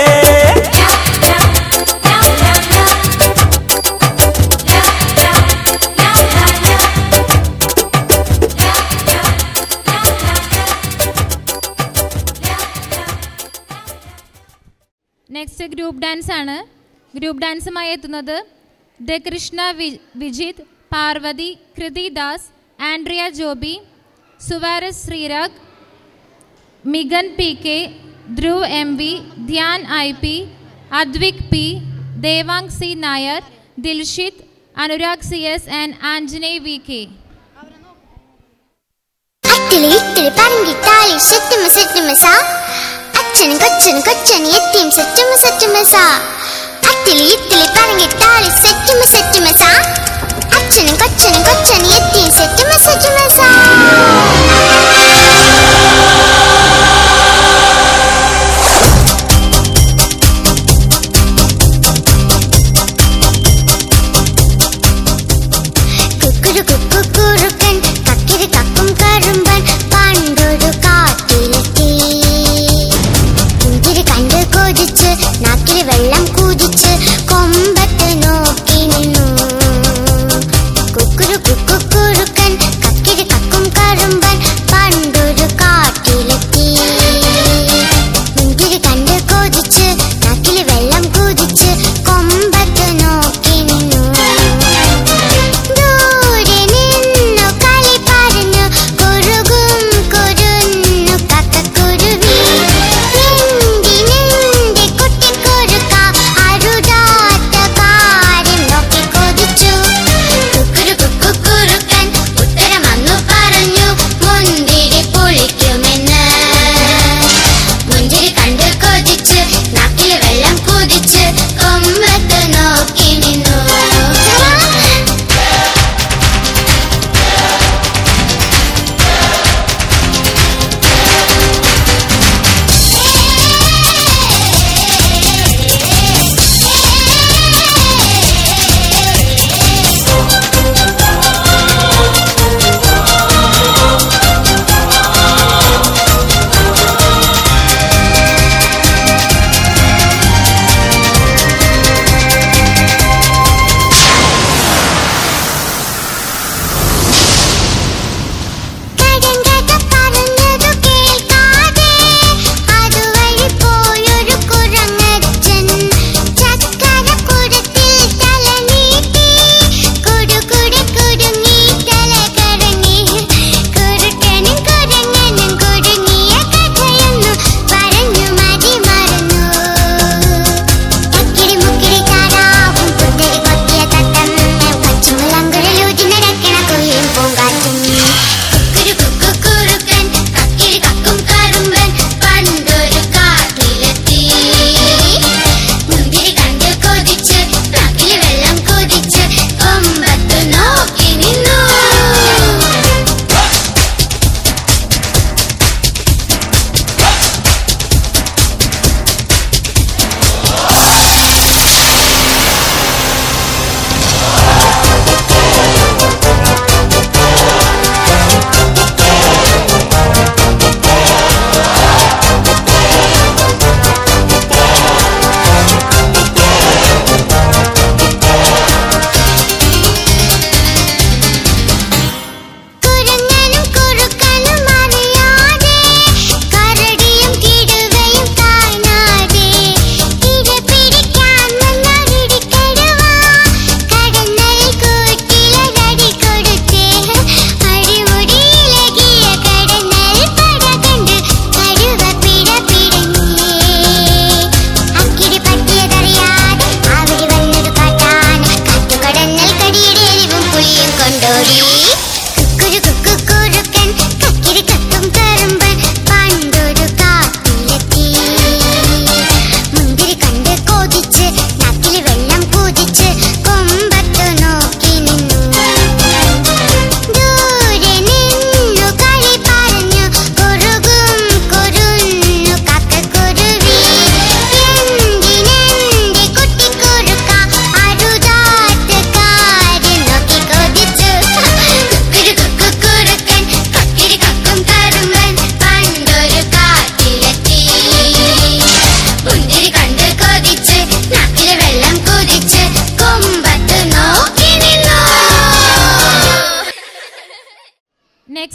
നെക്സ്റ്റ് ഗ്രൂപ്പ് ഡാൻസ് ആണ് ഗ്രൂപ്പ് ഡാൻസുമായി എത്തുന്നത് ദ Krishna V Vijith Parvathy Kruthi Das Andrea Joby Suarez Sreerag Migan P K Dhruv M V Dhyan I P Advik P Devang C Nair Dilshith Anurag C S and Anjaney V K അത്തിളി ഇത്തിളി പറങ്കിട്ടാളി സെറ്റുമ സെറ്റുമ സാ അച്ഛനും കൊച്ചനും കൊച്ചനും എത്തിയും സെറ്റുമ സെറ്റുമ സാ അത്തിളി ഇത്തിളി പറങ്കിട്ടാളി സെറ്റുമ സെറ്റുമ സാ അച്ഛനും കൊച്ചനും കൊച്ചനും എത്തിയും സെറ്റുമ സെറ്റുമ സാ കുക്കുരു കുക്കുക്കുറുക്കൻ കക്കിരി കക്കും കറുമ്പൻ പണ്ടൊരു കാട്ടിലെത്തി പുഞ്ചിരി കണ്ട് കൊതിച്ച് നാക്കിൽ വെള്ളം കുതിച്ച് കൊമ്പത്ത് നോക്കി നിന്നു കുക്കുരു കുക്കുക്കുറുക്കൻ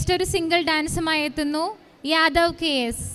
നെക്സ്റ്റ് ഒരു സിംഗിൾ ഡാൻസുമായി എത്തുന്നു യാദവ് കെ എസ്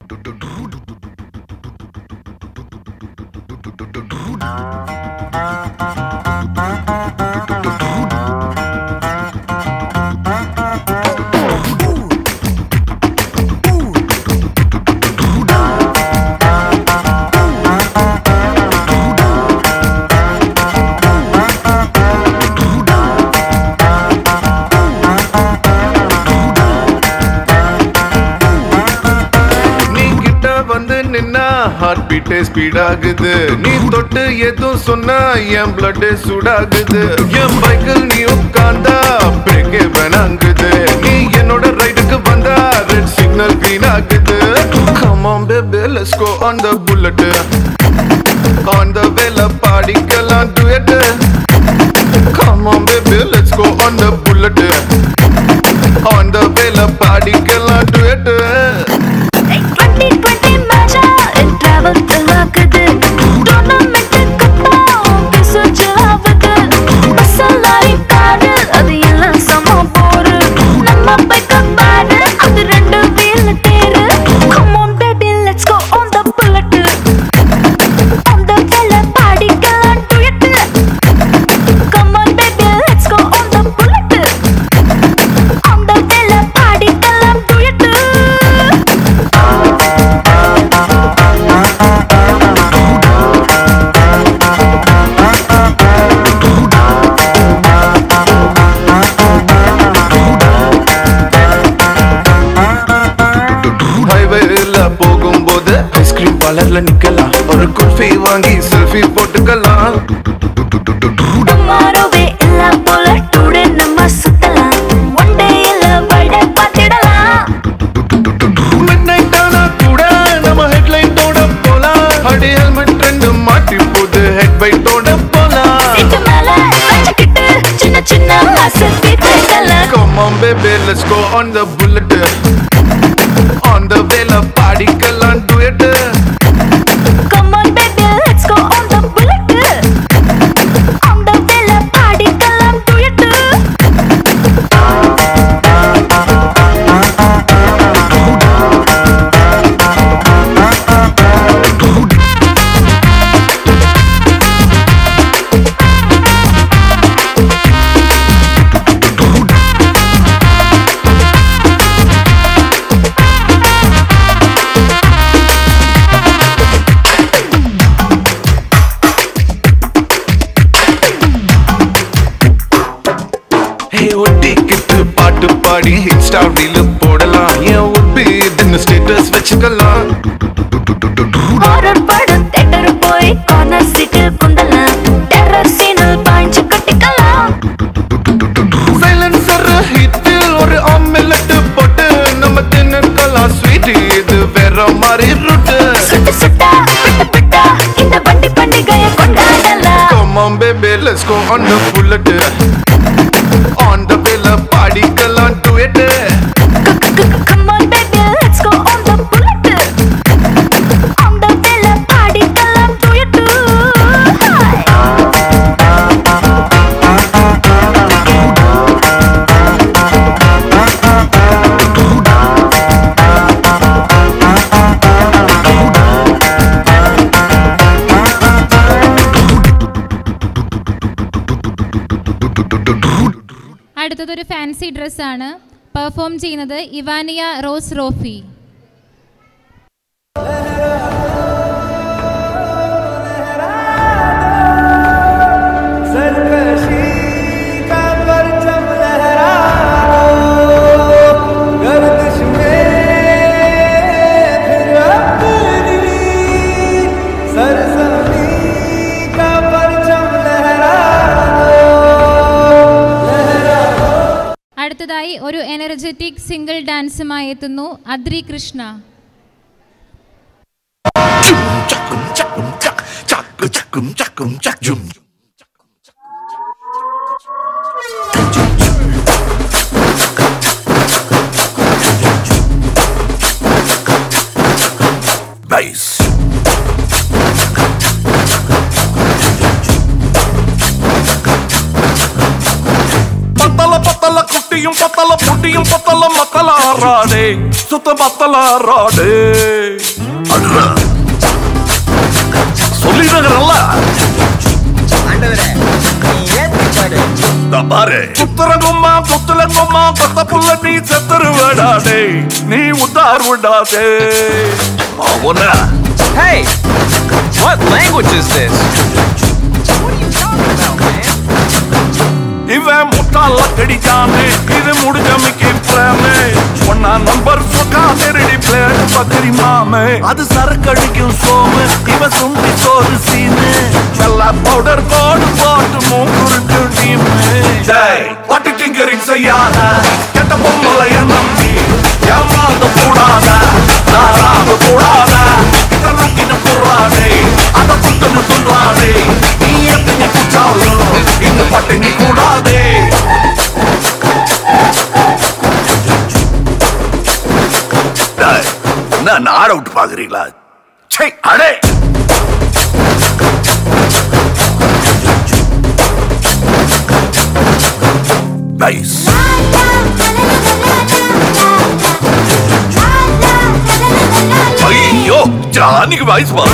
நீ கிட்ட வந்து நின்னா ஹார்ட் பீட்டே ஸ்பீட் ஆகுது நீ தொட்டு எதுவும் சொன்னா என் பிளட் சூடாகுது என் பைக்கில் நீ உட்கார்ந்தா பிரேக்கே வேணாங்குது நீ என்னோட ரைடுக்கு வந்தா ரெட் சிக்னல் green ஆகுது come on baby let's go on the bullet on the வேல பாடிக்கலாம் duet come on baby let's go on the bullet on the வேல பாடிக்கலாம் duet டுவெண்ட்டி டுவெண்ட்டி மேட்சா என் டிராவல் ஆகுது டோர்னமெண்ட் கப்பம் பிசுச்சு ஆகுது மசாலாரி காரு அது எல்லாம் சம போரு நம்ம பைக்க பாரு அது ரெண்டு வீல் தேரு come on baby let's go on the bullet on the வேல பாடிக்கலாம் duet come on baby let's go on the bullet on the வேல பாடிக்கலாம் டுயட் ஹைவேல போகும்போது ஐஸ்கிரீம் பார்லர்ல நிக்கலாம் ஒரு குல்ஃபி வாங்கி செல்ஃபி போட்டுக்கலாம் டுமாரோவே எல்லாம் போல டுடே நம்ம சுத்தலாம் ஒன் டே இல்ல பர்த்டே பார்த்திடலாம் மிட் நைட் ஆனா கூட நம்ம ஹெட்லைட்டோட போலாம் அடி ஹெல்மெட் ரெண்டு மாட்டி போது ஹெட் பைட்டோட போலாம் சீட்டு மேல வச்சுக்கிட்டு சின்ன சின்ன ஆசை தீர்த்துக்கலாம் Come on baby let's go on the bullet on the வேல பாடிக்கலாம் duet Come on baby let's go on the bullet on the வேல பாடிக்கலாம் duet ஹே ஒட்டிக்கிட்டு பாட்டு பாடி இன்ஸ்டா ரீல் போடலாம் என் உட்பி இதுன்னு ஸ்டேட்டஸ் வச்சுக்கலாம் ஹாரர் படம் தேட்டர் போய் கார்னர் சீட்டில் குந்தலாம் டெரர் சீனில் பாய்ஞ்சு கட்டிக்கலாம் சைலன்சர் ஹிட்டில் ஒரு ஆம்லெட் போட்டு நம்ம தின்னுக்கலாம் ஸ்வீட் இது வேற மாதிரி ரூட்டு சுட்டு சுட்டா பிட்டு பிட்டா இந்த வண்டி பண்டிகையை கொண்டாடலாம் Come on baby let's go on the bullet on the வேல பாடிக்கலாம் duet Come on baby let's go on the bullet on the வேல பாடிக்கலாம் duet അടുത്തതൊരു ഫാൻസി ഡ്രസ്സാണ് പെർഫോം ചെയ്യുന്നത് ഇവാനിയ റോസ് റോഫി सरकशी का परचम लहरा दो गर्दिश में फिर अपनी सरसमी का परचम लहरा അടുത്തതായി ഒരു എനർജറ്റിക് സിംഗിൾ ഡാൻസുമായി എത്തുന്നു അദ്രി കൃഷ്ണ Bass. പത്തല പത്തല കുട്ടിയും പത്തല பத்தல புட்டியும் பத்தல மத்தல ஆறாடே சுத்த மத்தல ஆறாடே அட்ரா சொல்லிடுறல பாரு புத்தரங்கும்மா புத்தலங்கும்மா கொத்த புள்ள நீ செத்துரு விடாதே நீ உத்தார் விடாதே அவன Hey! What language is this? இவன் முட்டாள கடிச்சானே இது முடிஞ்ச மிக்கி பிளேமே ஒன்னா நம்பர் சொக்கா திருடி பிளேடு பக்கரி மாமே அது சரக்கடிக்கும் சோமு இவன் சுண்டி சோறு சீனு வெள்ளா பவுடர் கோடு போட்டு மூக்குருக்கு டீமு டேய் பட்டு டிங்கரிங் செய்யாத கெட்ட பொம்பளைய நம்பி ஏமாந்த கூடாத தாராக கூடாத கணக்கின கூடாதே அத புத்தனு துன்றாதே நீ எத்தனை குச்சாலும் இந்த பட்டினி கூடாதே டேய், என்ன நாட விட்டு பாக்குறீங்களா சே அடே நைஸ் ஐயோ ஜானிக்கு வாய்ஸ் பா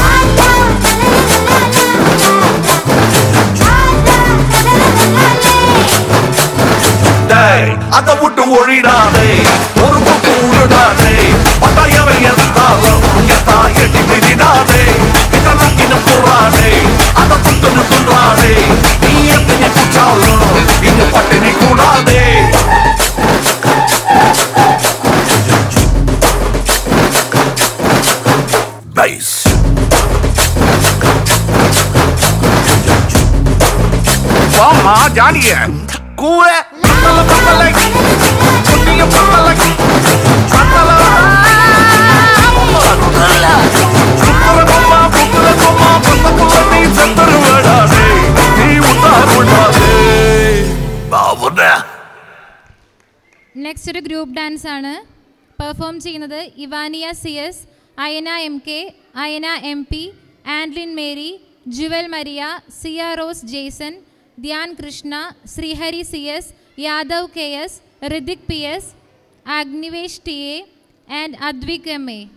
டேய் அத விட்டு ஒழிடாதே ஒரு பக்கம் உருடாதே பட்டாயவை எந்தாலும் எத்தா எட்டி மிதிடாதே இதனக்கின புறாதே அத புத்தனு துன்றாதே நீ எத்தனை குச்சாலும் இந்த பட்டினி கூடாதே நைஸ் வாமா ஜானிய கூற பத்தல பத்தலை குட்டிய பத்தலை பத்தல புத்தர கொம்மா புத்தர கொம்மா பத்த புள்ள நீ செத்தரு விடாதே நீ உத்தார் விடாதே ബാബുന നെക്സ്റ്റ് ഒരു ഗ്രൂപ്പ് ഡാൻസ് ആണ് പെർഫോം ചെയ്യുന്നത് Ivania C S Ayana M K Ayana M P Andlin Mary Jewel Maria Siya Rose Jaison Dhyan Krishna Sreehari C S Yadav K S Hrithik P S Agnivesh T A and Advik M A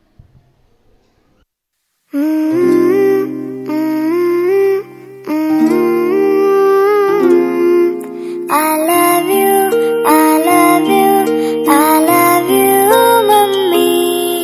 I love you, I love you, I love you, mommy.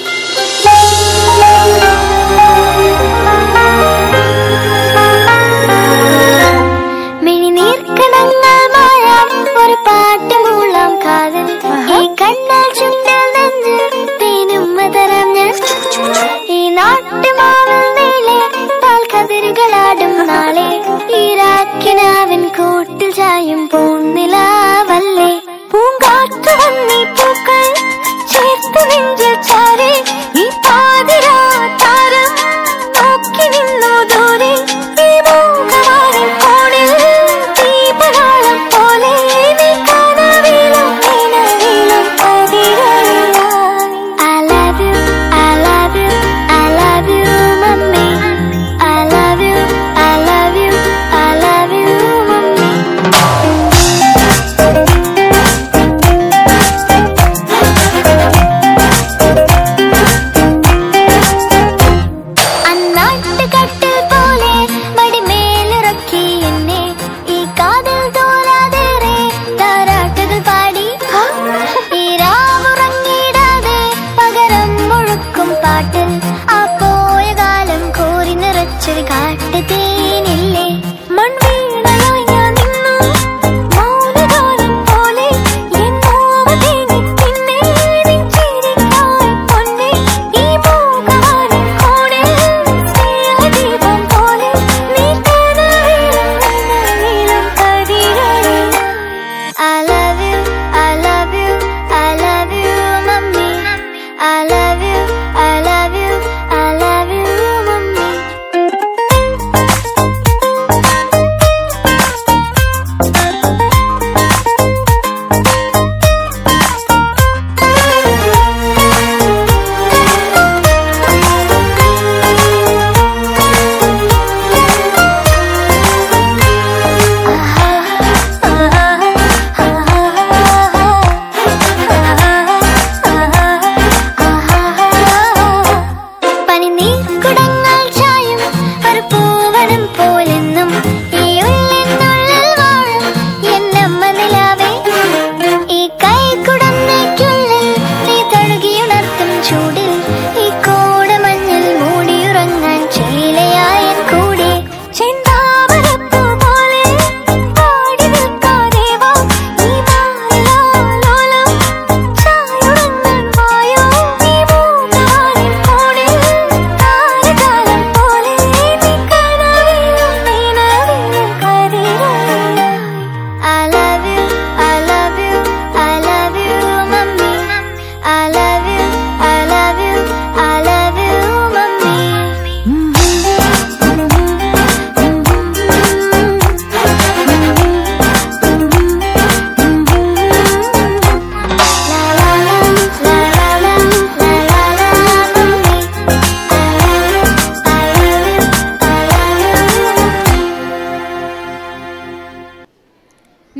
മിഴിനീർക്കണങ്ങൾ മായാം ഒരു പാട്ട് മൂളാം കാതൽ ഈ കണ്ണാൽ ചുണ്ടിൽ നെഞ്ച് തേനും മതരം ഞാൻ ഈ നാട്ടുമാവിൽ നീളെ പാൽക്കതിരുകളാടും നാളെ ഈ രാക്കിനാവിൻ കൂട്ടിൽ ചായും പൂന്നിലാവല്ലേ പൂങ്കാറ്റു വന്നീ പൂക്കൾ ചേർത്ത് നെഞ്ചിൽ ചാരെ ഈ പാതിരാ താരം നോക്കി നിന്നു ദൂരെ ഈ മൂകമാറിൻ കോണിൽ ദീപനാളം പോലെ നീ കനവിലും നിലവിലും പതിരലായി I love you, I love you, I love you, mommy. I love you, I love you, I love you, mommy. അന്നാട്ടുകട്ടിൽ പോലെ മടിമേലിറക്കി എന്നെ ഈ കാതിൽ തോരാതേറെ താരാട്ടുകൾ പാടി ഈ രാവുറങ്ങിടാതെ പകരം മുഴുക്കും പാട്ടിൽ ആ പോയ കാലം കോരി നിറച്ചൊരു കാട്ടു തേനില്ലേ മൺവീണയായി ഞാൻ നിന്നു മൗനഗാനം പോലെ എൻ നോവ് തേങ്ങി പിന്നെ നിൻ ചിരിക്കായി പൊന്നെ ഈ മൂകവാനിൻ കോണിൽ സ്നേഹദീപം പോലെ നീ കനവിലും നിലവിലും കതിരലായി I love you, I love you, I love you, mommy. I love you, I love you, I love you, mommy.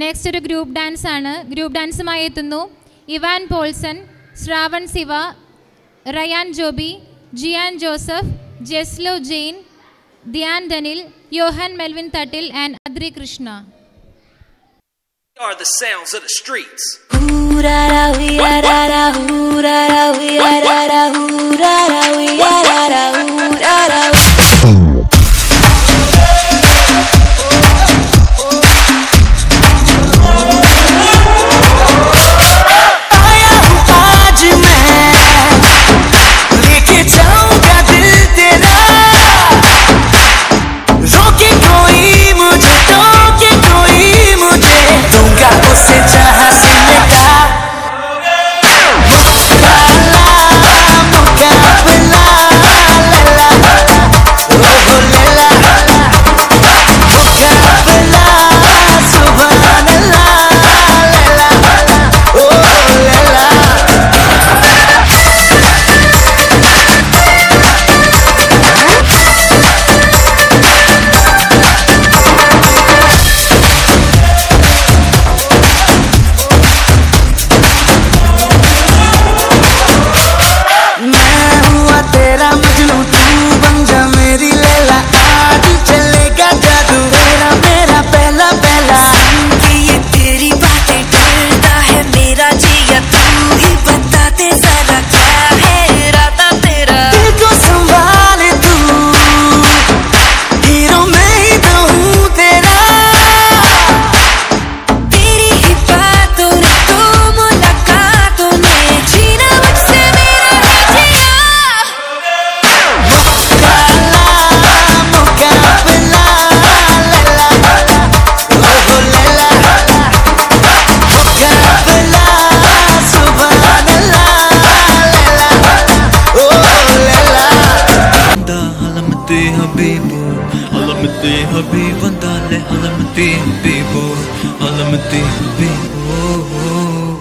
Next ഒരു ഗ്രൂപ്പ് ഡാൻസ് ആണ് ഗ്രൂപ്പ് ഡാൻസുമായി എത്തുന്നു Evan Paulson Shravan Shiva Ryan Joby Jiyan Joseph Jeslo Jain Dhyan Danil Yohan Melvin Thattil and Adri Krishna are the sounds of the streets. Hoorara, weerara, hoorara, weerara, hoorara, weerara, hoorara. आया हूँ आज मैं लेके जाऊंगा दिल तेरा रोके कोई मुझे टोके कोई मुझे दूंगा उसे जहाँ से मिटा मुस्कुराना मुकाबला लला ओहो लला मुकाबला सुभान अल्लाह लला ओ लला मैं हुआ तेरा मजनू तू बन जा मेरी लैला आज चलेगा जादू तेरा मेरा पहला पहला कि ये तेरी बातें डरता है मेरा जिया तू ही बता दे जरा क्या है इरादा तेरा दिल को संभाले तू हीरो मैं ही तो हूँ तेरा तेरी ही बातों ने तो मुलाकातों ने जीना मुझसे मेरा नहीं मुकाबला लला ओहो लला मुकाबला सुभान अल्लाह लला ओ लला علامتي حبيبو علامتي حبيب andale علامتي حبيبو علامتي حبيبو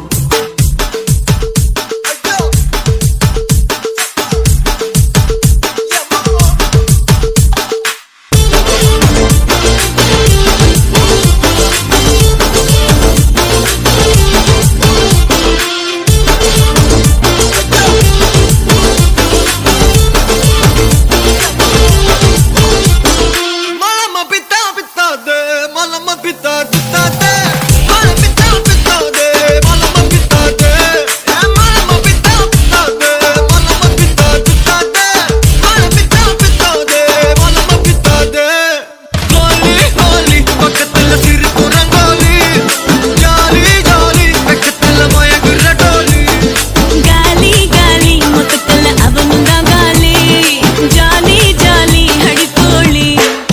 Malama pita pita de, malama pita pita de, malama pita pita de, malama pita de, eh, malama pita pita de, malama pita pita de, malama pita pita de, malama pita de. Goli goli, பக்கத்துல சிரிப்பு ரங்கோலி, ஜாலி ஜாலி, பக்கத்துல மயங்குற டோலி. ಗಾಲಿ ಗಾಲಿ ಮುತ್ತುಕಲ್ಲ ಅವನಿಂದ ಗಾಲಿ ಜಾಲಿ ಜಾಲಿ ಹಡಿಕೋಳಿ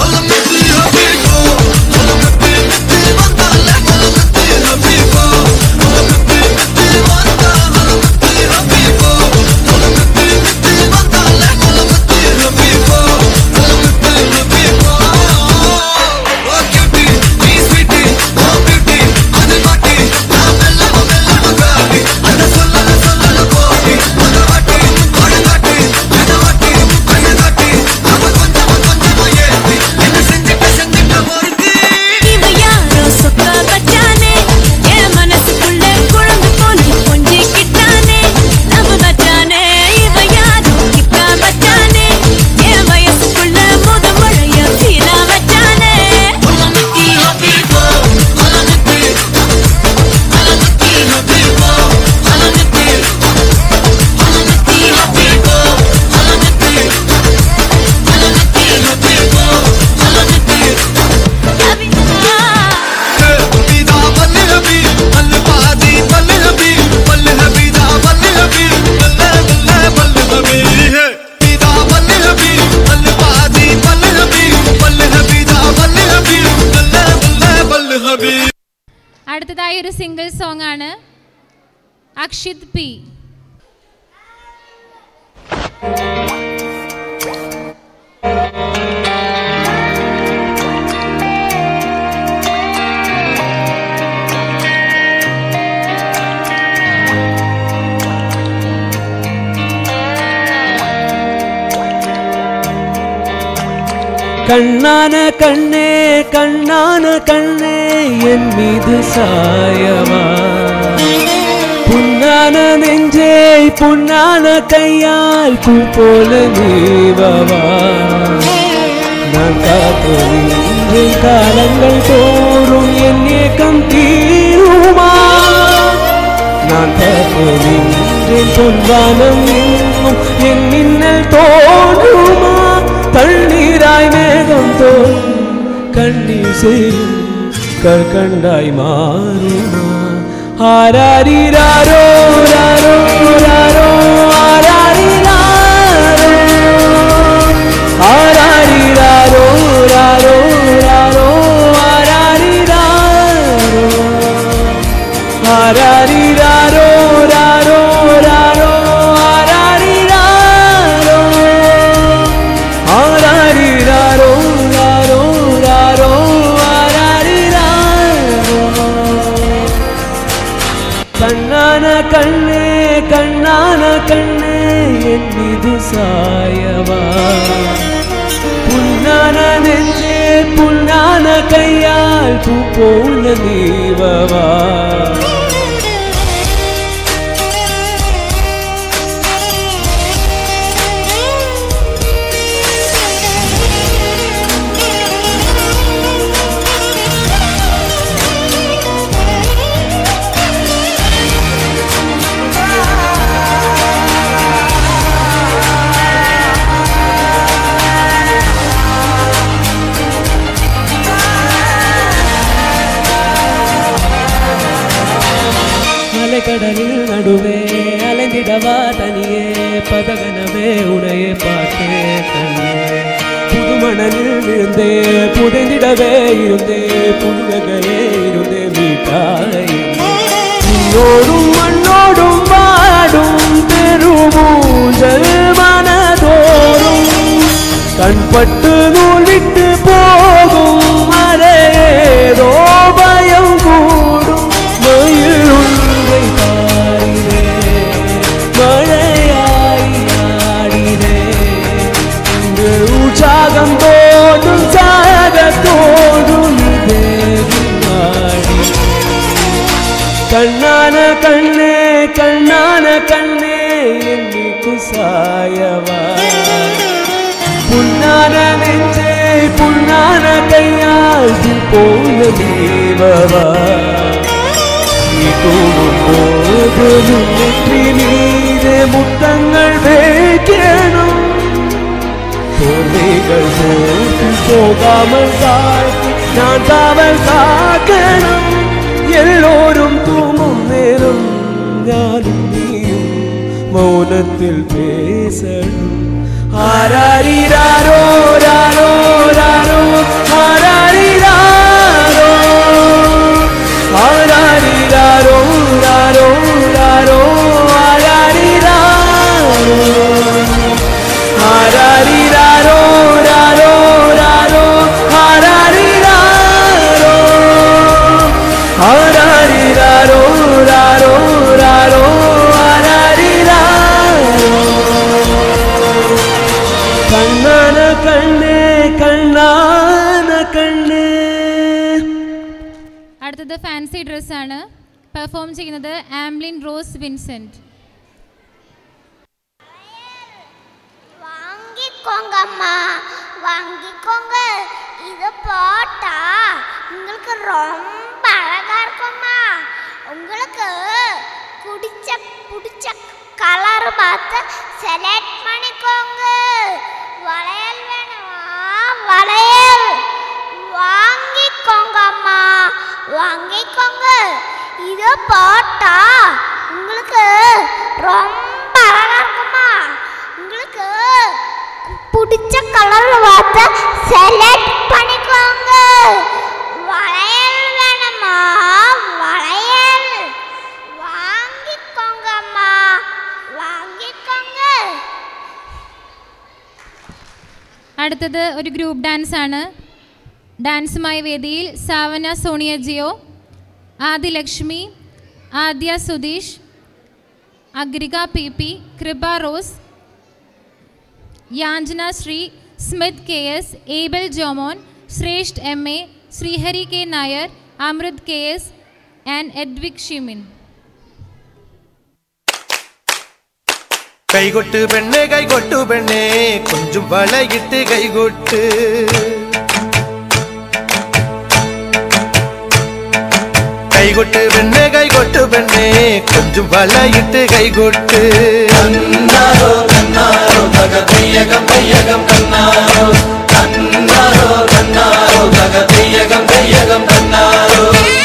இவ யாரோ சொக்க பச்சானே என் மனசுக்குள்ள குழம்பு போனி கொஞ்சிக்கிட்டானே நம்ம பச்சானே இவ யாரோ கிக்கா பச்சானே என் வயசுக்குள்ள முத மழைய சீனா வச்சானே உலகத்தி ஹபீபோ உலகத்தி உலகத்தி ஹபீபோ உலகத்தி உலகத்தி ஹபீபோ உலகத்தி உலகத்தி ஹபீபோ உலகத்தி हबीदा बल हबी बल बादी बल हबी बल हबीदा बल हबी बल बल बल हबी है हबीदा बल हबी बल बादी बल हबी बल हबीदा बल हबी बल बल बल हबी അടുത്തതായി ഒരു സിംഗിൾ സോങ് ആണ് അക്ഷിത് പി ലാ கண்ணான கண்ணே கண்ணான கண்ணே என் மீது சாயவா புண்ணான நெஞ்சே புண்ணான கையால் பூ போல நீவவா நான் காத்து நின்றேன் காலங்கள் தோறும் என் ஏக்கம் தீருமா நான் காத்து நின்றேன் பொன்வானம் எங்கும் என் மின்னல் தோன்றுமா தண்ணீராய் மேகம் தோன்றும் கண்ணீர் செய்யும் கற்கண்டாய் மாறுமா ஆராரிராரோ ராரோ ராரோ ஆராரிராரோ ஆராரிராரோ ராரோ ராரோ ஆராரிராரோ ஆராரிராரோ ராரோ ராரோ ஆராரிராரோ ஆராரிராரோ ராரோ ராரோ ஆராரிராரோ கண்ணான கண்ணே கண்ணான கண்ணே என் மீது சாயவா புண்ணான நெஞ்சே புண்ணான கையால் பூ போல நீவவா அலைக்கடலில் நடுவே அலைந்திடவா தனியே பதகனவே உனையே பார்த்தே கண்ணே புதுமணலில் விழுந்தே புதைந்திடவே இருந்தே புதுவகையே இருந்தே மீட்டாய் நீயோடும் மண்ணோடும் வாடும் பெருமூஞ்சல் மனதோறும் கண்பட்டு நூல் விட்டு போகும் அரையேதோ பயம் கூடும் மயில் உன்னை தாரினே மழையாய் ஆடினே இன்று உற்சாகம் தோடும் சாக தோடும் இதே நாடி கண்ணான கண்ணே கண்ணான கண்ணே என்னுக்கு சாயவா புண்ணான நெஞ்சே புண்ணான கையால் பூ போல தேவவா நீ தூங்கும் போது நெற்றி மீது முத்தங்கள் வைக்கணும் தோல்விகள் போட்டு போகாமல் காத்து நான் காவல் காக்கணும் எல்லோரும் தூங்கும் நேரம் ഞാനും നീയും മൗനത്തിൽ പേസണം ആരാരിരാരോ രാരോ രാരോ ആരാരിരാരോ ആരാരിരാരോ രാരോ രാരോ ആരാരിരാരോ ആരാരിരാരോ രാരോ രാരോ ആരാരിരാരോ ആരാരിരാരോ രാരോ രാരോ ആരാരിരാരോ കണ്ണാന കണ്ണേ കണ്ണാന കണ്ണേ അടുത്തത് ഫാൻസി ഡ്രസ്സാണ് പെർഫോം ചെയ്യുന്നത് ആംബ്ലിൻ റോസ് വിൻസെന്റ് வாங்கிக்கோங்கம்மா வாங்கிக்கோங்க இது போட்டா உங்களுக்கு ரொம்ப அழகா இருக்கும்மா உங்களுக்கு குடிச்ச பிடிச்ச கலர் பார்த்து செலக்ட் பண்ணிக்கோங்க வளையல் வேணுமா வளையல் வாங்கிக்கோங்கம்மா வாங்கிக்கோங்க இது போட்டா உங்களுக்கு ரொம்ப அழகா இருக்குமா உங்களுக்கு பிடிச்ச கலர் பார்த்து செலக்ட் பண்ணிக்கோங்க வளையல் வேணுமா வளையல் வாங்கிக்கோங்கம்மா வாங்கிக்கோங்க അടുത്തത് ഒരു ഗ്രൂപ്പ് ഡാൻസ് ആണ് ഡാൻസുമായി വേദിയിൽ സാവന Sonia Jio Adilakshmi Adya Sudheesh Agrika P P Kripa Rose Yanjana Sreesmith K S Abel Jomon Shreshth M A Sreehari K Nair Amrith K S and Edvik Shimin കൈകൊട്ട് പെണ്ണെ കൈകൊട്ടു പെണ്ണെ കൊഞ്ചും വളയിട്ട് കൈകൊട്ട് കൈകൊട്ട് പെണ്ണെ കൈകൊട്ടു പെണ്ണെ കൊഞ്ചും വളയിട്ട് കൈകൊട്ട് കന്നാരോ കന്നാരോ തകതീയകം തെയ്യകം കന്നാരോ കന്നാരോ കന്നാരോ തകതീയകം തെയ്യകം കന്നാരോ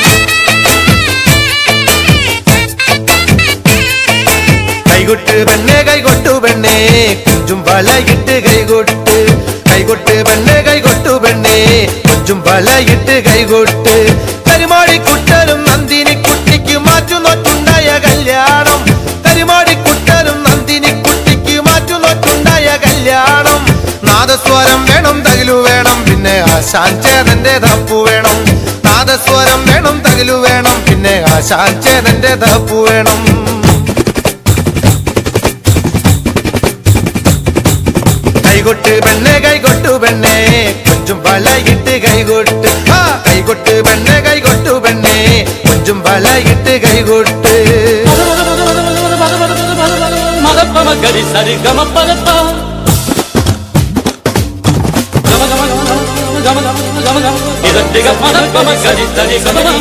കൈകൊട്ട് പെണ്ണെ കൈകൊട്ടു പെണ്ണെ കൊഞ്ചും വളയിട്ട് കൈകൊട്ട് കൈകൊട്ട് പെണ്ണെ കൈകൊട്ടു പെണ്ണെ കൊഞ്ചും വളയിട്ട് കൈകൊട്ട് കരിമാടി കുട്ടനും നന്ദിനി കുട്ടിക്ക് മാറ്റുനോറ്റുണ്ടായ കല്യാണം കരിമാടി കുട്ടനും നന്ദിനി കുട്ടിക്ക് മാറ്റുനോറ്റുണ്ടായ കല്യാണം നാദസ്വരം വേണം തകിലു വേണം പിന്നെ ആശാൻ ചേതന്റെ തപ്പു വേണം നാദസ്വരം വേണം തകിലു വേണം പിന്നെ ആശാൻ ചേതന്റെ തപ്പു വേണം കൈകൊട്ട് പെണ്ണെ കൈകൊട്ടു പെണ്ണെ കൊഞ്ചും വളയിട്ട് കൈകൊട്ട് ആ കൈകൊട്ട് പെണ്ണെ കൈകൊട്ടു പെണ്ണെ കൊഞ്ചും വളയിട്ട് കൈകൊട്ട് మగపమ గరి సరి గమ పదప గమ గమ గమ గమ గమ గమ ఇదట్టిగ పదపమ గరి సరి గమ గమ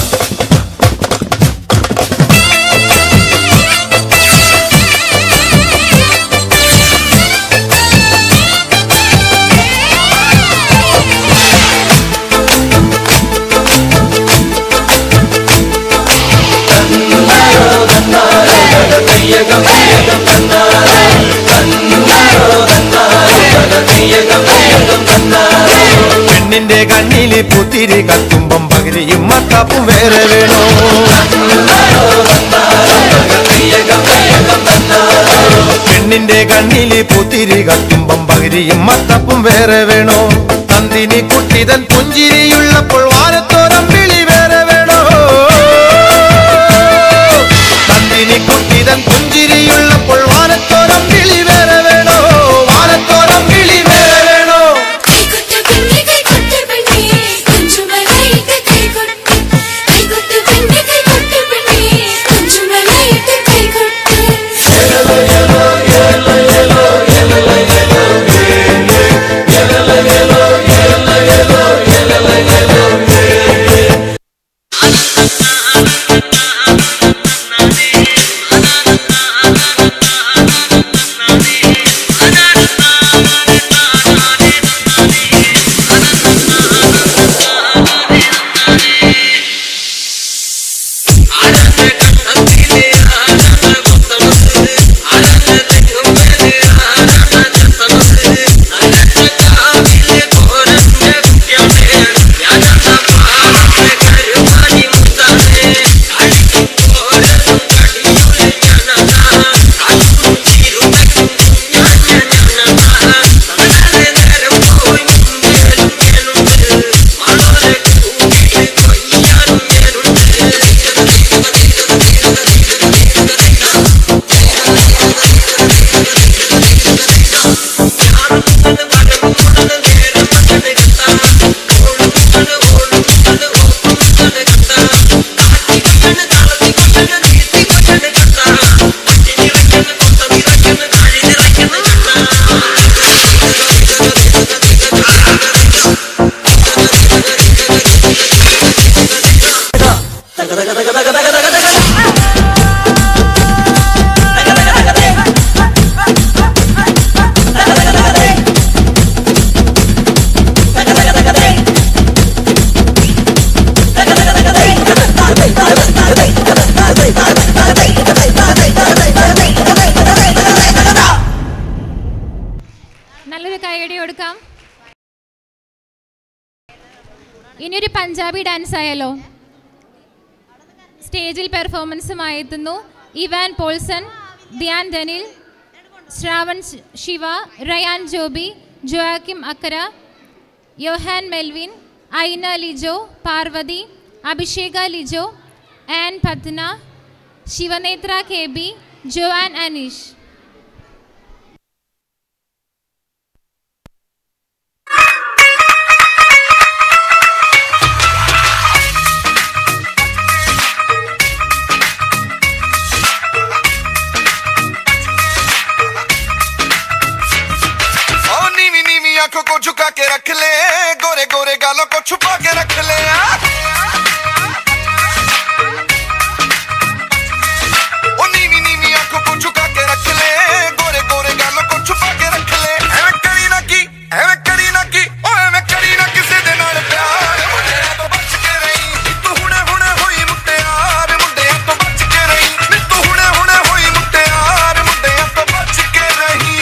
തെയ്യകം തെയ്യകം കന്നാരോ കന്നാരോ കന്നാരോ തകതീയകം തെയ്യകം കന്നാരോ പെണ്ണിന്റെ കണ്ണില് പുത്തിരി കത്തുമ്പം പകിരിയും മത്താപ്പും വേറെ വേണോ പെണ്ണിന്റെ കണ്ണില് പുത്തിരി കത്തുമ്പം പകിരിയും മത്തപ്പും വേറെ വേണോ നന്ദിനി കുട്ടിതൻ പുഞ്ചിരിയുള്ളപ്പോൾ വാരത്തോരം വിളി വേറെ വേണോ നന്ദിനി കുട്ടിതൻ പുഞ്ചിരിയുള്ളപ്പോൾ വാരത്തോരം വിളി വേറെ വേണോ വാരത്തോരം വിളി വേറെ വേണോ നല്ലൊരു കൈയടി കൊടുക്കാം ഇനിയൊരു പഞ്ചാബി ഡാൻസ് ആയാലോ സ്റ്റേജിൽ പെർഫോമൻസുമായി എത്തുന്നു ഇവാൻ പോൾസൺ ധ്യാൻ ധനിൽ ശ്രാവൺ ശ്- Shiva Ryan Joby Joachim Akkara Yohan Melvin Aina Lijo Parvathy Abhisheka Lijo Ann Pathna Shivanethra K B Joann Aneesh के रख ले गोरे गोरे गालों को छुपा के रख ले ओ नीवी नीवी आंखों को झुका के रख ले गोरे गोरे गालों को छुपा के रख ले ਐਵੇਂ ਕਰੀ ਨਾ ਕੀ ਐਵੇਂ ਕਰੀ ਨਾ ਕੀ ਓ ਐਵੇਂ ਕਰੀ ਨਾ ਕਿਸੇ ਦੇ ਨਾਲ ਪਿਆਰ ਮੁੰਡਿਆਂ ਤੋਂ ਬਚ ਕੇ ਰਹੀ ਤੂੰ ਹੁਣੇ ਹੁਣੇ ਹੋਈ ਮੁਟਿਆਰ ਮੁੰਡਿਆਂ ਤੋਂ ਬਚ ਕੇ ਰਹੀ ਨੀ ਤੂੰ ਹੁਣੇ ਹੁਣੇ ਹੋਈ ਮੁਟਿਆਰ ਮੁੰਡਿਆਂ ਤੋਂ ਬਚ ਕੇ ਰਹੀ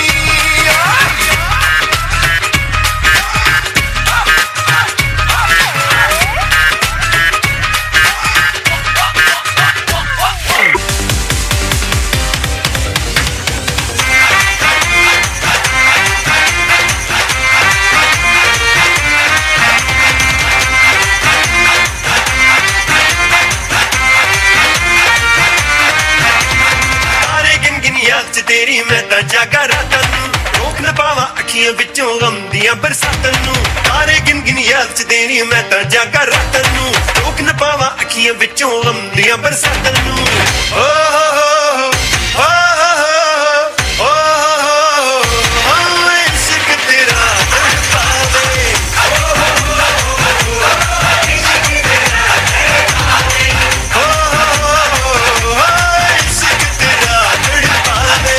ਤਾਰੇ ਗਿਣ ਗਿਣ ਯਾਦ ਚ ਤੇਰੀ ਮੈਂ ਤਾਂ ਜਾਗਾ ਰਾਤਾਂ ਨੂੰ ਰੋਕ ਨਾ ਪਾਵਾਂ ਅੱਖੀਆਂ ਵਿੱਚੋਂ ਗਮ ਦੀਆਂ ਬਰਸਾਤਾਂ ਨੂੰ ਤਾਰੇ ਗਿਣ ਗਿਣ ਯਾਦ ਚ ਤੇਰੀ ਮੈਂ ਤਾਂ ਜਾਗਾ ਰਾਤਾਂ ਨੂੰ ਰੋਕ ਨਾ ਪਾਵਾਂ ਅੱਖੀਆਂ ਵਿੱਚੋਂ ਗਮ ਦੀਆਂ ਬਰਸਾਤਾਂ ਨੂੰ ਓ ਹੋ ਹੋ ਹੋ ਓ ਹੋ ਹੋ ਇਸ਼ਕ ਤੇਰਾ ਤੜਪਾਵੇ ਓ ਹੋ ਇਸ਼ਕ ਤੇਰਾ ਤੜਪਾਵੇ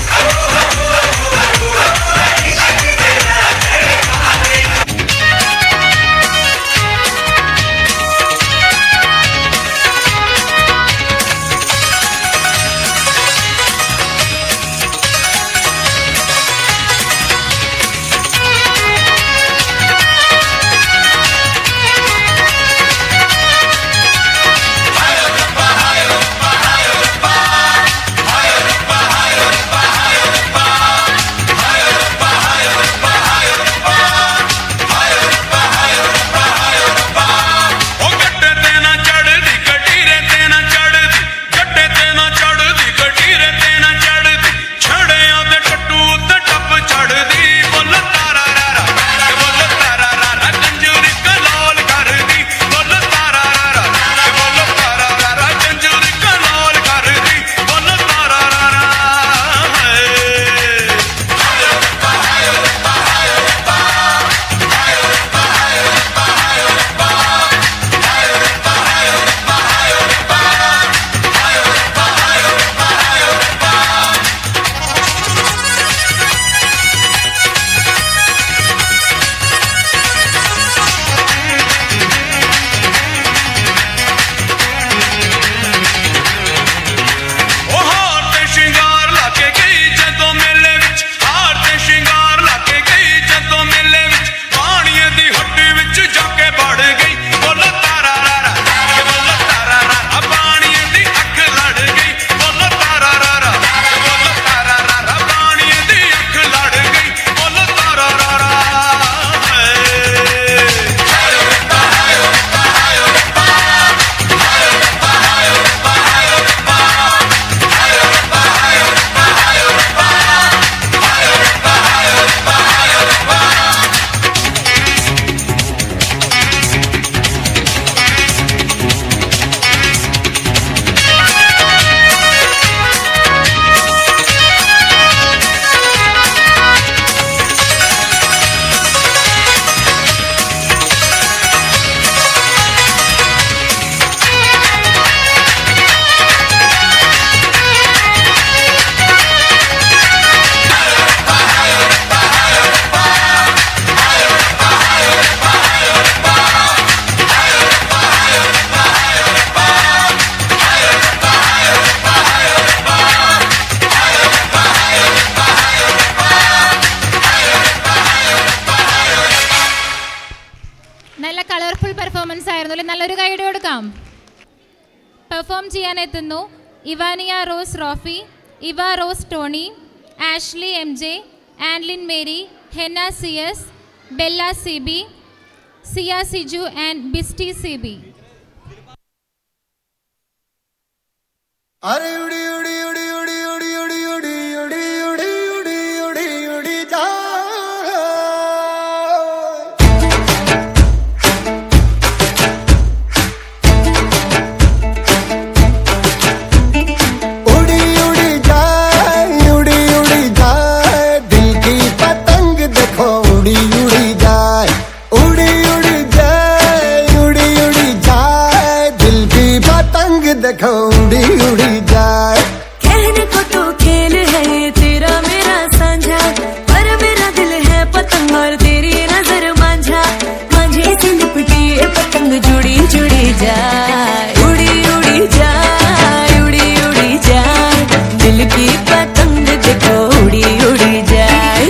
ਉਹ ਗੱਡੇ ਤੇ ਨਾ ਚੜਦੀ ਕਟੀਰੇ ਤੇ ਨਾ ਚੜਦੀ ਗੱਡੇ ਤੇ ਨਾ ਚੜਦੀ ਕਟੀਰੇ ਤੇ ਨਾ ਚੜਦੀ ਛੜਿਆਂ ਦੇ ਟੱਟੂ ਉੱਤੇ ਟੱਪ ਚੜਦੀ ਬੁੱਲ ਤਾਰਾ ਰਾਰਾ ਕਿ ਬੁੱਲ ਤਾਰਾ ਰਾਰਾ ਜੰਜੂਰੀ ਕਲੋਲ ਕਰਦੀ ਬੁੱਲ ਤਾਰਾ ਰਾਰਾ ਕਿ ਬੁੱਲ ਤਾਰਾ ਰਾਰਾ ਜੰਜੂਰੀ ਕਲੋਲ ਕਰਦੀ ਬੁੱਲ ਤਾਰਾ ਰਾਰਾ ਉਹ ਹਾਰ ਤੇ ਸ਼ਿੰਗਾਰ ਲਾ ਕੇ ਗਈ ਜਦੋਂ ਮੇਲੇ ਵਿੱਚ ਹਾਰ ਤੇ ਸ਼ਿੰਗਾਰ ਲਾ ਕੇ ਗਈ ਜਦੋਂ ਮੇਲੇ ਵਿੱਚ ਪਾਣੀਏ ਦੀ ਹੱਡੀ ਵਿੱਚ ਜਾ ਕੇ ਵੜ ਗਈ ਬੋਲ ਤਾਰਾ ਰਾਰਾ ਕਿ ਬੋਲ ਤਾਰਾ ਰਾਰਾ ਪਾਣੀਏ ਦੀ ਅੱਖ ਲੜ ਗਈ ਬੋਲ ਤਾਰਾ ਰਾਰਾ ਕਿ ਬੋਲ ਤਾਰਾ ਰਾਰਾ ਪਾਣੀਏ ਦੀ ਅੱਖ ਲੜ ਗਈ ਬੋਲ ਤਾਰਾ ਰਾਰਾ നല്ല കളർഫുൾ പെർഫോമൻസ് ആയിരുന്നു അല്ലേ നല്ലൊരു ഗൈഡ് കൊടുക്കാം പെർഫോം ചെയ്യാൻ എത്തുന്നു Evaniya Rose Rofi Eva Rose Tony Ashley M J Anlin Mary Henna C S Bella C B Siya Siju and Bisty C B अरे उड़ी उड़ी उड़ी उड़ी उड़ी उड़ी उड़ी उड़ी उड़ी उड़ी उड़ी उड़ी जा उड़ी उड़ी जाए उड़ी उड़ी जाए दिल की पतंग देखो उड़ी उड़ी जाए देखो उड़ी उड़ी जाए कहने को तो खेल है ये तेरा मेरा साझा पर मेरा दिल है पतंग और तेरी नजर मांझा मांझे से लिपटी ये पतंग जुड़ी जुड़ी जाए उड़ी उड़ी जाए उड़ी उड़ी जाए दिल की पतंग देखो उड़ी उड़ी जाए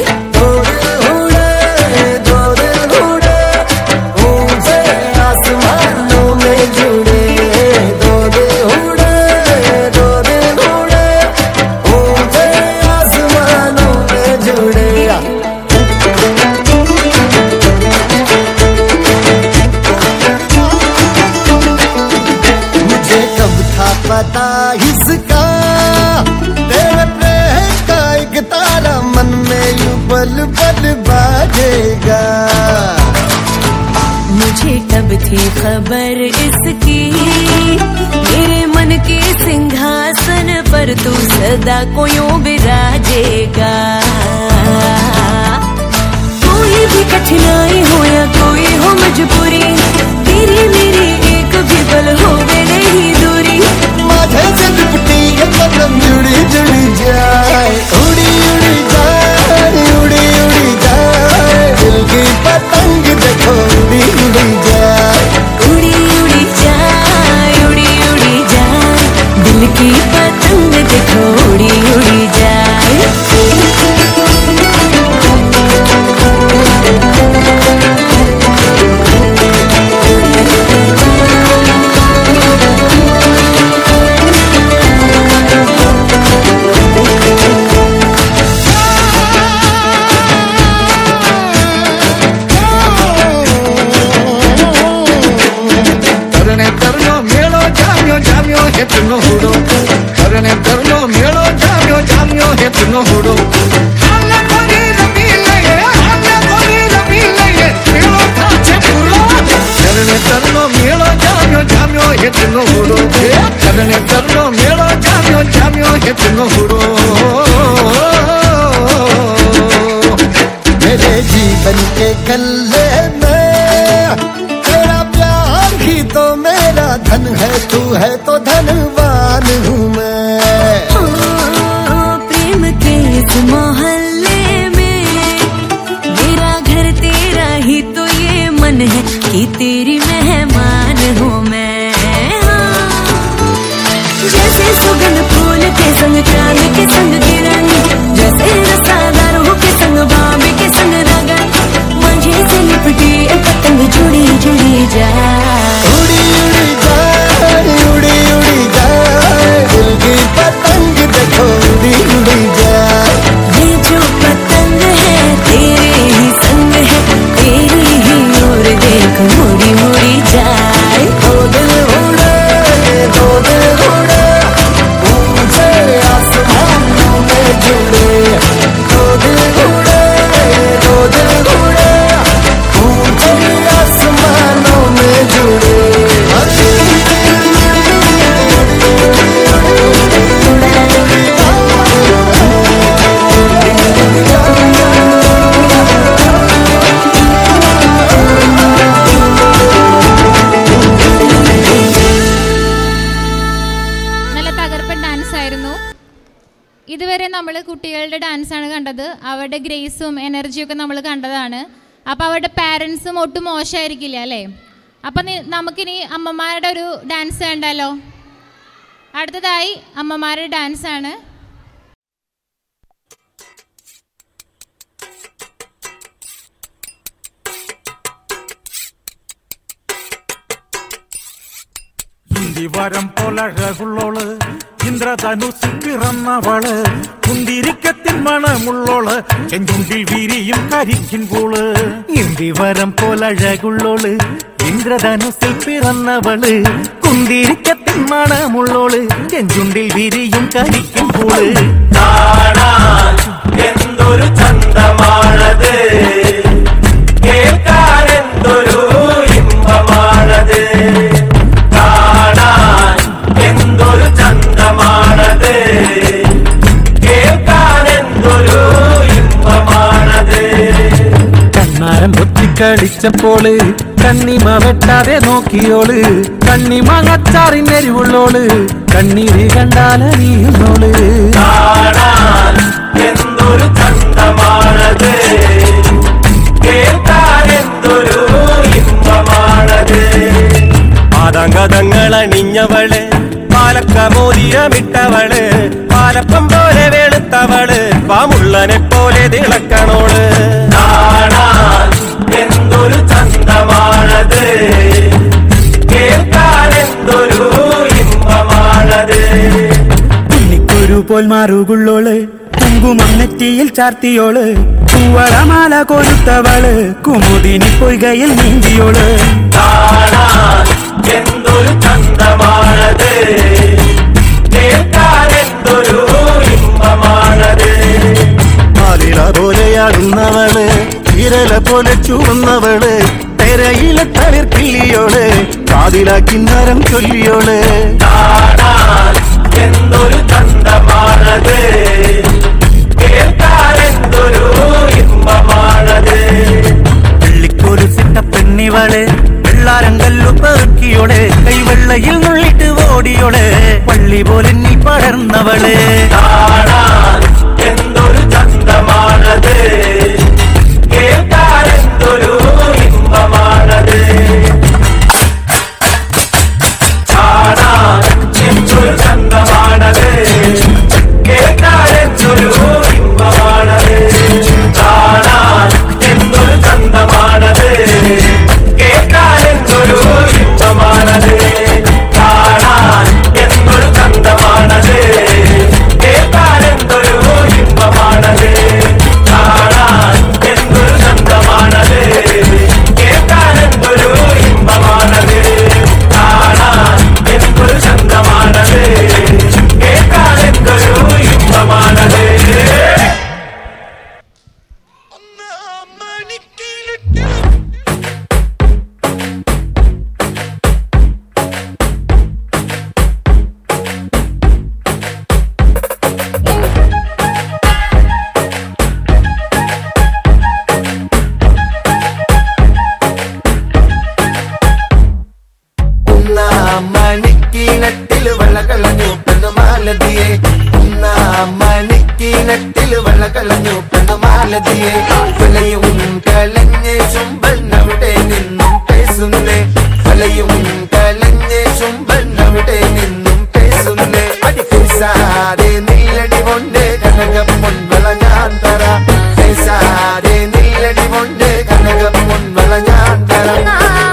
उड़े दो दिल उड़े ऊंचे आसमानों में जुड़े दो दिल उड़े दो दिल उड़े ऊंचे आसमानों में जुड़े मुझे कब था पता इसका तेरे प्रेम का एक तारा मन में यूं बल बल बाजेगा मुझे कब थी खबर इसकी मेरे मन के सिंहासन पर तू सदा को यूं विराजेगा कोई भी कठिनाई हो या कोई हो मजबूरी तेरी मेरी एक भी पल हो वे नहीं दूरी माझे से लिपटी ये पतंग जुड़ी जुड़ी जाए उड़ी उड़ी जाए उड़ी उड़ी जाए दिल की पतंग देखो उड़ी उड़ी जाए उड़ी उड़ी जाए उड़ी उड़ी जाए दिल की पतंग देखो उड़ी उड़ी जाए करने करनो मेलो जाम्यो जाम्यो हेतनो हुडो करने करनो मेलो जाम्यो जाम्यो हेतनो हुडो हाले कोनी रबी लये हाले कोनी रबी लये मेलो थाचे पुरो करने करनो मेलो जाम्यो जाम्यो हेतनो हुडो करने करनो मेलो जाम्यो जाम्यो हेतनो हुडो मेरे जीवन के कल्ले में तेरा प्यार ही तो मेरा धन है तू है तो धनवान हूँ मैं प्रेम के इस मोहल्ले में मेरा घर तेरा ही तो ये मन है कि तेरी मेहमान हूँ मैं जैसे सुगंध फूल के संग चांद के संग किरण जैसे रसादारों के संग बाबे के संग रगन मुझे से लिपटी ये पतंग जुड़ी जुड़ी जाए उड़ी उड़ी जाए उड़ी उड़ी जाए दिल की पतंग देखो उड़ी उड़ी जाए ये जो पतंग है तेरे ही संग है तेरी ही ओर देख मुड़ी मुड़ी जाए दो दिल उड़े दो दिल उड़े ऊंचे आसमानों में जुड़े दो दिल उड़े दो दिल उड़े ऊंचे आसमानों में जुड़े നല്ല തകർപ്പൻ ഡാൻസ് ആയിരുന്നു ഇതുവരെ നമ്മൾ കുട്ടികളുടെ ഡാൻസാണ് കണ്ടത് അവരുടെ ഗ്രേസും എനർജിയും ഒക്കെ നമ്മൾ കണ്ടതാണ് അപ്പോൾ അവരുടെ പാരൻസും ഒട്ടും മോശമായിരിക്കില്ല അല്ലേ അപ്പം നമുക്കിനി അമ്മമാരുടെ ഒരു ഡാൻസ് കണ്ടാലോ അടുത്തതായി അമ്മമാരുടെ ഡാൻസാണ് ഇന്ദിവരം പോലഴകുള്ളോള് ഇന്ദ്രധനുസിൽ പിറന്നവള് കുന്തിരിക്കത്തിൻ മണമുള്ളോള് ചെഞ്ചുണ്ടിൽ വിരിയും കരിക്കിൻ പൂള് ഇന്ദിവരം പോലഴകുള്ളോള് ഇന്ദ്രധനുസിൽ പിറന്നവള് കുന്തിരിക്കത്തിൻ മണമുള്ളോള് ചെഞ്ചുണ്ടിൽ വിരിയും കരിക്കും പൂള് എന്തൊരു ചന്തമാണത് കേൾക്കാൻ എന്തൊരു ഇമ്പമാണത് കാണാൻ എന്തൊരു ചന്തമാണത് കേൾക്കാൻ എന്തൊരു ഇമ്പമാണത് കണ്ണാരം പൊത്തി കളിച്ചപ്പോള് കണ്ണിമ വെട്ടാതെ നോക്കിയോള് കണ്ണിമാങ്ങച്ചാറിന്റെ എരിവുള്ളോള് കണ്ണീര് കണ്ടാലറിയുന്നോള് കാണാൻ എന്തൊരു ചന്തമാണത് കേൾക്കാൻ എന്തൊരു ഇമ്പമാണത് പാതാങ്കതങ്ങൾ അണിഞ്ഞവള് പാലക്ക മോതിരമിട്ടവള് പാലപ്പം പോലെ വെളുത്തവള് പാമുള്ളനെ പോലെ തിളക്കണോള് കാണാൻ എന്തൊരു ചന്തമാണത് കേൾക്കാൻ എന്തൊരു ഇമ്പമാണത് ഉണ്ണിക്കൊരു പോൽ മാറുകുള്ളോള് കുങ്കുമം നെറ്റിയിൽ ചാർത്തിയോള് പൂവളമാല കൊരുത്തവള് കുമുദിനി പൊയ്കയിൽ നീന്തിയോള് കാണാൻ എന്തൊരു ചന്തമാണത് കേൾക്കാൻ എന്തൊരു ഇമ്പമാണത് ആലില പോലെയാടുന്നവള് വിരല പോലെ ചുവന്നവള് തെരയിലെ തളിർക്കിള്ളിയോള് കാതിലാക്കി നരം ചൊല്ലിയോള് കാണാൻ എന്തൊരു ചന്തമാണത് കേൾക്കാൻ എന്തൊരു ഇമ്പമാണത് വെള്ളിക്കൊരു സിട്ട പെണ്ണിവള് വെള്ളാരം കല്ലു പെറുക്കിയോള് കൈവെള്ളയിൽ നുള്ളിട്ട് ഓടിയോള് പള്ളി പോലെ നീ പടർന്നവള് കാണാൻ എന്തൊരു ചന്തമാണത് കേൾക്കാൻ എന്തൊരു ഇമ്പമാണത് കാണാൻ എന്തൊരു ചന്തമാണത് കേൾക്കാൻ എന്തൊരു ഇമ്പമാണത് കാണാൻ എന്തൊരു ചന്തമാണത് കേൾക്കാൻ എന്തൊരു ഇമ്പമാണത് കാണാൻ എന്തൊരു ചന്തമാണത് കേൾക്കാൻ എന്തൊരു ഇമ്പമാണത് കാണാൻ എന്തൊരു ചന്തമാണത് കേൾക്കാൻ എന്തൊരു ഇമ്പമാണത് കാണാൻ എന്തൊരു ചന്തമാണത് കേൾക്കാൻ എന്തൊരു ഇമ്പമാണത് മണിക്കിനട്ടില് വെള്ള കളഞ്ഞു പെണ്ണു മാലതിയെ മണിക്കിനട്ടില് വെള്ള കളഞ്ഞു പെണ്ണു മാലതിയെ വിലയും കലഞ്ഞ് ചുംബന്നവിടെ നിന്നും പേസുന്നേ വിലയും കലഞ്ഞ് ചുംബന്നവിടെ നിന്നും പേസുന്നേ അടി പേസാതെ നില്ലടി കൊണ്ട് കനക പൊൻവള ഞാൻ തര പേസാതെ നില്ലടി കൊണ്ട് കനക പൊൻവള ഞാൻ തരാം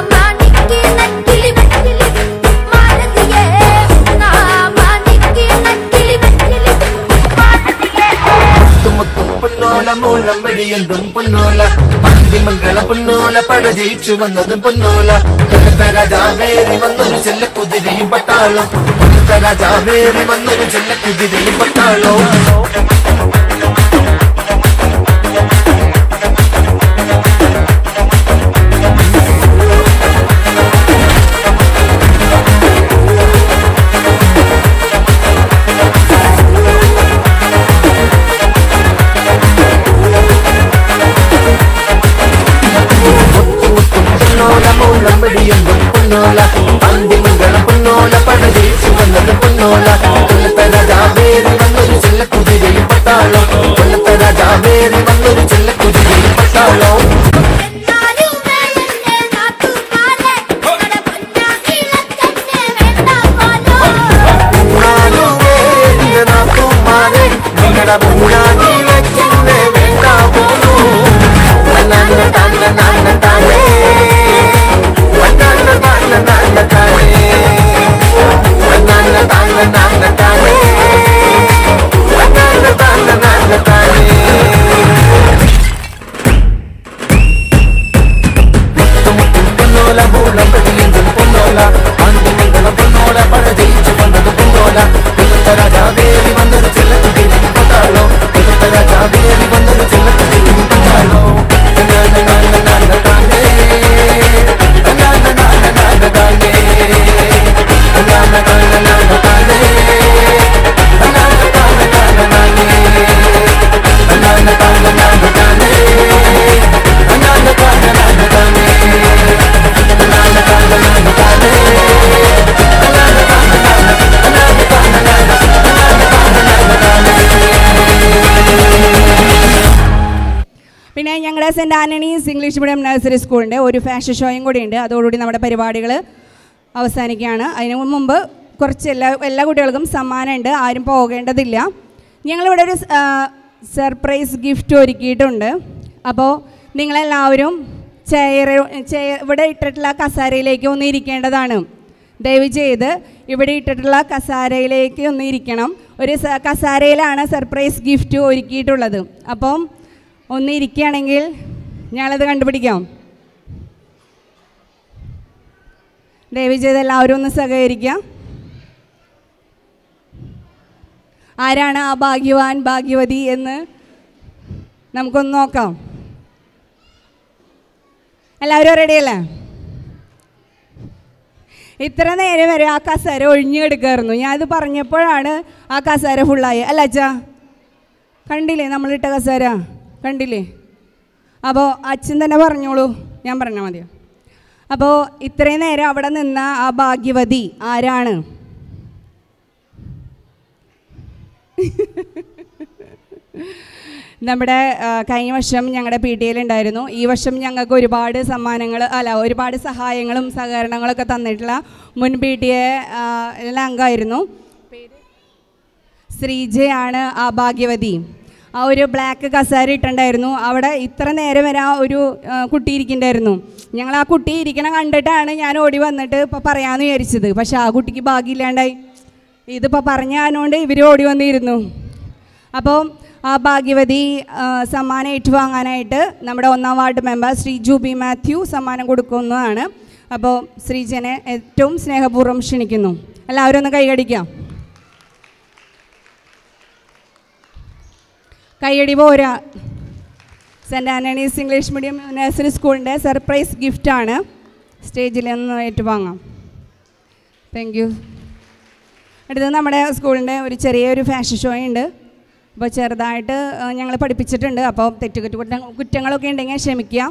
പൊന്നോല മൂലം വെടിയന്തും പൊന്നോല പന്തിമംഗള പൊന്നോല പട ജയിച്ചു വന്നതും പൊന്നോല കൊല്ലത്തെ രാജാവേറി വന്നൊരു ചെല്ല കുതിരയും പട്ടാളം കൊല്ലത്തെ രാജാവേറി വന്നൊരു ചെല്ല കുതിരയും പട്ടാളോ പൊന്നോല മൂലം വെടിയന്തും പൊന്നോല പന്തിമംഗള പൊന്നോല പട ജയിച്ചു വന്നത് പൊന്നോല കൊല്ലത്തെ രാജാവേറി വന്നൊരു ചെല്ല കുതിരയും പട്ടാളോ കൊല്ലത്തെ രാജാവേറി വന്നൊരു ചെല്ല കുതിരയും പട്ടാളോ നിങ്ങളുടെ മുന്നാടി വെക്കുന്നേ വേണ്ട പോലൂ നന്ന തന്ന നന്ന താനേ നന്ന തന്ന നന്ന താനേ നന്ന തന്ന നന്ന താനേ നന്ന തന്ന നന്ന താനേ പൊന്നോല മൂലം പ്രതിലിംഗം പൊന്നോല ആന്തിമംഗളം പൊന്നോല പഴ ജയിച്ചു വന്നത് പൊന്നോല രാജാവേറി വന്നത് ചെല്ലക്കുതിരി പട്ടാളോ saint Antony's English medium nursery സ്കൂളിൻ്റെ ഒരു ഫാഷൻ ഷോയും കൂടി ഉണ്ട് അതോടുകൂടി നമ്മുടെ പരിപാടികൾ അവസാനിക്കുകയാണ് അതിന് മുമ്പ് കുറച്ച് എല്ലാ എല്ലാ കുട്ടികൾക്കും സമ്മാനമുണ്ട് ആരും പോകേണ്ടതില്ല ഞങ്ങളിവിടെ ഒരു സർപ്രൈസ് ഗിഫ്റ്റ് ഒരുക്കിയിട്ടുണ്ട് അപ്പോൾ നിങ്ങളെല്ലാവരും ചെയർ ചെയർ ഇവിടെ ഇട്ടിട്ടുള്ള കസാരയിലേക്ക് ഒന്ന് ഇരിക്കേണ്ടതാണ് ദയവ് ചെയ്ത് ഇവിടെ ഇട്ടിട്ടുള്ള കസാരയിലേക്ക് ഒന്ന് ഇരിക്കണം ഒരു സ- കസാരയിലാണ് സർപ്രൈസ് ഗിഫ്റ്റ് ഒരുക്കിയിട്ടുള്ളത് അപ്പം ഒന്ന് ഇരിക്കുകയാണെങ്കിൽ ഞങ്ങളത് കണ്ടുപിടിക്കാം ദയവ് ചെയ്ത് എല്ലാവരും ഒന്ന് സഹകരിക്കുക ആരാണ് ആ ഭാഗ്യവാൻ ഭാഗ്യവതി എന്ന് നമുക്കൊന്ന് നോക്കാം എല്ലാവരും റെഡിയല്ലേ ഇത്ര നേരം വരെ ആ കസേര ഒഴിഞ്ഞു കിടക്കായിരുന്നു ഞാനത് പറഞ്ഞപ്പോഴാണ് ആ കസേര ഫുള്ളായി അല്ല അച്ഛാ കണ്ടില്ലേ നമ്മളിട്ട കസേര കണ്ടില്ലേ അപ്പോൾ അച്ഛൻ തന്നെ പറഞ്ഞോളൂ ഞാൻ പറഞ്ഞാൽ മതിയോ അപ്പോൾ ഇത്രയും നേരം അവിടെ നിന്ന ആ ഭാഗ്യവതി ആരാണ് നമ്മുടെ ആ, കഴിഞ്ഞ വർഷം ഞങ്ങളുടെ പി ടി ഉണ്ടായിരുന്നു ഈ വർഷം ഞങ്ങൾക്ക് ഒരുപാട് സമ്മാനങ്ങൾ അല്ല ഒരുപാട് സഹായങ്ങളും സഹകരണങ്ങളൊക്കെ തന്നിട്ടുള്ള മുൻ പി ടി എ അംഗമായിരുന്നു ശ്രീജയാണ് ആ ഭാഗ്യവതി ആ ഒരു ബ്ലാക്ക് കസേര ഇട്ടുണ്ടായിരുന്നു അവിടെ ഇത്ര നേരം വരെ ആ ഒരു ആ, കുട്ടി ഇരിക്കണ്ടായിരുന്നു ഞങ്ങൾ ആ കുട്ടി ഇരിക്കണ കണ്ടിട്ടാണ് ഞാൻ ഓടി വന്നിട്ട് ഇപ്പോൾ പറയാമെന്ന് വിചാരിച്ചത് പക്ഷെ ആ കുട്ടിക്ക് ഭാഗ്യമില്ലാണ്ടായി ഇതിപ്പോൾ പറഞ്ഞാനോണ്ട് ഇവർ ഓടി വന്നിരുന്നു അപ്പോൾ ആ ഭാഗ്യവതി ആ, സമ്മാനം ഏറ്റുവാങ്ങാനായിട്ട് നമ്മുടെ ഒന്നാം ward member Shri Jubi Mathew സമ്മാനം കൊടുക്കുന്നതാണ് അപ്പോൾ ശ്രീജനെ ഏറ്റവും സ്നേഹപൂർവ്വം ക്ഷണിക്കുന്നു എല്ലാവരും ഒന്ന് കൈകടിക്കാം കൈയടി പോരാ saint Antony's English medium nursery സ്കൂളിൻ്റെ സർപ്രൈസ് ഗിഫ്റ്റാണ് സ്റ്റേജിൽ ഒന്ന് ഏറ്റുവാങ്ങാം താങ്ക് യു അടുത്തത് നമ്മുടെ സ്കൂളിൻ്റെ ഒരു ചെറിയൊരു ഫാഷൻ ഷോ ഉണ്ട് അപ്പോൾ ചെറുതായിട്ട് ഞങ്ങൾ പഠിപ്പിച്ചിട്ടുണ്ട് അപ്പോൾ തെറ്റുകുറ്റ കുറ്റങ്ങളൊക്കെ ഉണ്ടെങ്കിൽ ക്ഷമിക്കുക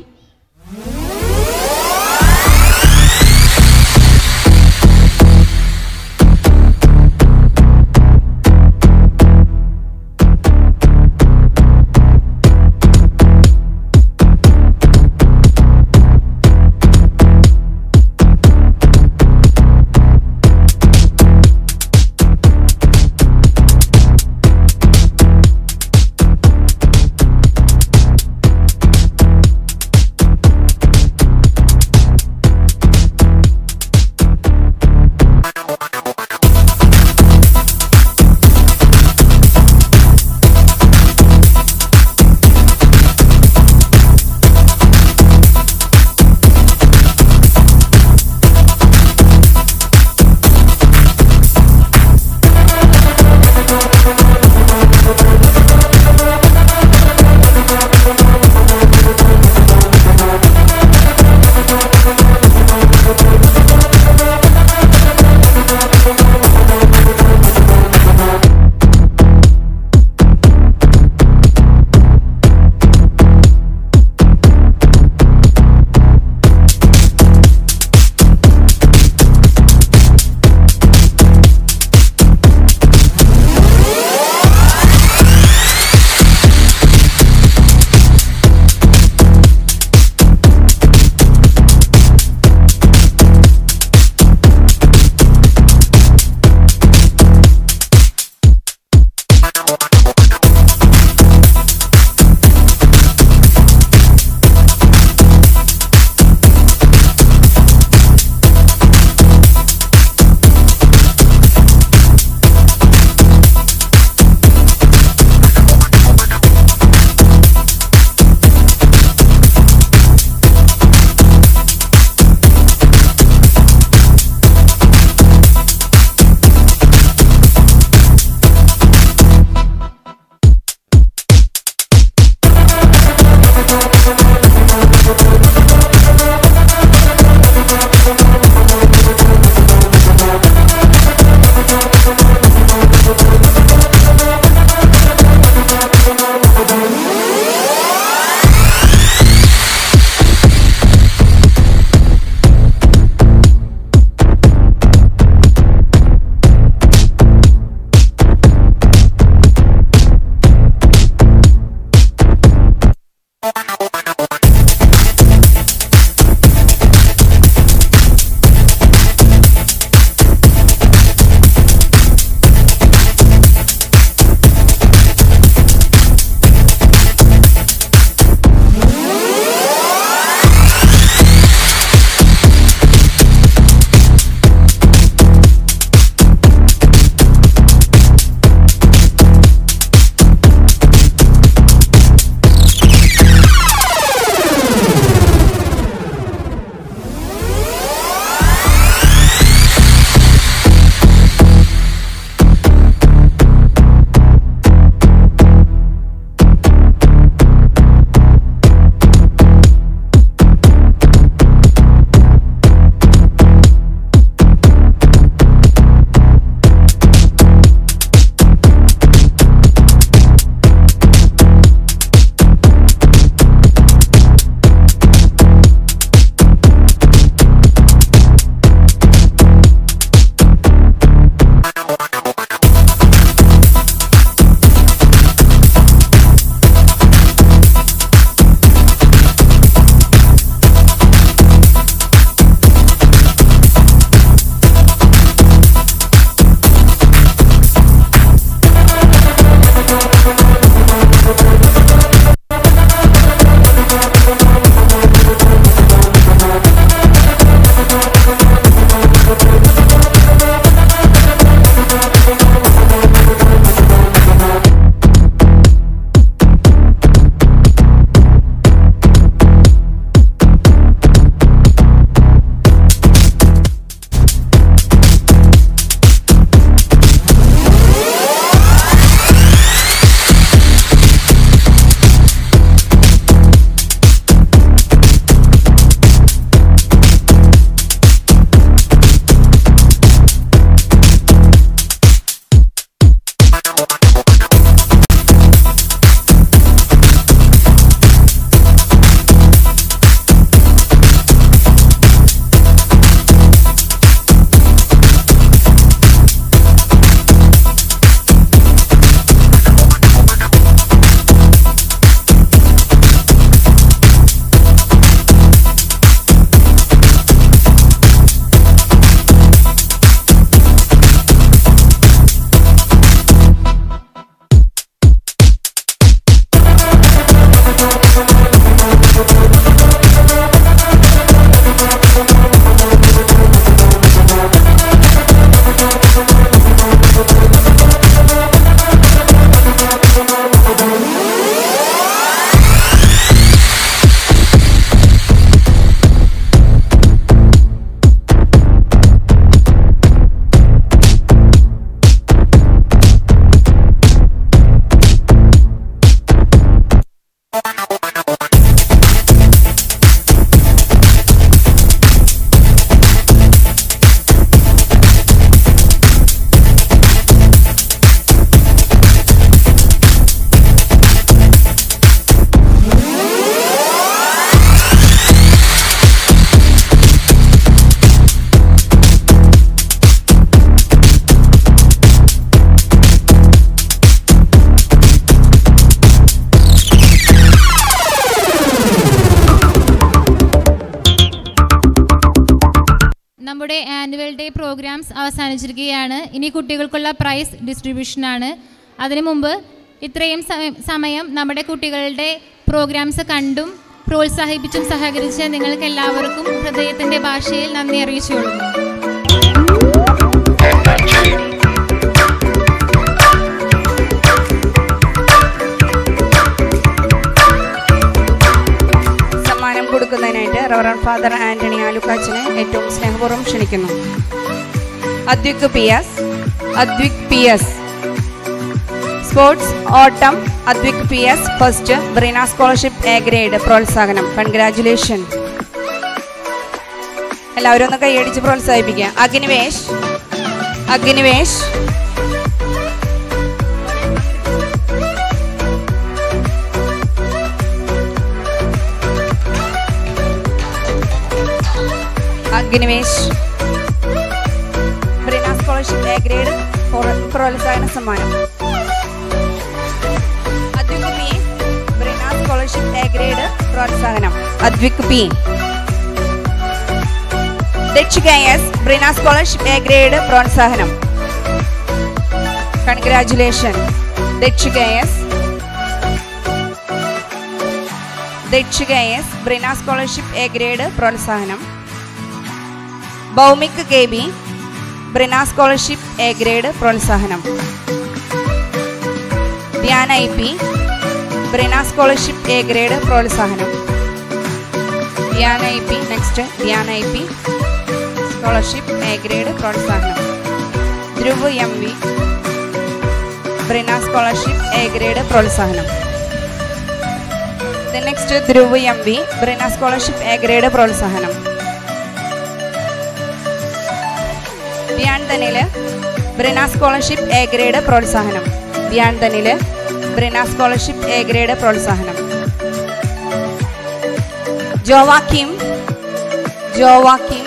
നമ്മുടെ ആനുവൽ ഡേ പ്രോഗ്രാംസ് അവസാനിച്ചിരിക്കുകയാണ് ഇനി കുട്ടികൾക്കുള്ള പ്രൈസ് ഡിസ്ട്രിബ്യൂഷനാണ് അതിനു മുമ്പ് ഇത്രയും സമയം- സമയം നമ്മുടെ കുട്ടികളുടെ പ്രോഗ്രാംസ് കണ്ടും പ്രോത്സാഹിപ്പിച്ചും സഹകരിച്ച നിങ്ങൾക്ക് എല്ലാവർക്കും ഹൃദയത്തിൻ്റെ ഭാഷയിൽ നന്ദി അറിയിച്ചുകൊള്ളുന്നു സമ്മാനം കൊടുക്കുന്നതിനായിട്ട് റവറൻ ഫാദർ ആന്റണി ആലുക്കാച്ചനെ ഏറ്റവും സ്നേഹപൂർവ്വം ക്ഷണിക്കുന്നു Advik P S Advik P S sports ഓട്ടം Advik P S first ബ്രീന scholarship A grade പ്രോത്സാഹനം കൺഗ്രാറ്റുലേഷൻ എല്ലാവരും ഒന്ന് കൈയടിച്ച് പ്രോത്സാഹിപ്പിക്കുക അഗ്നിവേഷ് അഗ്നിവേഷ് അഗ്നിവേഷ് ബ്രീന സ്കോളർഷിപ്പ് എ ഗ്രേഡ് പ്രോ- പ്രോത്സാഹന സമ്മാനം അദ്വിക് പി ബ്രീന സ്കോളർഷിപ്പ് എ ഗ്രേഡ് പ്രോത്സാഹനം Advik P Dakshika S ബ്രീന scholarship A grade പ്രോത്സാഹനം congratulation Dakshika S Dakshika S ബ്രീന scholarship A grade പ്രോത്സാഹനം ഭൗമിക് കെ ബി ബ്രിന സ്കോളർഷിപ്പ് എ ഗ്രേഡ് പ്രോത്സാഹനം ധ്യാൻ ഐ പി ബ്രിന സ്കോളർഷിപ്പ് എ ഗ്രേഡ് പ്രോത്സാഹനം Dhyan I P next Dhyan I P scholarship A grade പ്രോത്സാഹനം ധ്രുവ് എം വി ബ്രിന സ്കോളർഷിപ്പ് എ ഗ്രേഡ് പ്രോത്സാഹനം നെക്സ്റ്റ് ധ്രുവ് എം വി ബ്രിന സ്കോളർഷിപ്പ് എ ഗ്രേഡ് പ്രോത്സാഹനം ധ്യാൻ തനില് ബ്രിന സ്കോളർഷിപ്പ് എ ഗ്രേഡ് പ്രോത്സാഹനം ധ്യാൻ തനില് ബ്രിന സ്കോളർഷിപ്പ് എ ഗ്രേഡ് പ്രോത്സാഹനം Joachim Joachim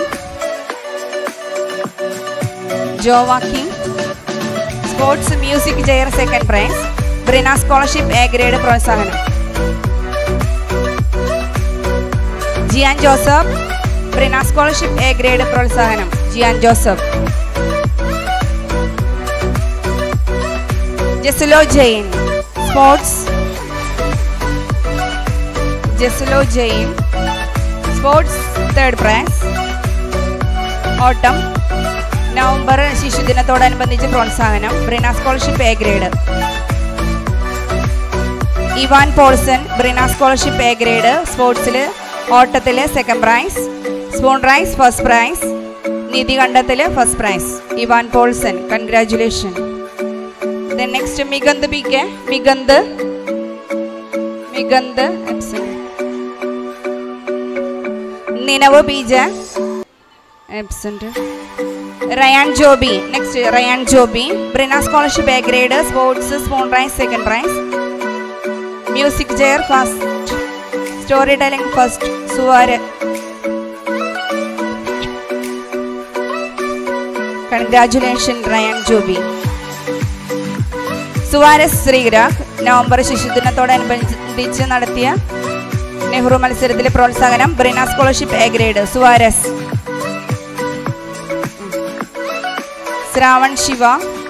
Joachim sports music chair second prize ബ്രിന scholarship A grade പ്രോത്സാഹനം ജിയാൻ ജോസഫ് ബ്രിന സ്കോളർഷിപ്പ് എ ഗ്രേഡ് പ്രോത്സാഹനം Jiyan Joseph Jeslo Jain sports Jeslo Jain sports third prize ഓട്ടം നവംബർ ശിശുദിനത്തോടനുബന്ധിച്ച് പ്രോത്സാഹനം ബ്രിന scholarship A grade Evan Paulson ബ്രിന സ്കോളർഷിപ്പ് എ ഗ്രേഡ് സ്പോർട്സിൽ ഓട്ടത്തിൽ second prize spoon race first prize Nidhi Kandathil first prize Evan Paulson congratulation then next Miganth B K Miganth Miganth absent. Ninav Beeja absent Ryan Joby next Ryan Joby ബ്രിന scholarship A grade sports spoon race second prize music chair first story telling first സുവാര് congratulation Ryan Joby Suarez Sreerag November ശിശുദിനത്തോടനുബന്ധിച്ച് നടത്തിയ നെഹ്റു മത്സരത്തിലെ പ്രോത്സാഹനം ബ്രിന scholarship A grade Suarez Shravan Shiva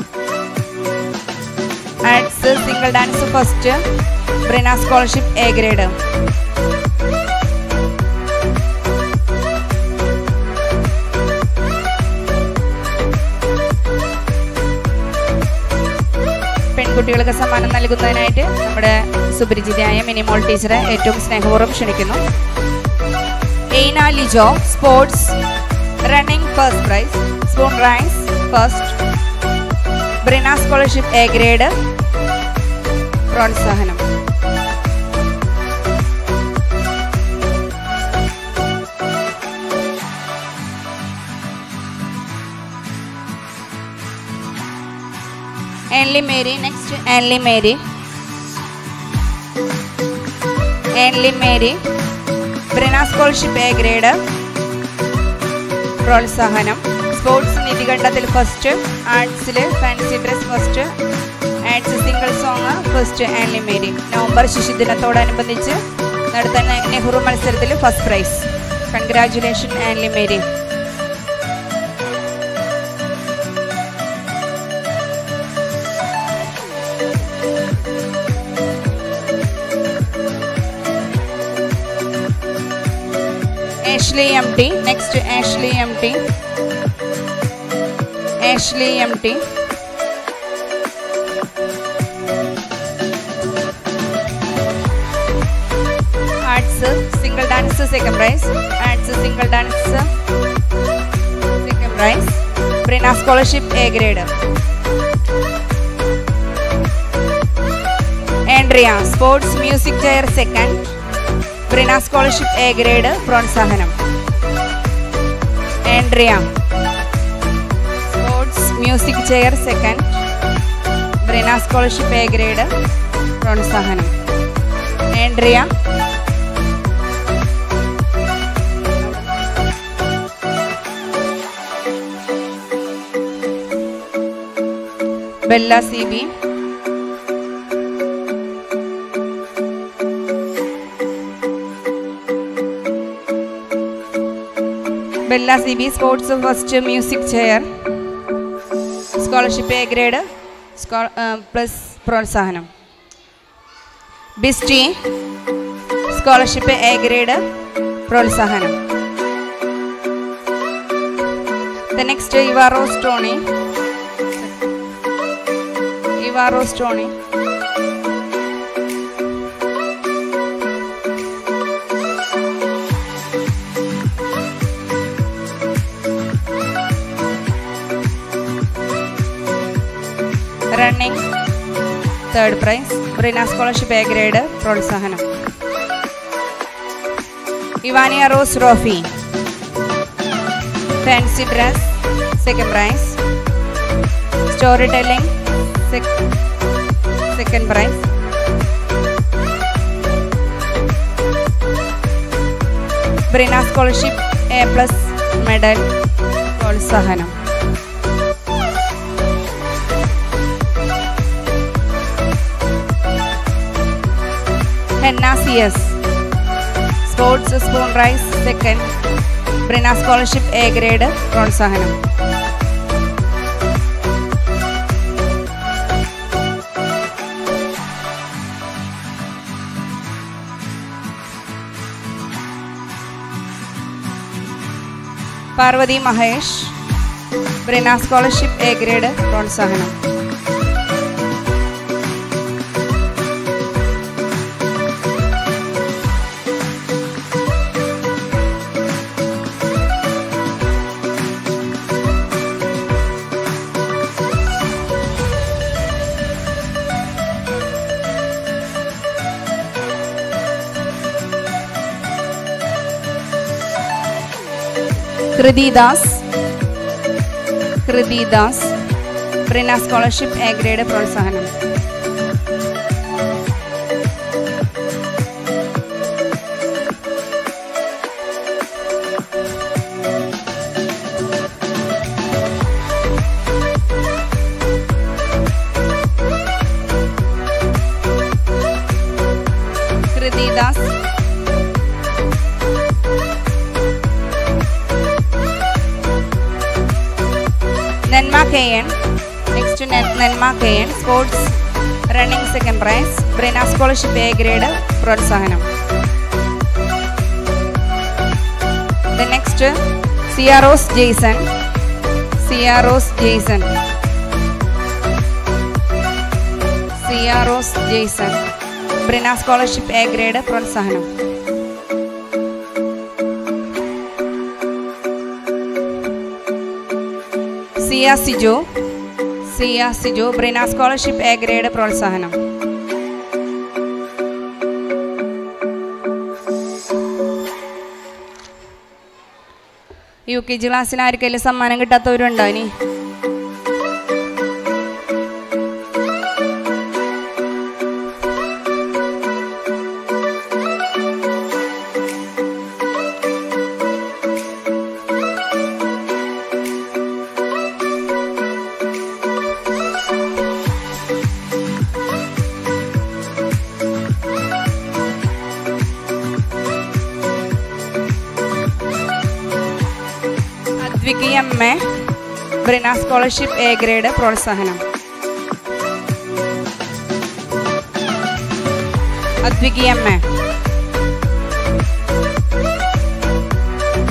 arts single dance first ബ്രിന scholarship A grade പെൺകുട്ടികൾക്ക് സമ്മാനം നൽകുന്നതിനായിട്ട് നമ്മുടെ സുപരിചിതയായ മിനിമോൾ ടീച്ചറെ ഏറ്റവും സ്നേഹപൂർവ്വം ക്ഷണിക്കുന്നു Aina Lijo sports running first prize spoon race first ബ്രിന scholarship A grade പ്രോത്സാഹനം Anli Mary. Next, Anli Mary. Anli Mary. Brina scholarship A grade പ്രോത്സാഹനം സ്പോർട്സ് നിധികണ്ഠത്തിൽ ഫസ്റ്റ് ആർട്സിൽ fancy dress first arts single song first Anli Mary November ശിശുദിനത്തോടനുബന്ധിച്ച് നടത്തുന്ന നെഹ്റു മത്സരത്തിൽ first prize congratulation Anli Mary Ashley M T next Ashley M T Ashley M T arts single dance second prize arts single dance second prize ബ്രിന scholarship A grade Andrea sports music chair second Brina scholarship A grade പ്രോത്സാഹനം Andrea sports music chair second Brina scholarship A grade പ്രോത്സാഹനം Andrea Bella C B Bella C B sports first music chair scholarship A grade plus പ്രോത്സാഹനം ബിസ്റ്റി സ്കോളർഷിപ്പ് എ ഗ്രേഡ് പ്രോത്സാഹനം ദ നെക്സ്റ്റ് ഇവാറോ സ്റ്റോണി ഇവാറോ സ്റ്റോണി running third prize ബ്രിന scholarship A grade പ്രോത്സാഹനം Ivania Rose trophy fancy dress second prize story telling second prize ബ്രിന scholarship A plus medal പ്രോത്സാഹനം Henna C S sports spoon race second Brina scholarship A grade പ്രോത്സാഹനം Parvathi Mahesh Brina scholarship A grade പ്രോത്സാഹനം Krithi Das Krithi Das Brina scholarship A grade പ്രോത്സാഹനം Krithi Das Nenma K N next Nenma K N sports running second prize ബ്രിന scholarship A grade പ്രോത്സാഹനം ദ നെക്സ്റ്റ് സിയാറോസ് ജെയ്സൺ സിയാറോസ് ജെയ്സൺ സിയാറോസ് Jason Brina scholarship A grade പ്രോത്സാഹനം സിയ സിജോ സിയ Sijo Brina scholarship A grade പ്രോത്സാഹനം യു കെ ജി ക്ലാസ്സിന് ആർക്കെങ്കിലും സമ്മാനം കിട്ടാത്തവരുണ്ടോ ഇനി അദ്വികി M A Brina scholarship A grade പ്രോത്സാഹനം അദ്വികി എം എ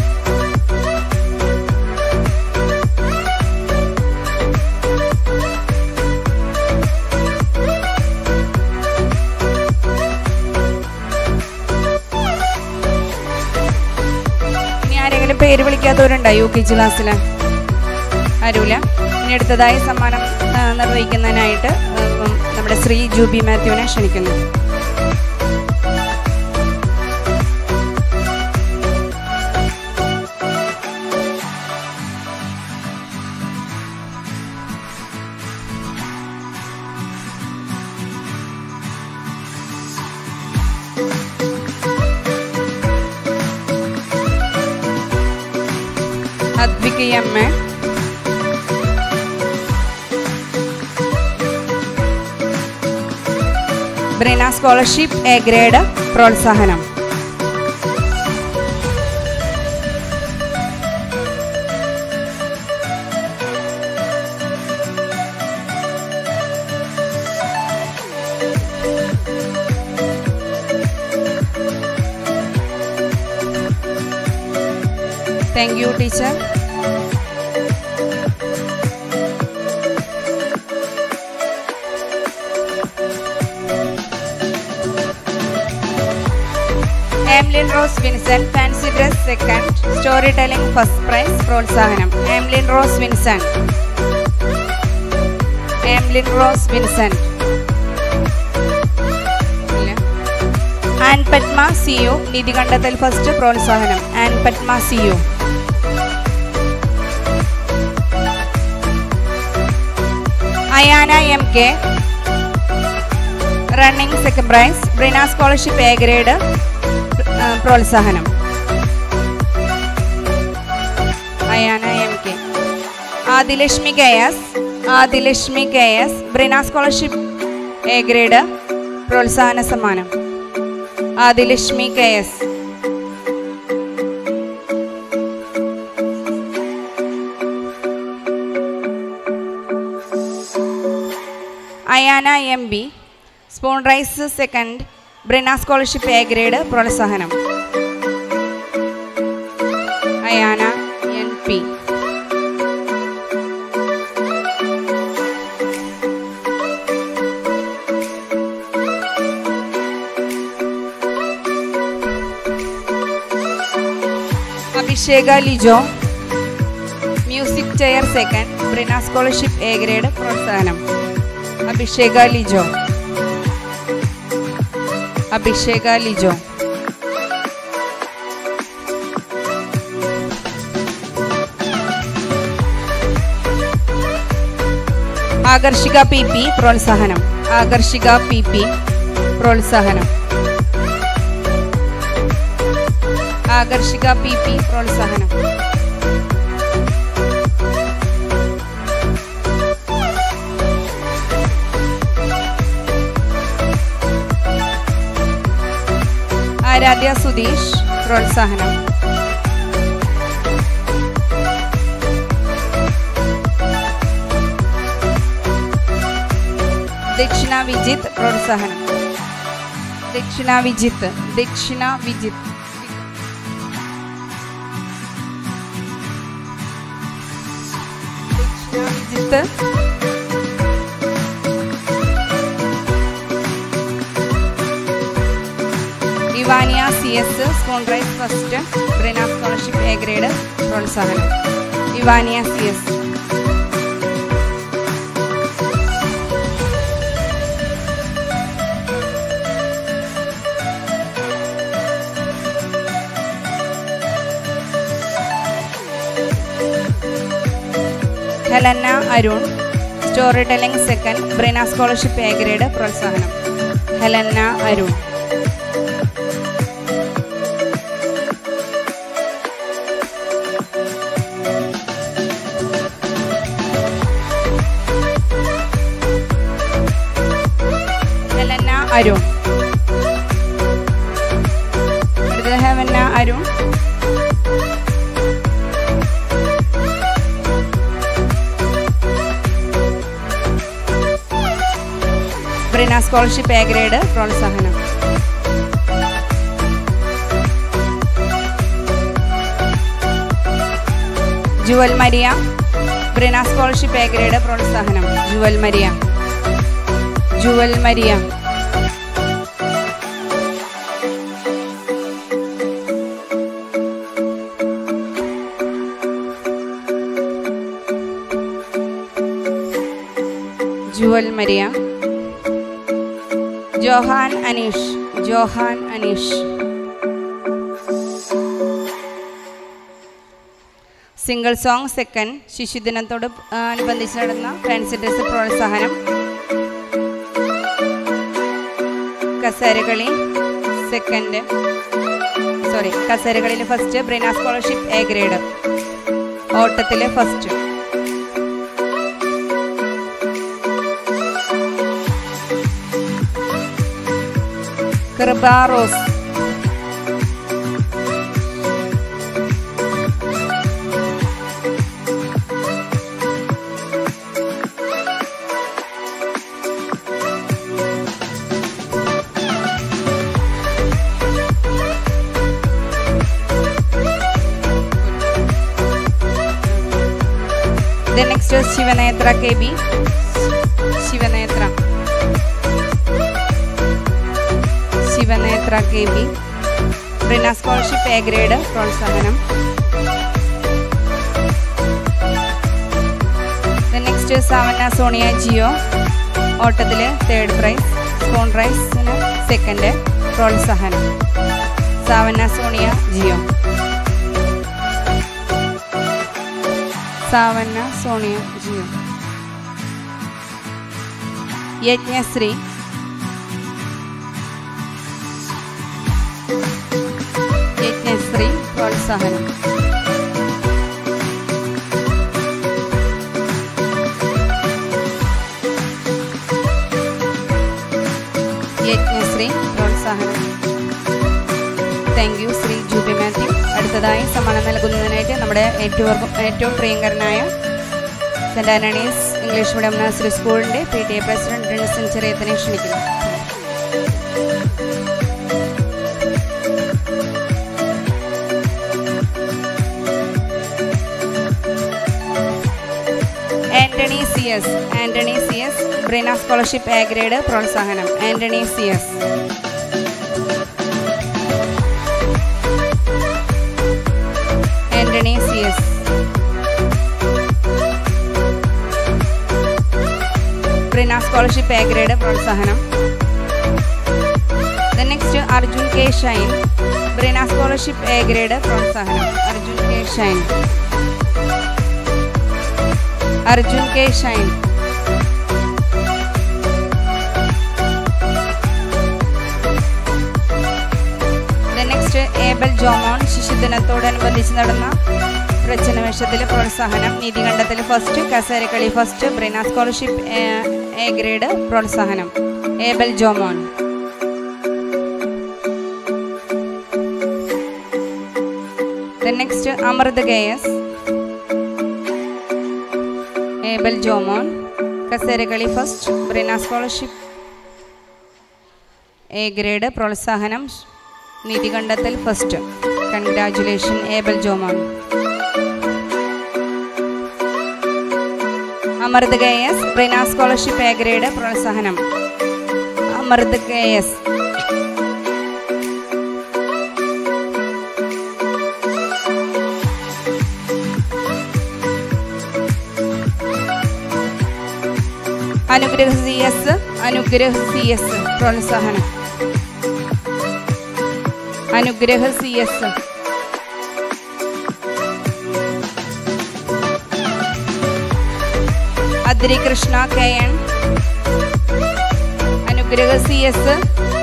പേര് വിളിക്കാത്തവരുണ്ടോ യു കെ ജി ക്ലാസ്സിൽ ആരുമില്ല ഇനി അടുത്തതായി സമ്മാനം ആ, നിർവഹിക്കുന്നതിനായിട്ട് ഉം, നമ്മുടെ ശ്രീ ജൂബി മാത്യുവിനെ ക്ഷണിക്കുന്നു അദ്വികയമ്മ ബ്രിന സ്കോളർഷിപ്പ് എ ഗ്രേഡ് പ്രോത്സാഹനം thank you teacher Amlin Rose Vincent fancy dress second story telling first prize പ്രോത്സാഹനം Amlin Rose Vincent Amlin Rose Vincent ഇല്ല. ആൻ പത്മ സി യു നിധി കണ്ടെത്തൽ ഫസ്റ്റ് പ്രോത്സാഹനം Ann Padma C U Ayana M K running second prize ബ്രിന scholarship A grade ആ, പ്രോത്സാഹനം Ayana M K Adilakshmi K S Adilakshmi K S Brina scholarship A grade പ്രോത്സാഹന സമ്മാനം Adilakshmi K S Ayana M B spoon race second Brina scholarship A grade പ്രോത്സാഹനം Ayana N P Abhisheka Lijo music chair second Brina scholarship A grade പ്രോത്സാഹനം അഭിഷേക ലിജോ അഭിഷേക ലിജോ ആകർഷിക പി പി പ്രോത്സാഹനം ആകർഷിക പി പി പ്രോത്സാഹനം ആകർഷിക പി പി പ്രോത്സാഹനം ആരാധ്യ സുധീഷ് പ്രോത്സാഹനം ദക്ഷിണ വിജിത്ത് പ്രോത്സാഹനം ദക്ഷിണ Vijith Dakshina Vijith Dakshina Vijith Ivania C S spoon race first ബ്രിന scholarship A grade പ്രോത്സാഹനം Ivania C S Helanna Arun story telling second Brina scholarship A grade പ്രോത്സാഹനം ഹെലന്ന അരുൺ ഹെലന്ന അരുൺ അടുത്തത് ഹെവന്ന Arun Brina scholarship A grade പ്രോത്സാഹനം Jewel Maria Brina scholarship A grade പ്രോത്സാഹനം Jewel Maria Jewel Maria Jewel Maria Johan Aneesh Johan Aneesh single song second ശിശുദിനത്തോട് അനുബന്ധിച്ച് നടന്ന ഫാൻസി ഡ്രസ് പ്രോത്സാഹനം കസേരകളി second sorry കസേരകളിൽ first ബ്രീന scholarship A grade ഓട്ടത്തിൽ first Kripa Rose Then next is Shivanetra KB. Shivanetra. Shivanetra KB. Brina scholarship A grade പ്രോത്സാഹനം നെക്സ്റ്റ് സാവന സോണിയ ജിയോ ഓട്ടത്തിൽ തേർഡ് പ്രൈസ് സ്പൂൺ റൈസിന് സെക്കൻഡ് പ്രോത്സാഹനം സാവന സോണിയ ജിയോ സാവന്ന സോണിയ ജിയോ യജ്ഞശ്രീ യജ്ഞശ്രീ പ്രോത്സാഹനം യജ്ഞശ്രീ പ്രോത്സാഹനം thank you Shri Jubi Mathew അടുത്തതായി സമ്മാനം നൽകുന്നതിനായിട്ട് നമ്മുടെ ഏറ്റവും ഏറ്റവും പ്രിയങ്കരനായ saint Antony's English medium nursery സ്കൂളിൻ്റെ P T A president Denison ചെറിയത്തിനെ ക്ഷണിക്കുന്നു Antony C S Antony C S ബ്രീന scholarship A grade പ്രോത്സാഹനം Antony C S Antony C S Brina scholarship A grade പ്രോത്സാഹനം next Arjun K Shine Brina scholarship A grade പ്രോത്സാഹനം Arjun K Shine Arjun K Shine next Abel Jomon ശിശുദിനത്തോടനുബന്ധിച്ച് നടന്ന പ്രച്ഛന്നവേഷത്തിൽ പ്രോത്സാഹനം നീതികണ്ഠത്തിൽ ഫസ്റ്റ് കസേരക്കളി ഫസ്റ്റ് ബ്രിന സ്കോളർഷിപ്പ് എ ഗ്രേഡ് പ്രോത്സാഹനം Abel Jomon next Amrit K S Abel Jomon കസേരകളി ഫസ്റ്റ് ബ്രിന സ്കോളർഷിപ്പ് എ ഗ്രേഡ് പ്രോത്സാഹനം നീതികണ്ഠത്തിൽ first congratulation Abel Jomon Amrit K S Brina scholarship A grade പ്രോത്സാഹനം Amrit K S Anugraha C S Anugraha C S പ്രോത്സാഹനം Anugraha C S Athiri Krishna K N Anugraha C S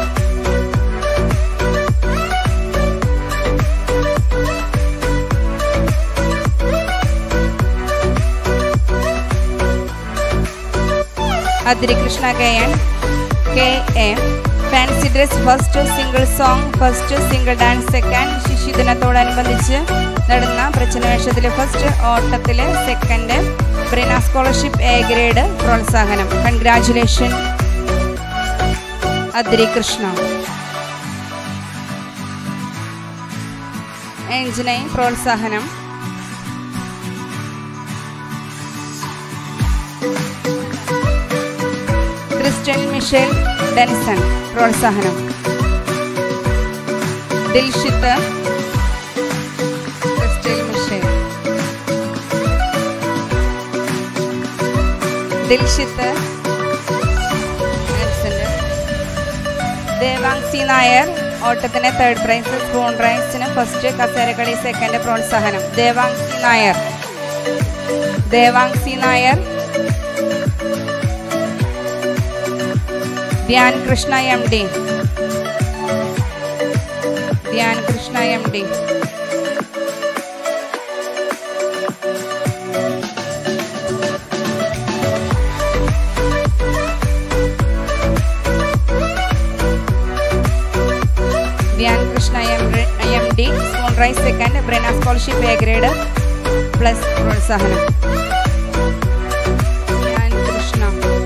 Athiri Krishna K N K A fancy dress first single song first single dance second ശിശുദിനത്തോടനുബന്ധിച്ച് നടന്ന പ്രച്ഛന്നവേഷത്തിലെ ഫസ്റ്റ് ഓട്ടത്തിലെ second Brina scholarship A grade പ്രോത്സാഹനം കൺഗ്രാറ്റുലേഷൻ അതിരി കൃഷ്ണ എഞ്ചിനൈ പ്രോത്സാഹനം ക്രിസ്റ്റ്യൻ മിഷേൽ ഡെൻസൺ പ്രോത്സാഹനം ദിൽഷിത്ത് ക്രിസ്റ്റ്യൻ മിഷേൽ ദിൽഷിത്ത് നായർ ഓട്ടത്തിന് തേർഡ് പ്രൈസ് സ്പൂൺ റൈസിന് ഫസ്റ്റ് കസേരക്കളി സെക്കൻഡ് പ്രോത്സാഹനം Devamshi Nair Devamshi Nair Dhyan Krishna M D Dhyan Krishna M D Dhyan Krishna M M D spoon race second Brina scholarship A grade plus പ്രോത്സാഹനം ധ്യാൻ കൃഷ്ണ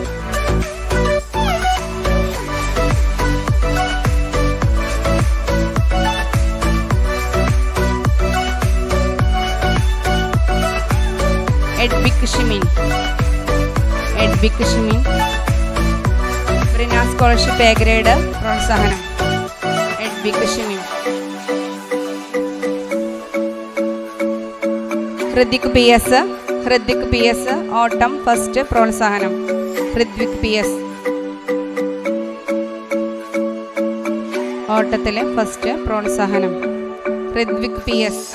എഡ്ബിക് ഷിമിൻ എഡ്ബിക് Shimin Brina scholarship A grade പ്രോത്സാഹനം എഡ്ബിക് Shimin Hridik P S Hridik P S ഓട്ടം ഫസ്റ്റ് പ്രോത്സാഹനം ഹൃദ്വിക് പി എസ് ഓട്ടത്തിലെ ഫസ്റ്റ് പ്രോത്സാഹനം Hridvik P S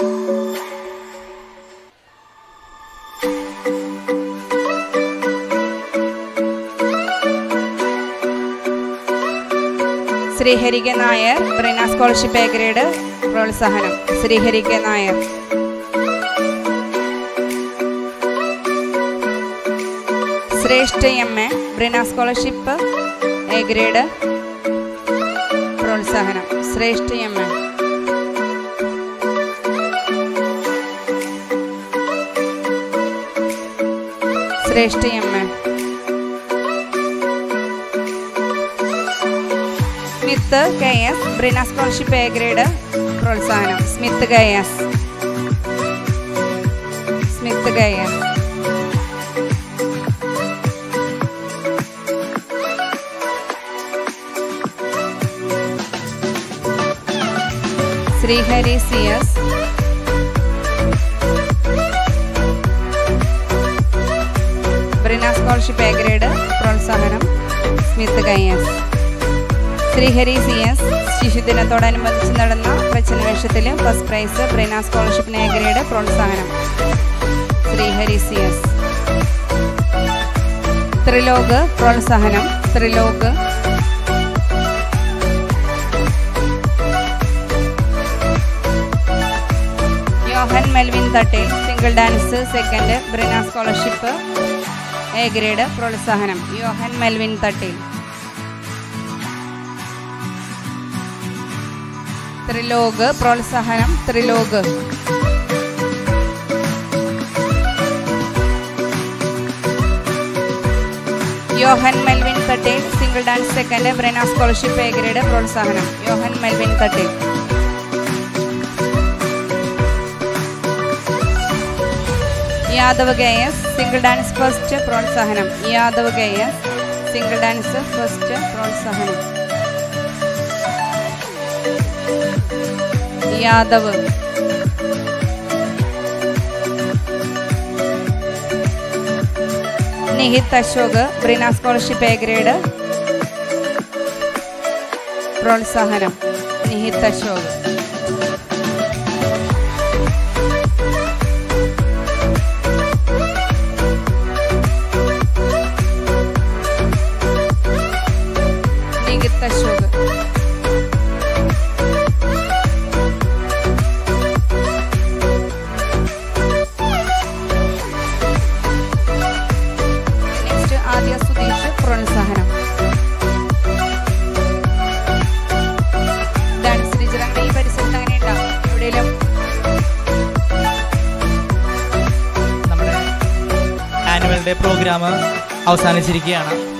Sreeharika Nair ബ്രിന scholarship A grade പ്രോത്സാഹനം Sreeharika Nair Shreshta M A Brina scholarship A grade പ്രോത്സാഹനം Shreshta M A Shreshta M A Smith K S Brina scholarship A grade പ്രോത്സാഹനം Smith K S Smith K S Sreehari C S Brina scholarship A grade പ്രോത്സാഹനം Smith K S Sreehari C S ശിശുദിനത്തോടനുബന്ധിച്ച് നടന്ന പ്രച്ഛന്നവേഷത്തിൽ ഫസ്റ്റ് പ്രൈസ് ബ്രിന സ്കോളർഷിപ്പിന് എ ഗ്രേഡ് പ്രോത്സാഹനം ശ്രീഹരി സി എസ് ത്രിലോക് പ്രോത്സാഹനം Trilok Yohan Melvin Thattel single dance second Brina scholarship A grade പ്രോത്സാഹനം യോഹൻ മെൽവിൻ തട്ടേൽ ത്രിലോക് പ്രോത്സാഹനം Trilok Yohan Melvin Thattel single dance second Brina scholarship A grade പ്രോത്സാഹനം Yohan Melvin Thattel Yadav K S single dance first പ്രോത്സാഹനം Yadav K S single dance first പ്രോത്സാഹനം Yadav Nihith Ashok Brina scholarship A grade പ്രോത്സാഹനം നിഹിത് അശോക് നിഹിത് അശോക് നെക്സ്റ്റ് ആദ്യ സുധീഷ് പ്രോത്സാഹനം ഡാൻസ് ടീച്ചർ അങ്ങനെ ഈ പരിസരത്ത് അങ്ങനെ ഉണ്ടാവും എവിടെയെങ്കിലും നമ്മുടെ ആനുവൽ ഡേ പ്രോഗ്രാം അവസാനിച്ചിരിക്കുകയാണ്